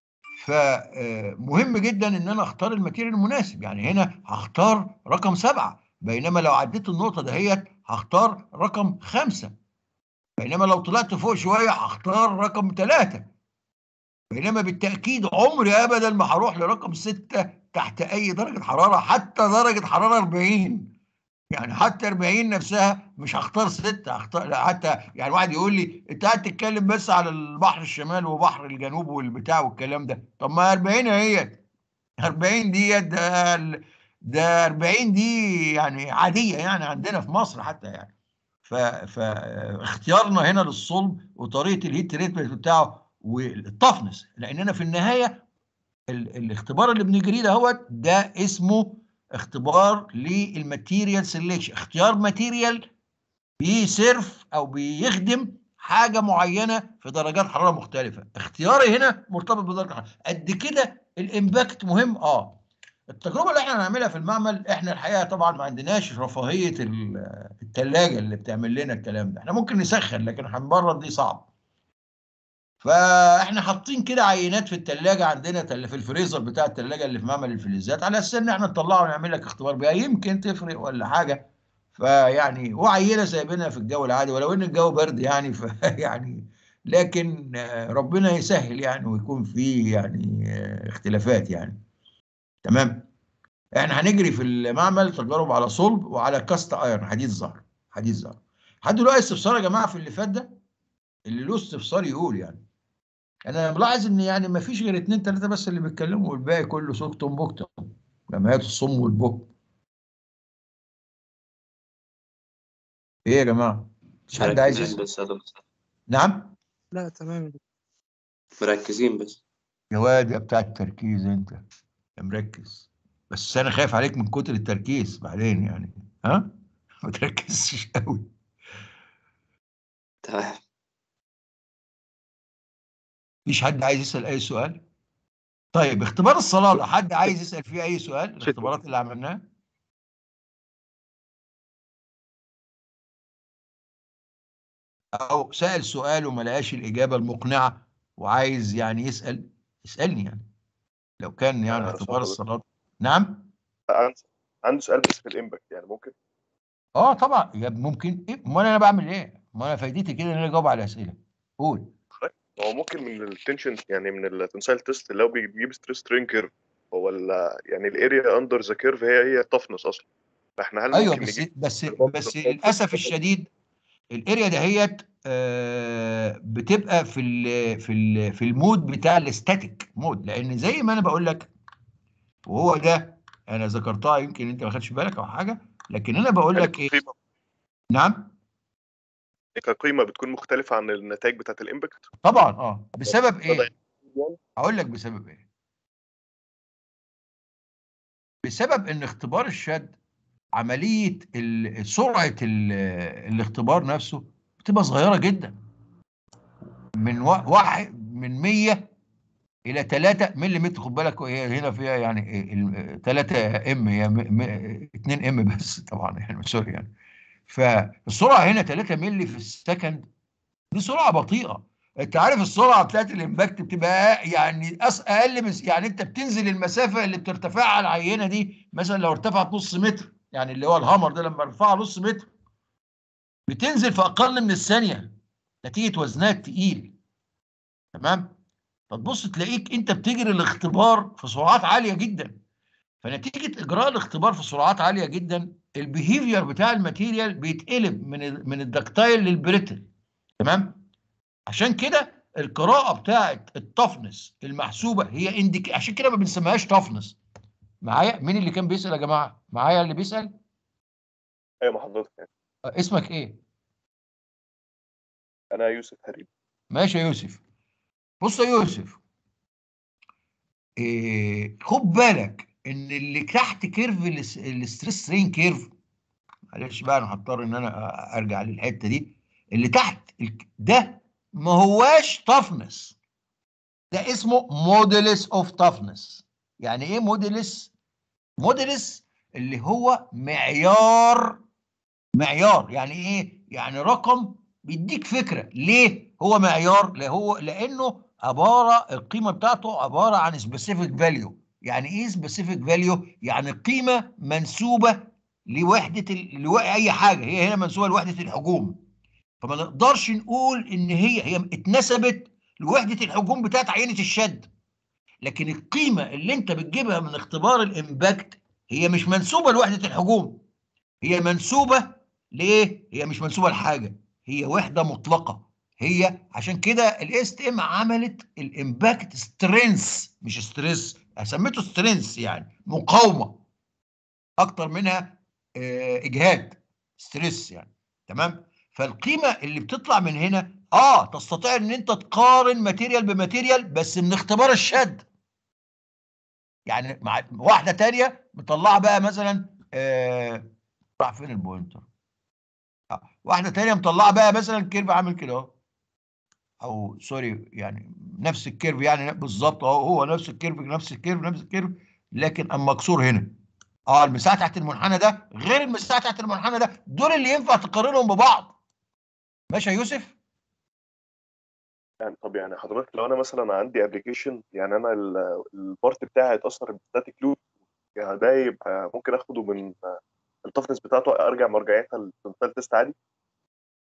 فمهم جدا ان انا اختار الماتيريال المناسب يعني هنا هختار رقم سبعه بينما لو عديت النقطه دهيت هختار رقم خمسه بينما لو طلعت فوق شويه هختار رقم ثلاثه بينما بالتاكيد عمري ابدا ما هروح لرقم سته تحت اي درجه حراره حتى درجه حراره 40 يعني حتى 40 نفسها مش هختار ستة هختار لا حتى يعني واحد يقول لي انت قاعد تتكلم بس على البحر الشمال وبحر الجنوب والبتاع والكلام ده طب ما 40 اهيت 40 ديت ده ال- ده 40 دي يعني عادية يعني عندنا في مصر حتى يعني ف- فاختيارنا هنا للصلب وطريقة الهيت تريتمنت بتاعه والتفنس لاننا في النهاية ال- الاختبار اللي بنجريه ده هو ده اسمه اختبار للماتيريال سيلكشن اختيار ماتيريال بيسيرف او بيخدم حاجه معينه في درجات حراره مختلفه اختياري هنا مرتبط بدرجه حراره قد كده الامباكت مهم اه التجربه اللي احنا هنعملها في المعمل احنا الحقيقه طبعا ما عندناش رفاهيه ال- التلاجة اللي بتعمل لنا الكلام ده احنا ممكن نسخن لكن هنبرد دي صعب فاحنا حاطين كده عينات في الثلاجه عندنا تل- في الفريزر بتاع الثلاجه اللي في معمل الفلزات على اساس ان احنا نطلعه ونعمل لك اختبار بيها يمكن تفرق ولا حاجه فيعني وعينه سايبينها في الجو العادي ولو ان الجو برد يعني فيعني لكن آه، ربنا يسهل يعني ويكون فيه يعني آه، اختلافات يعني تمام احنا هنجري في المعمل تجارب على صلب وعلى كاست ايرون حديد زهر حديد زهر حد دلوقتي استفسار يا جماعه في اللي فات ده اللي له استفسار يقول يعني انا ملاحظ ان يعني ما فيش غير اتنين تلاته بس اللي بيتكلموا والباقي كله سكتم بكتم جمعيات الصم والبكم ايه يا جماعه مش حد عايز مركزين يسأل بس يا دكتور نعم لا تمام مركزين بس يا واد يا بتاع التركيز انت يا مركز بس انا خايف عليك من كتر التركيز بعدين يعني ها ما تركزش قوي تمام مفيش حد عايز يسأل اي سؤال طيب اختبار الصلابة حد عايز يسأل فيه اي سؤال الاختبارات اللي عملناها او سأل سؤال وما لقاش الإجابة المقنعة وعايز يعني يسأل اسألني يعني لو كان يعني آه، اختبار صح. الصلاة نعم عندي عندي سؤال بس في الامباكت يعني ممكن اه طبعا يا ممكن ايه امال انا بعمل ايه ما انا فايدتي كده ان انا اجاوب على اسئله قول هو ممكن من التنشن يعني من التنسايل تيست اللي هو بيجيب ستريس ترين كيرف هو ال- يعني الاريا اندر ذا كيرف هي هي التفنس اصلا فاحنا هل ايوه ممكن بس نجيب بس البامب بس البامب للاسف الشديد الاريا دهيت آه، بتبقى في ال في ال في المود بتاع الاستاتيك مود لان زي ما انا بقول لك وهو ده انا ذكرتها يمكن انت ما خدتش بالك او حاجه لكن انا بقول يعني لك ايه كقيمه نعم كقيمه بتكون مختلفه عن النتائج بتاعت الامباكت طبعا اه بسبب ده ايه هقول لك بسبب ايه بسبب ان اختبار الشد عمليه ال- سرعه ال- الاختبار نفسه بتبقى صغيره جدا من وا- واحد من 100 الى 3 ملم خد بالك هي هنا فيها يعني 3 ام هي 2 ام بس طبعا يعني سوري يعني فالسرعه هنا 3 ملي في السكند دي سرعه بطيئه انت عارف السرعه بتاعت الامباكت بتبقى يعني أس- اقل من يعني انت بتنزل المسافه اللي بترتفعها على العينه دي مثلا لو ارتفعت نص متر يعني اللي هو الهامر ده لما ارفعها نص متر بتنزل في اقل من الثانيه نتيجه وزنها التقيل تمام فتبص تلاقيك انت بتجري الاختبار في سرعات عاليه جدا فنتيجه اجراء الاختبار في سرعات عاليه جدا البيهيفير بتاع الماتيريال بيتقلب من ال من الدكتايل للبريتل تمام عشان كده القراءه بتاعه التفنس المحسوبه هي انديك عشان كده ما بنسميهاش تفنس معايا مين اللي كان بيسال يا جماعه معايا اللي بيسال ايوه مع حضرتك يعني آه، اسمك ايه انا يوسف هريب ماشي يا يوسف بص يا يوسف إيه خد بالك ان اللي تحت كيرف الاس- الستريس سترين كيرف معلش بقى انا هضطر ان انا أ- ارجع للحته دي اللي تحت الك- ده ما هواش تفنس ده اسمه موديلس اوف تفنس يعني ايه موديلس موديلس اللي هو معيار معيار يعني ايه يعني رقم بيديك فكره ليه هو معيار لا هو لانه عباره القيمه بتاعته عباره عن سبيسيفيك فاليو يعني ايه سبيسيفيك فاليو يعني قيمه منسوبه لوحده ال... لو... اي حاجه هي هنا منسوبه لوحده الحجوم فما نقدرش نقول ان هي هي اتنسبت لوحده الحجوم بتاعت عينه الشد لكن القيمه اللي انت بتجيبها من اختبار الامباكت هي مش منسوبه لوحده الحجوم هي منسوبه ليه هي مش منسوبه لحاجه هي وحده مطلقه هي عشان كده الاس تي ام عملت الامباكت سترينث مش ستريس سميته سترينث يعني مقاومه اكتر منها آه، اجهاد ستريس يعني تمام فالقيمه اللي بتطلع من هنا اه تستطيع ان انت تقارن ماتيريال بماتيريال بس من اختبار الشد يعني مع واحده تانية مطلعه بقى مثلا آه راح فين البوينتر آه. واحده تانية مطلعه بقى مثلا كيرف عامل كده اهو او سوري يعني نفس الكيرف يعني بالظبط اهو هو نفس الكيرف نفس الكيرف نفس الكيرف لكن اما مكسور هنا اه المساحه تحت المنحنى ده غير المساحه تحت المنحنى ده دول اللي ينفع تقارنهم ببعض ماشي يا يوسف يعني طب يعني حضرتك لو انا مثلا عندي ابلكيشن يعني انا ال- البارت بتاعي هيتاثر بستاتيك لود يعني ده يبقى ممكن اخده من التفنس بتاعته ارجع مرجعيتها للتنسال تيست عادي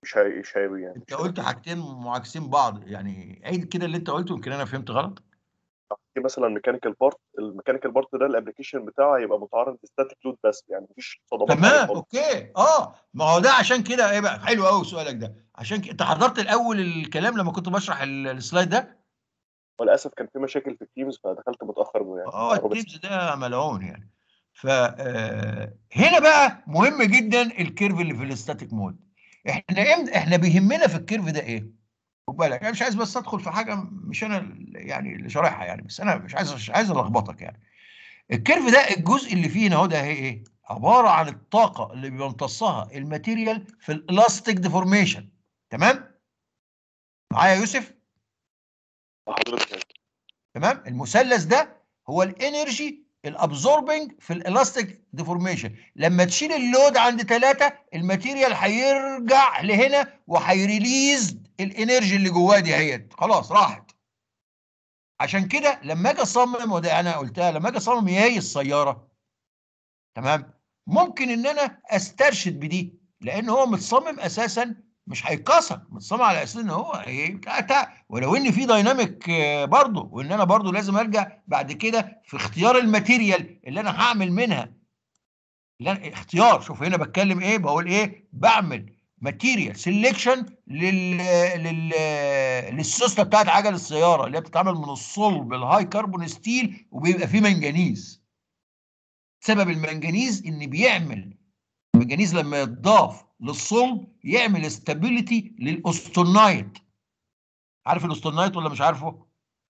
مش هي مش هي يعني انت مش قلت هي- حاجتين معاكسين بعض يعني عيد كده اللي انت قلته يمكن انا فهمت غلط في مثلا ميكانيكال بارت الميكانيكال بارت ده الابلكيشن بتاعه هيبقى متعرض لستاتيك لود بس يعني مفيش صدمات عليه تمام خالص. اوكي اه ما هو ده عشان كده ايه بقى حلو قوي سؤالك ده عشان كده انت حضرت الاول الكلام لما كنت بشرح ال- السلايد ده وللاسف كان في مشاكل في التيمز فدخلت متاخر يعني اه ربع التيبس ده ملعون يعني ف آه، هنا بقى مهم جدا الكيرف اللي في الاستاتيك مود احنا إم... احنا بيهمنا في الكيرف ده ايه خد بالك انا مش عايز بس ادخل في حاجه مش انا ال- يعني اللي شارحها يعني بس انا مش عايز مش عايز الخبطك يعني الكيرف ده الجزء اللي فيه هنا اهو ده هي ايه عباره عن الطاقه اللي بيمتصها الماتيريال في الالاستيك ديفورميشن تمام معايا يا يوسف حضرتك يعني. تمام المثلث ده هو الانرجي الابزوربنج في الالاستيك ديفورميشن لما تشيل اللود عند ثلاثة الماتيريال هيرجع لهنا وهيريليز الانرجي اللي جواه دي اهيت خلاص راحت عشان كده لما اجي اصمم وده انا قلتها لما اجي اصمم ياي السياره تمام ممكن ان انا استرشد بدي لان هو متصمم اساسا مش هيتكسر متصمم على اساس ان هو هيتقطع ولو ان في دايناميك آه، برضه وان انا برضه لازم ارجع بعد كده في اختيار الماتيريال اللي انا هعمل منها اللي أنا اختيار شوف هنا بتكلم ايه بقول ايه بعمل ماتيريال سيلكشن لل لل للسوسته بتاعت عجل السياره اللي هي بتتعمل من الصلب الهاي كربون ستيل وبيبقى فيه منجنيز سبب المنجنيز ان بيعمل المنجنيز لما يتضاف للصلب يعمل استابيليتي للاستونايت عارف الاستونايت ولا مش عارفه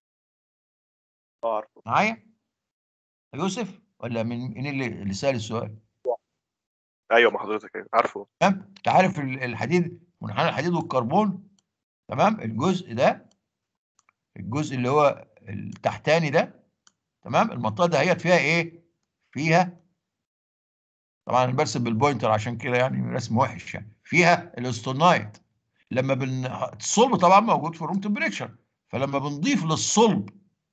اه عارفه معايا يا يوسف ولا من مين اللي اللي سال السؤال ايوه ما حضرتك يعني. عارفه تمام انت عارف ال- الحديد منحنى الحديد والكربون تمام الجزء ده الجزء اللي هو التحتاني ده تمام المنطقه ده هي فيها ايه فيها طبعا انا برسم بالبوينتر عشان كده يعني رسم وحش يعني فيها الاستونايت لما بن الصلب طبعا موجود في الروم تمبريتشر فلما بنضيف للصلب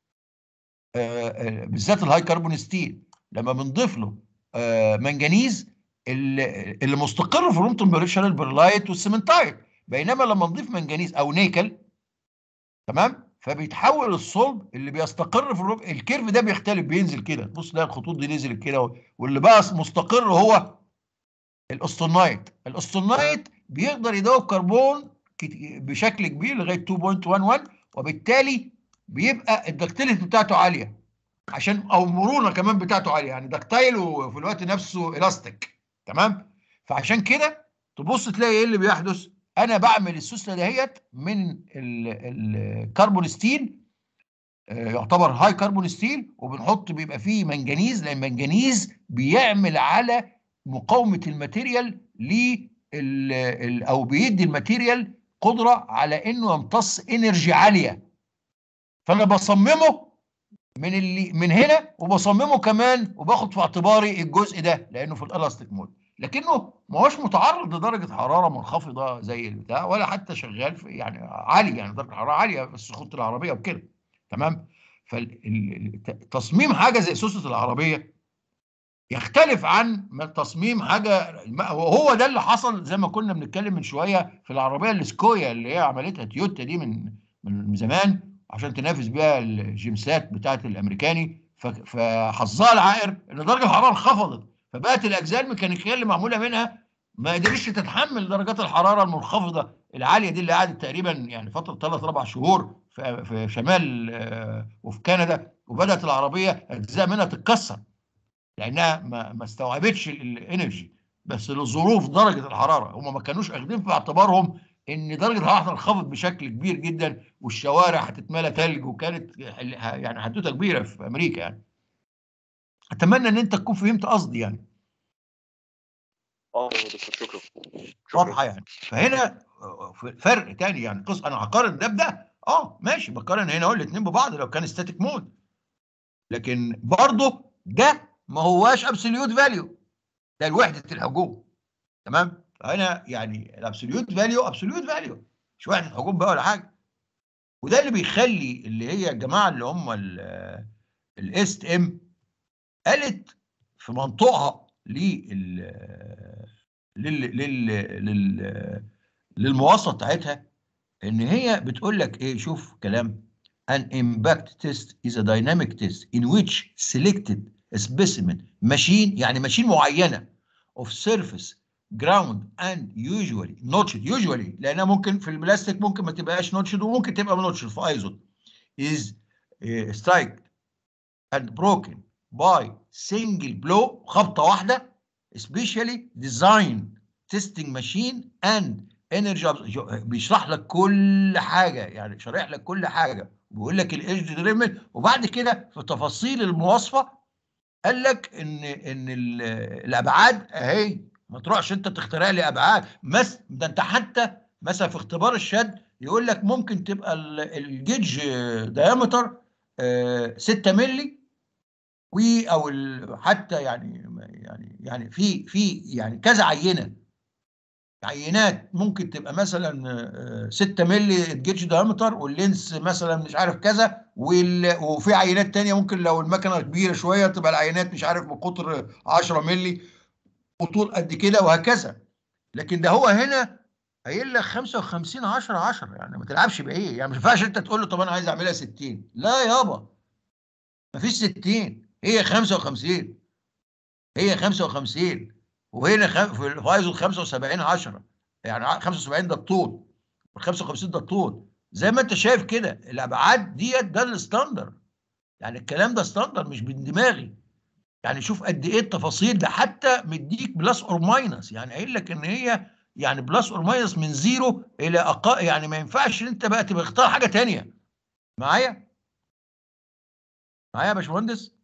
آه، آه، بالذات الهاي كربون ستيل لما بنضيف له آه، منجنيز اللي اللي مستقر في الروم تمبريتشر البرلايت والسمنتايت بينما لما نضيف منجنيز او نيكل تمام فبيتحول الصلب اللي بيستقر في الروم الكيرف ده بيختلف بينزل كده بص تلاقي الخطوط دي نزلت كده واللي بقى مستقر هو الاستونايت الاستونايت بيقدر يدوب كربون كت- بشكل كبير لغايه 2.11 وبالتالي بيبقى الدكتيليتي بتاعته عاليه عشان او المرونه كمان بتاعته عاليه يعني دكتايل وفي الوقت نفسه الاستيك تمام فعشان كده تبص تلاقي ايه اللي بيحدث انا بعمل السوسته دهيت من ال- الكربون ستيل آه، يعتبر هاي كربون ستيل وبنحط بيبقى فيه منجنيز لان المنجنيز بيعمل على مقاومه الماتيريال لل ال- او بيدي الماتيريال قدره على انه يمتص انرجي عاليه فانا بصممه من اللي من هنا وبصممه كمان وباخد في اعتباري الجزء ده لانه في الالاستيك مود لكنه ما هوش متعرض لدرجه حراره منخفضه زي البتاع ولا حتى شغال في يعني عالي يعني درجه حراره عاليه بس سخونه العربيه وكده تمام فتصميم حاجه زي سوسه العربيه يختلف عن ما تصميم حاجه وهو ده اللي حصل زي ما كنا بنتكلم من شويه في العربيه السكويا اللي هي عملتها تويوتا دي من من زمان عشان تنافس بيها الجيمسات بتاعت الامريكاني ف- فحظها العائر ان درجه الحراره انخفضت فبقت الاجزاء الميكانيكيه اللي معموله منها ما قدرتش تتحمل درجات الحراره المنخفضه العاليه دي اللي قعدت تقريبا يعني فتره ثلاث اربع شهور في في شمال آه، وفي كندا وبدات العربيه اجزاء منها تتكسر لانها ما ما استوعبتش ال- الانرجي بس لظروف درجه الحراره هم ما كانوش اخدين في اعتبارهم ان درجه الحراره هتنخفض بشكل كبير جدا والشوارع هتتملى ثلج وكانت يعني حدوته كبيره في امريكا يعني اتمنى ان انت تكون فهمت قصدي يعني اه يا دكتور شكرا شكرا واضحه يعني فهنا آه، فرق تاني يعني قص انا هقارن ده بده اه ماشي بقارن هنا اهو الاثنين ببعض لو كان ستاتيك مود لكن برضه ده ما هواش ابسوليوت فاليو ده الوحده الهجوم تمام فهنا يعني الابسوليوت فاليو ابسوليوت فاليو مش وحده هجوم بقى ولا حاجه وده اللي بيخلي اللي هي الجماعه اللي هم الاس ام قالت في منطقها لل لل لل لل للمواصفه بتاعتها ان هي بتقول لك ايه شوف كلام an impact test is a dynamic test in which selected specimen machine يعني ماشين معينه of surface ground and usually notched usually لانها ممكن في البلاستيك ممكن ما تبقاش notched وممكن تبقى notched في ايزون is uh, strike and broken by single blow خبطه واحده especially design testing machine and energy abs- بيشرح لك كل حاجه يعني شارح لك كل حاجه بيقول لك الايدج دريمل وبعد كده في تفاصيل المواصفه قال لك ان ان ال- الابعاد اهي ما تروحش انت تخترع لي ابعاد مس ده انت حتى مثلا في اختبار الشد يقول لك ممكن تبقى ال- الجيج دايمتر 6 مللي و او ال- حتى يعني يعني يعني في في يعني كذا عينه عينات ممكن تبقى مثلا آه، 6 مللي جيج دايمتر واللينس مثلا مش عارف كذا وال... وفي عينات تانية ممكن لو المكنه كبيره شويه تبقى العينات مش عارف بقطر 10 مللي وطول قد كده وهكذا لكن ده هو هنا قايل لك 55 10 10 يعني ما تلعبش بايه يعني ما ينفعش انت تقول له طب انا عايز اعملها 60 لا يابا ما فيش 60 هي 55 هي 55 وهنا خ- في الفايزو 75 10 يعني ع- 75 ده الطول وال 55 ده الطول زي ما انت شايف كده الابعاد ديت ده الستاندر يعني الكلام ده ستاندر مش من دماغي يعني شوف قد ايه التفاصيل ده حتى مديك بلس اور ماينس يعني قايل لك ان هي يعني بلس اور ماينس من زيرو الى اقل يعني ما ينفعش انت بقى تبقى اختار حاجه تانية معايا معايا يا باشمهندس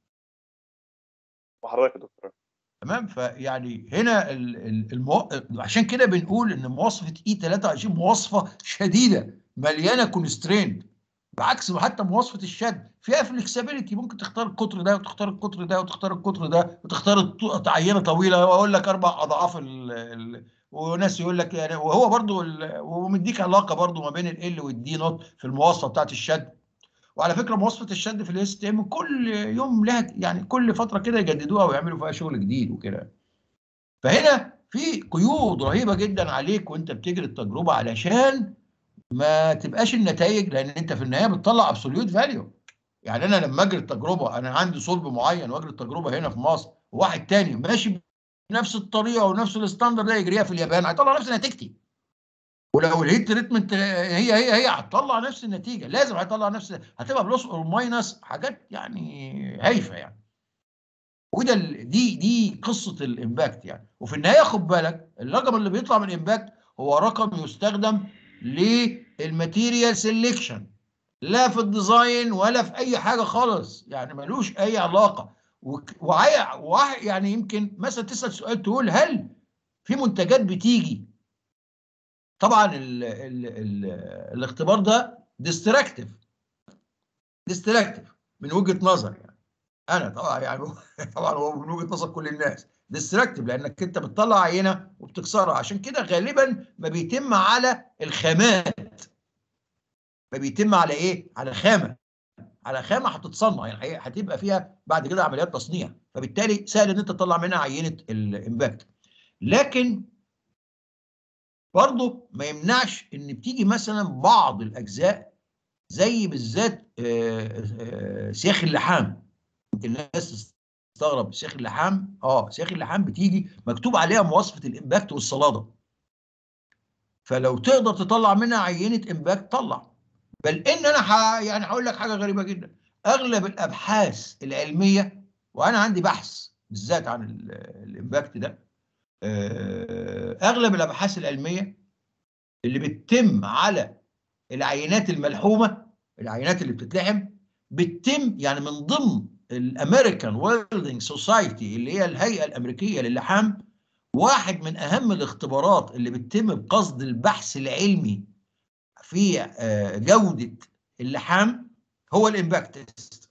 وحضرتك يا دكتور تمام فيعني هنا ال- ال- المو... عشان كده بنقول ان مواصفه اي 23 مواصفه شديده مليانه كونستريند بعكس ما حتى مواصفه الشد فيها فلكسبيليتي ممكن تختار القطر ده وتختار القطر ده وتختار القطر ده وتختار الط- عينه طويله واقول لك اربع اضعاف ال... ال... وناس يقول لك يعني وهو برضو ال... ومديك علاقه برضو ما بين ال والدي نوت في المواصفه بتاعت الشد وعلى فكره مواصفه الشد في الاس تي ام كل يوم لها يعني كل فتره كده يجددوها ويعملوا فيها شغل جديد وكده فهنا في قيود رهيبه جدا عليك وانت بتجري التجربه علشان ما تبقاش النتائج لان انت في النهايه بتطلع ابسوليوت فاليو يعني انا لما اجري التجربه انا عندي صلب معين واجري التجربه هنا في مصر وواحد تاني ماشي بنفس الطريقه ونفس الستاندر ده يجريها في اليابان هيطلع نفس نتيجتي ولو الهيت تريتمنت هي هي هي هتطلع نفس النتيجه لازم هتطلع نفس هتبقى بلس اور ماينس حاجات يعني هايفه يعني وده ال- دي دي قصه الامباكت يعني وفي النهايه خد بالك الرقم اللي بيطلع من الامباكت هو رقم يستخدم للماتيريال سيلكشن لا في الديزاين ولا في اي حاجه خالص يعني ملوش اي علاقه وك- وعي وع- يعني يمكن مثلا تسال سؤال تقول هل في منتجات بتيجي طبعا ال ال ال الاختبار ده ديستراكتيف ديستراكتيف من وجهه نظري يعني انا طبعا يعني طبعا هو من وجهه نظر كل الناس ديستراكتيف لانك انت بتطلع عينه وبتكسرها عشان كده غالبا ما بيتم على الخامات ما بيتم على ايه؟ على خامه على خامه هتتصنع يعني هي- هتبقى فيها بعد كده عمليات تصنيع فبالتالي سهل ان انت تطلع منها عينه الامباكت لكن برضه ما يمنعش ان بتيجي مثلا بعض الاجزاء زي بالذات آه، آه، سياخ اللحام يمكن الناس تستغرب سياخ اللحام اه سياخ اللحام بتيجي مكتوب عليها مواصفه الامباكت والصلاده فلو تقدر تطلع منها عينه امباكت طلع بل ان انا ح... يعني هقول لك حاجه غريبه جدا اغلب الابحاث العلميه وانا عندي بحث بالذات عن ال- الامباكت ده آه، اغلب الابحاث العلميه اللي بتتم على العينات الملحومه العينات اللي بتتلحم بتتم يعني من ضمن الامريكان ويلدنج سوسايتي اللي هي الهيئه الامريكيه للحام واحد من اهم الاختبارات اللي بتتم بقصد البحث العلمي في آه، جوده اللحام هو الامباكت تيست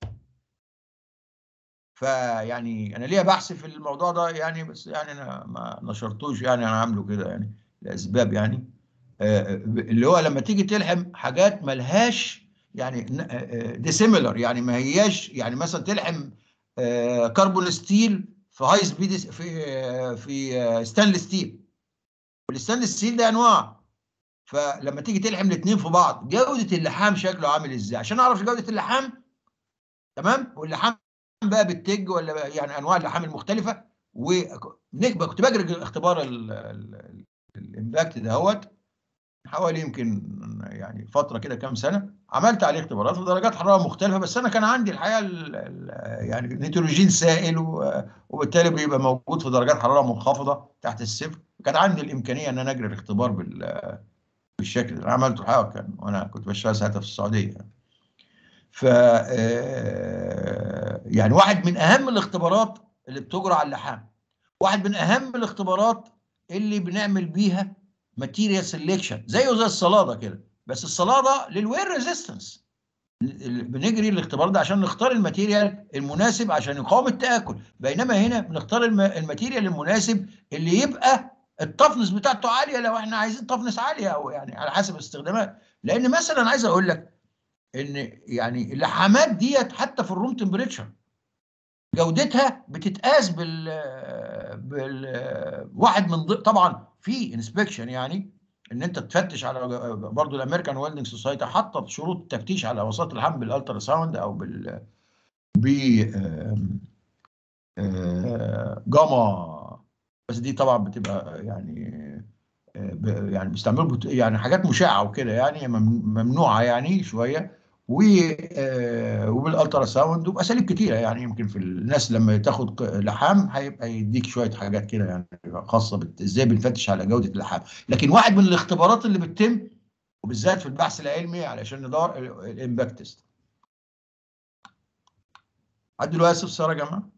فيعني انا ليا بحث في الموضوع ده يعني بس يعني انا ما نشرتوش يعني انا عامله كده يعني لاسباب يعني آه، اللي هو لما تيجي تلحم حاجات ملهاش يعني ديسيميلر يعني ما هياش يعني مثلا تلحم آه، كربون ستيل في هاي سبيد في آه، في ستانلس ستيل والستانلس ستيل ده انواع فلما تيجي تلحم الاثنين في بعض جوده اللحام شكله عامل ازاي عشان اعرف جوده اللحام تمام واللحام بقى بالتج ولا بقى يعني انواع اللحام المختلفه ونكبه كنت بجري اختبار ال- ال- الامباكت دهوت حوالي يمكن يعني فتره كده كام سنه عملت عليه اختبارات في درجات حراره مختلفه بس انا كان عندي الحقيقه ال- ال- يعني نيتروجين سائل و- وبالتالي بيبقى موجود في درجات حراره منخفضه تحت الصفر كان عندي الامكانيه ان انا اجري الاختبار بال بالشكل ده انا عملته الحقيقه كان وانا كنت بشتغل ساعتها في السعوديه يعني. ف آه، يعني واحد من اهم الاختبارات اللي بتجرى على اللحام واحد من اهم الاختبارات اللي بنعمل بيها ماتيريال سيلكشن زيه زي الصلاده كده بس الصلاده للوير ريزيستنس بنجري الاختبار ده عشان نختار الماتيريال المناسب عشان يقاوم التاكل بينما هنا بنختار الم- الماتيريال المناسب اللي يبقى التفنس بتاعته عاليه لو احنا عايزين تفنس عاليه او يعني على حسب الاستخدامات لان مثلا عايز اقول لك ان يعني اللحامات ديت حتى في الروم تمبريتشر جودتها بتتقاس بال بال واحد من ضمن طبعا في انسبكشن يعني ان انت تفتش على برضه الامريكان ويلدنج سوسايتي حاطه شروط التفتيش على وسائط اللحام بالالترا ساوند او بال ب آم، آه، جاما بس دي طبعا بتبقى يعني آه، ب- يعني بيستعملوا بت- يعني حاجات مشعه وكده يعني مم- ممنوعه يعني شويه و آه، وبالالترا ساوند وباساليب كتيره يعني يمكن في الناس لما تاخد ق- لحام هيبقى يديك شويه حاجات كده يعني خاصه بت- ازاي بنفتش على جوده اللحام لكن واحد من الاختبارات اللي بتتم وبالذات في البحث العلمي علشان ندور ال- الامباكت تيست حد دلوقتي استفسار يا جماعه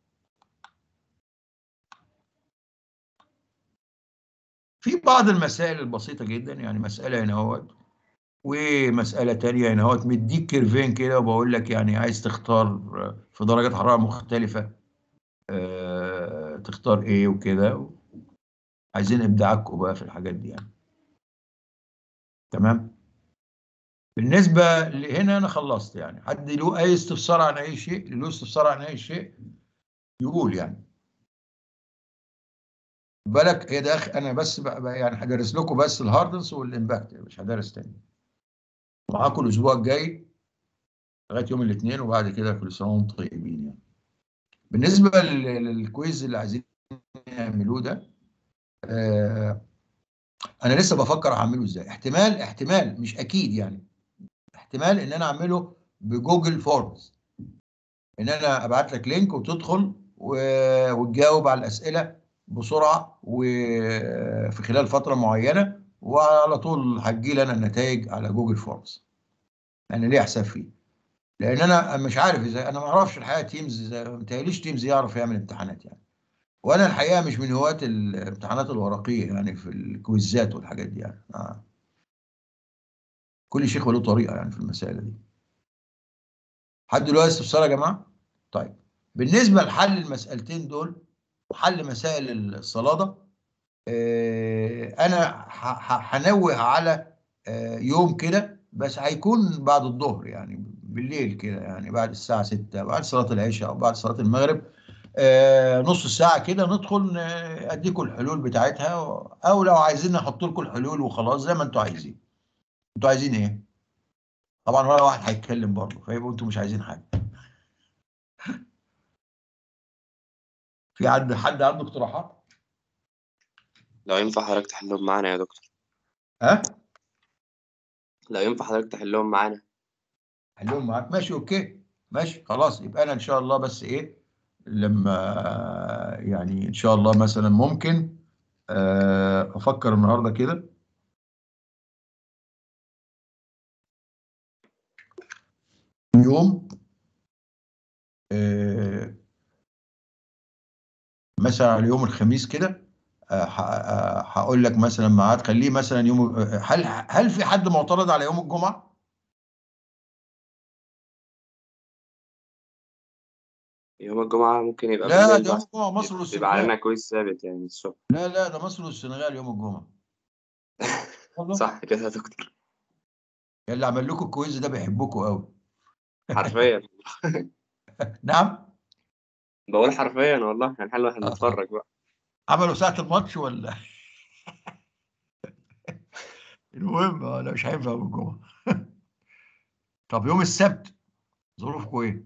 في بعض المسائل البسيطة جدا يعني مسألة هنا اهوت ومسألة تانية هنا اهوت مديك كيرفين كده وبقول لك يعني عايز تختار في درجات حرارة مختلفة آه، تختار ايه وكده عايزين ابداعكم بقى في الحاجات دي يعني تمام بالنسبة لهنا انا خلصت يعني حد له اي استفسار عن اي شيء له استفسار عن اي شيء يقول يعني بالك هي ده أخ- انا بس بقى بقى يعني هدرس لكم بس الهاردنس والامباكت مش هدرس تاني معاكم الاسبوع الجاي لغايه يوم الاثنين وبعد كده كل سنه وانتم طيبين يعني بالنسبه لل- للكويز اللي عايزين يعملوه ده آه انا لسه بفكر اعمله ازاي احتمال احتمال مش اكيد يعني احتمال ان انا اعمله بجوجل فورمز ان انا ابعت لك لينك وتدخل و- وتجاوب على الاسئله بسرعه وفي خلال فتره معينه وعلى طول هتجي لي انا النتائج على جوجل فورمز انا ليه حساب فيه لان انا مش عارف ازاي انا ما اعرفش الحقيقه تيمز ما متهيأليش تيمز يعرف يعمل امتحانات يعني وانا الحقيقه مش من هواة الامتحانات الورقيه يعني في الكويزات والحاجات دي يعني آه. كل شيخ وله طريقه يعني في المسائل دي حد دلوقتي استفسار يا جماعه طيب بالنسبه لحل المسالتين دول وحل مسائل الصلاده آه، انا ه- ه- هنوه على آه، يوم كده بس هيكون بعد الظهر يعني بالليل كده يعني بعد الساعه 6 بعد صلاه العشاء او بعد صلاه المغرب آه، نص ساعه كده ندخل ن- اديكم الحلول بتاعتها او لو عايزين نحط لكم الحلول وخلاص زي ما انتوا عايزين انتوا عايزين ايه طبعا ولا واحد هيتكلم برضه فيبقوا انتوا مش عايزين حاجه في حد حد عنده اقتراحات لو ينفع حضرتك تحلهم معانا يا دكتور ها لو ينفع حضرتك تحلهم معانا حلهم معاك ماشي اوكي ماشي خلاص يبقى انا ان شاء الله بس ايه لما يعني ان شاء الله مثلا ممكن آه، افكر النهارده كده يوم آه، مثلا على يوم الخميس كده آه، ه- آه، هقول لك مثلا ميعاد خليه مثلا يوم آه، هل هل في حد معترض على يوم الجمعه؟ يوم الجمعة ممكن يبقى لا بالليل ده يوم بقى. الجمعه مصر بيبقى والسنغال علينا كويس ثابت يعني الصبح لا لا ده مصر والسنغال يوم الجمعه والله صح كده يا دكتور اللي عمل لكم الكويز ده بيحبكم قوي حرفيا نعم بقول حرفيا والله هنحل واحنا آه. بنتفرج بقى عملوا ساعه الماتش ولا المهم آه، لا مش هينفع يوم الجمعه طب يوم السبت ظروفكم ايه؟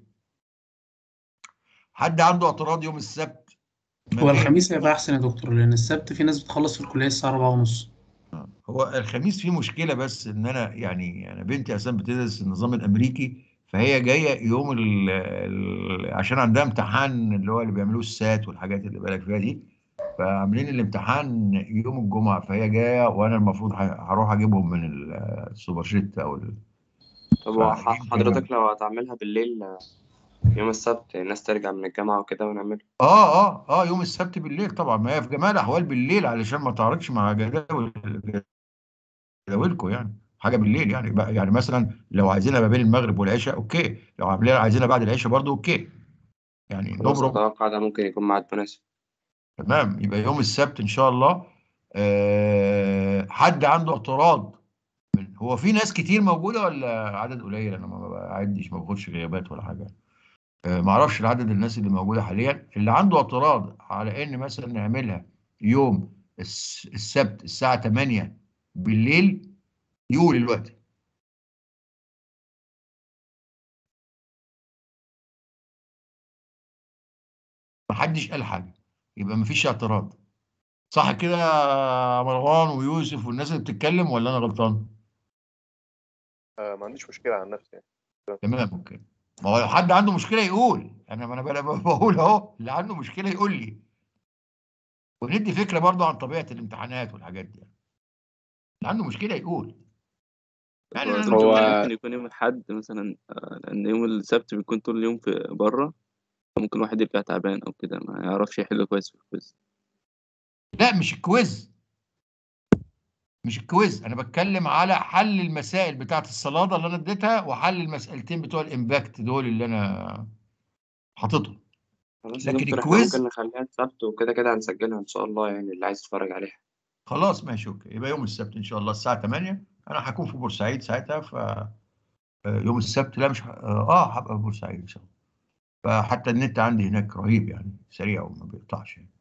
حد عنده اعتراض يوم السبت؟ ما هو بين- الخميس هيبقى أحسن يا دكتور لأن السبت في ناس بتخلص في الكلية الساعة أربعة ونص هو الخميس فيه مشكله بس ان انا يعني انا بنتي اصلا بتدرس النظام الامريكي فهي جايه يوم ال ال عشان عندها امتحان اللي هو اللي بيعملوه السات والحاجات اللي بالك فيها دي فعاملين الامتحان يوم الجمعه فهي جايه وانا المفروض ه- هروح اجيبهم من ال- السوبر جيت او ال- طب هو فيمكن- ح- حضرتك لو هتعملها بالليل آه، يوم السبت الناس ترجع من الجامعة وكده ونعملها اه اه اه يوم السبت بالليل طبعا ما هي في جميع الاحوال بالليل علشان ما تعرضش مع جداول جداولكم يعني حاجه بالليل يعني بقى يعني مثلا لو عايزينها ما بين المغرب والعشاء اوكي لو عاملين عايزينها بعد العشاء برضو اوكي يعني خلاص نبرم أتوقع ده ممكن يكون ميعاد مناسب تمام يبقى يوم السبت ان شاء الله أه حد عنده اعتراض من هو في ناس كتير موجوده ولا عدد قليل انا ما بعدش ما باخدش غيابات ولا حاجه أه ما اعرفش العدد الناس اللي موجوده حاليا اللي عنده اعتراض على ان مثلا نعملها يوم الس- السبت الساعه 8 بالليل يقول الوقت محدش قال حاجه يبقى مفيش اعتراض صح كده يا مروان ويوسف والناس اللي بتتكلم ولا انا غلطان آه ما عنديش مشكله عن نفسي يعني تمام اوكي ما هو لو حد عنده مشكله يقول انا ما انا بلا- بقول اهو اللي عنده مشكله يقول لي وندي فكره برضو عن طبيعه الامتحانات والحاجات دي اللي عنده مشكله يقول يعني هو أنا- دكتور ممكن يكون يوم الأحد مثلا آه، لأن يوم السبت بيكون طول اليوم في بره فممكن الواحد يرجع تعبان أو كده ما يعرفش يحل كويس في الكويز لا مش الكويز مش الكويز انا بتكلم على حل المسائل بتاعت الصلاده اللي انا اديتها وحل المسألتين بتوع الامباكت دول اللي انا حاططهم خلاص يا لكن دكتور احنا الكويز ممكن نخليها السبت وكده كده هنسجلها إن شاء الله يعني اللي عايز يتفرج عليها خلاص ماشي اوكي يبقى يوم السبت ان شاء الله الساعه 8 انا هكون في بورسعيد ساعتها ف آه، يوم السبت لا مش ه- اه هبقى في بورسعيد ان شاء الله فحتى النت عندي هناك رهيب يعني سريع وما بيقطعش يعني.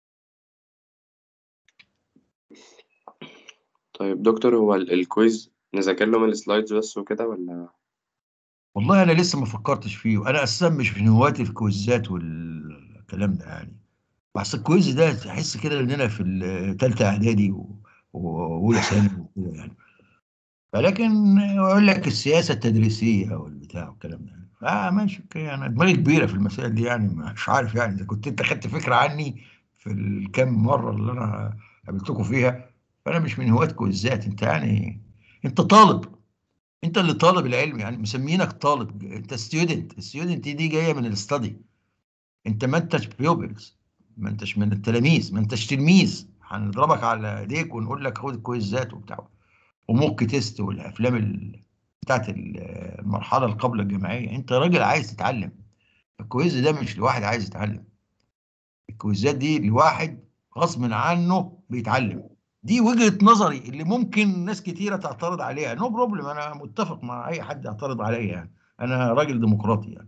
طيب دكتور هو ال- الكويز نذاكر له من السلايدز بس وكده ولا والله انا لسه ما فكرتش فيه وانا اساسا مش من هواة الكويزات والكلام ده يعني بس الكويز ده تحس كده اننا في الثالثه اعدادي و- واولى ثانوي وكده يعني فلكن اقول لك السياسه التدريسيه والبتاع والكلام ده اه ماشي اوكي انا دماغي كبيره في المسائل دي يعني مش عارف يعني اذا كنت انت خدت فكره عني في الكام مره اللي انا قابلتكم فيها فانا مش من هواة كويزات انت يعني انت طالب انت اللي طالب العلم يعني مسمينك طالب انت ستودنت الستودنت دي جايه من الاستدي انت ما انتش بيوبلز ما انتش من التلاميذ ما انتش تلميذ هنضربك على ايديك ونقول لك خد الكويزات وبتاع وموك تيست والافلام ال... بتاعت ال- المرحله اللي قبل الجامعيه انت راجل عايز تتعلم الكويز ده مش لواحد عايز يتعلم الكويزات دي لواحد غصب عنه بيتعلم دي وجهة نظري اللي ممكن ناس كتيرة تعترض عليها نو بروبلم انا متفق مع اي حد يعترض عليا يعني انا راجل ديمقراطي يعني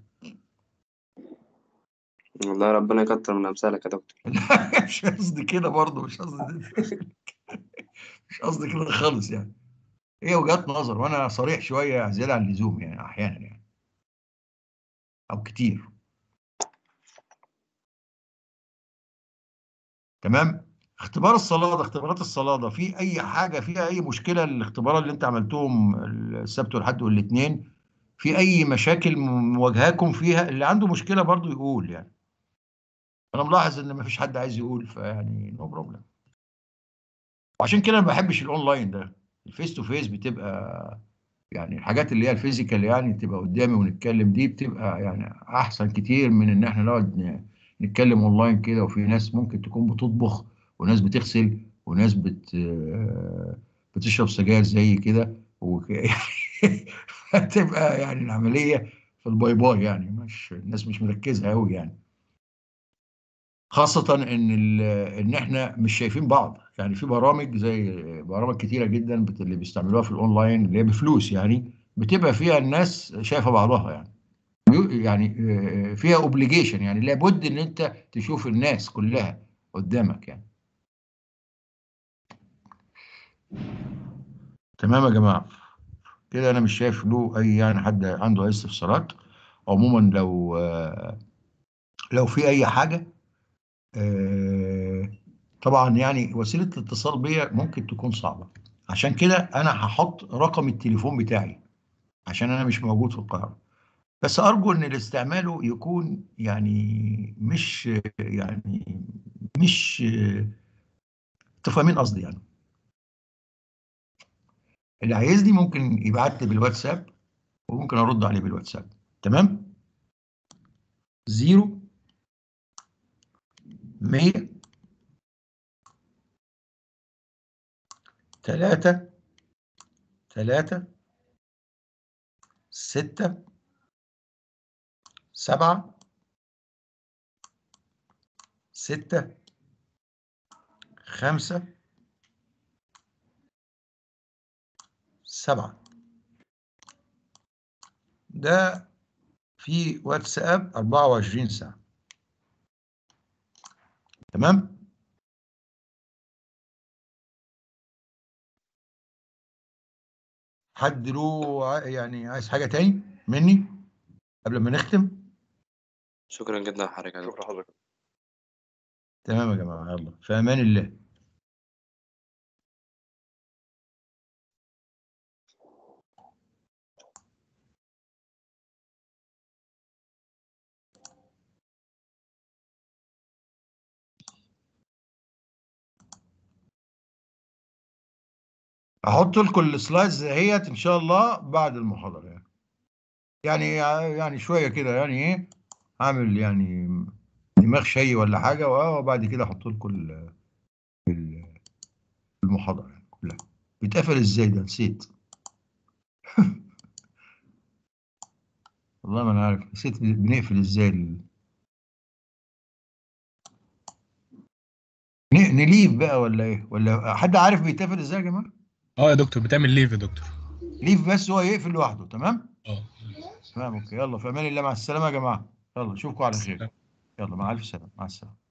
والله ربنا يكتر من أمثالك يا دكتور لا مش قصدي كده برضه مش قصدي مش قصدي كده خالص يعني هي وجهات نظر وانا صريح شويه زياده عن اللزوم يعني احيانا يعني او كتير تمام اختبار الصلاده اختبارات الصلاده في اي حاجه فيها اي مشكله الاختبارات اللي انت عملتوهم السبت والحد والاثنين في اي مشاكل مواجهاكم فيها اللي عنده مشكله برضو يقول يعني انا ملاحظ ان مفيش حد عايز يقول فيعني نو بروبلم وعشان كده ما بحبش الاونلاين ده الفيس تو فيس بتبقى يعني الحاجات اللي هي الفيزيكال يعني تبقى قدامي ونتكلم دي بتبقى يعني احسن كتير من ان احنا نقعد ن- نتكلم اونلاين كده وفي ناس ممكن تكون بتطبخ وناس بتغسل وناس بت بتشرب سجاير زي كده وك- فتبقى يعني العمليه في الباي باي يعني مش الناس مش مركزه قوي يعني خاصة إن ال- إن إحنا مش شايفين بعض، يعني في برامج زي برامج كتيرة جدا بت- اللي بيستعملوها في الأونلاين اللي هي بفلوس يعني بتبقى فيها الناس شايفة بعضها يعني. بيو- يعني آه، فيها اوبليجيشن يعني لابد إن أنت تشوف الناس كلها قدامك يعني. تمام يا جماعه كده انا مش شايف له اي يعني حد عنده اي استفسارات عموما لو آه، لو في اي حاجه آه، طبعا يعني وسيله الاتصال بيا ممكن تكون صعبه عشان كده انا هحط رقم التليفون بتاعي عشان انا مش موجود في القاهره بس ارجو ان الاستعماله يكون يعني مش يعني مش انتوا فاهمين قصدي يعني اللي عايزني ممكن يبعت لي بالواتساب وممكن ارد عليه بالواتساب تمام زيرو مية تلاتة تلاتة ستة سبعة ستة خمسة سبعة ده في واتساب 24 ساعة تمام حد له ع- يعني عايز حاجة تاني مني قبل ما نختم شكرا جدا لحضرتك يا دكتور شكرا حضرتك تمام يا جماعة يلا في أمان الله احط لكم السلايدز دهيت ان شاء الله بعد المحاضره يعني يعني يعني شويه كده يعني ايه اعمل يعني دماغ شاي ولا حاجه وبعد كده احط لكم ال- ال- المحاضره يعني كلها بيتقفل ازاي ده نسيت والله ما انا عارف نسيت بنقفل ازاي ال- ن- نليف بقى ولا ايه ولا حد عارف بيتقفل ازاي يا جماعه اه يا دكتور بتعمل ليف يا دكتور ليف بس هو يقفل لوحده تمام اه تمام اوكي يلا في امان الله مع السلامه يا جماعه يلا اشوفكم على خير يلا مع الف سلامه مع السلامه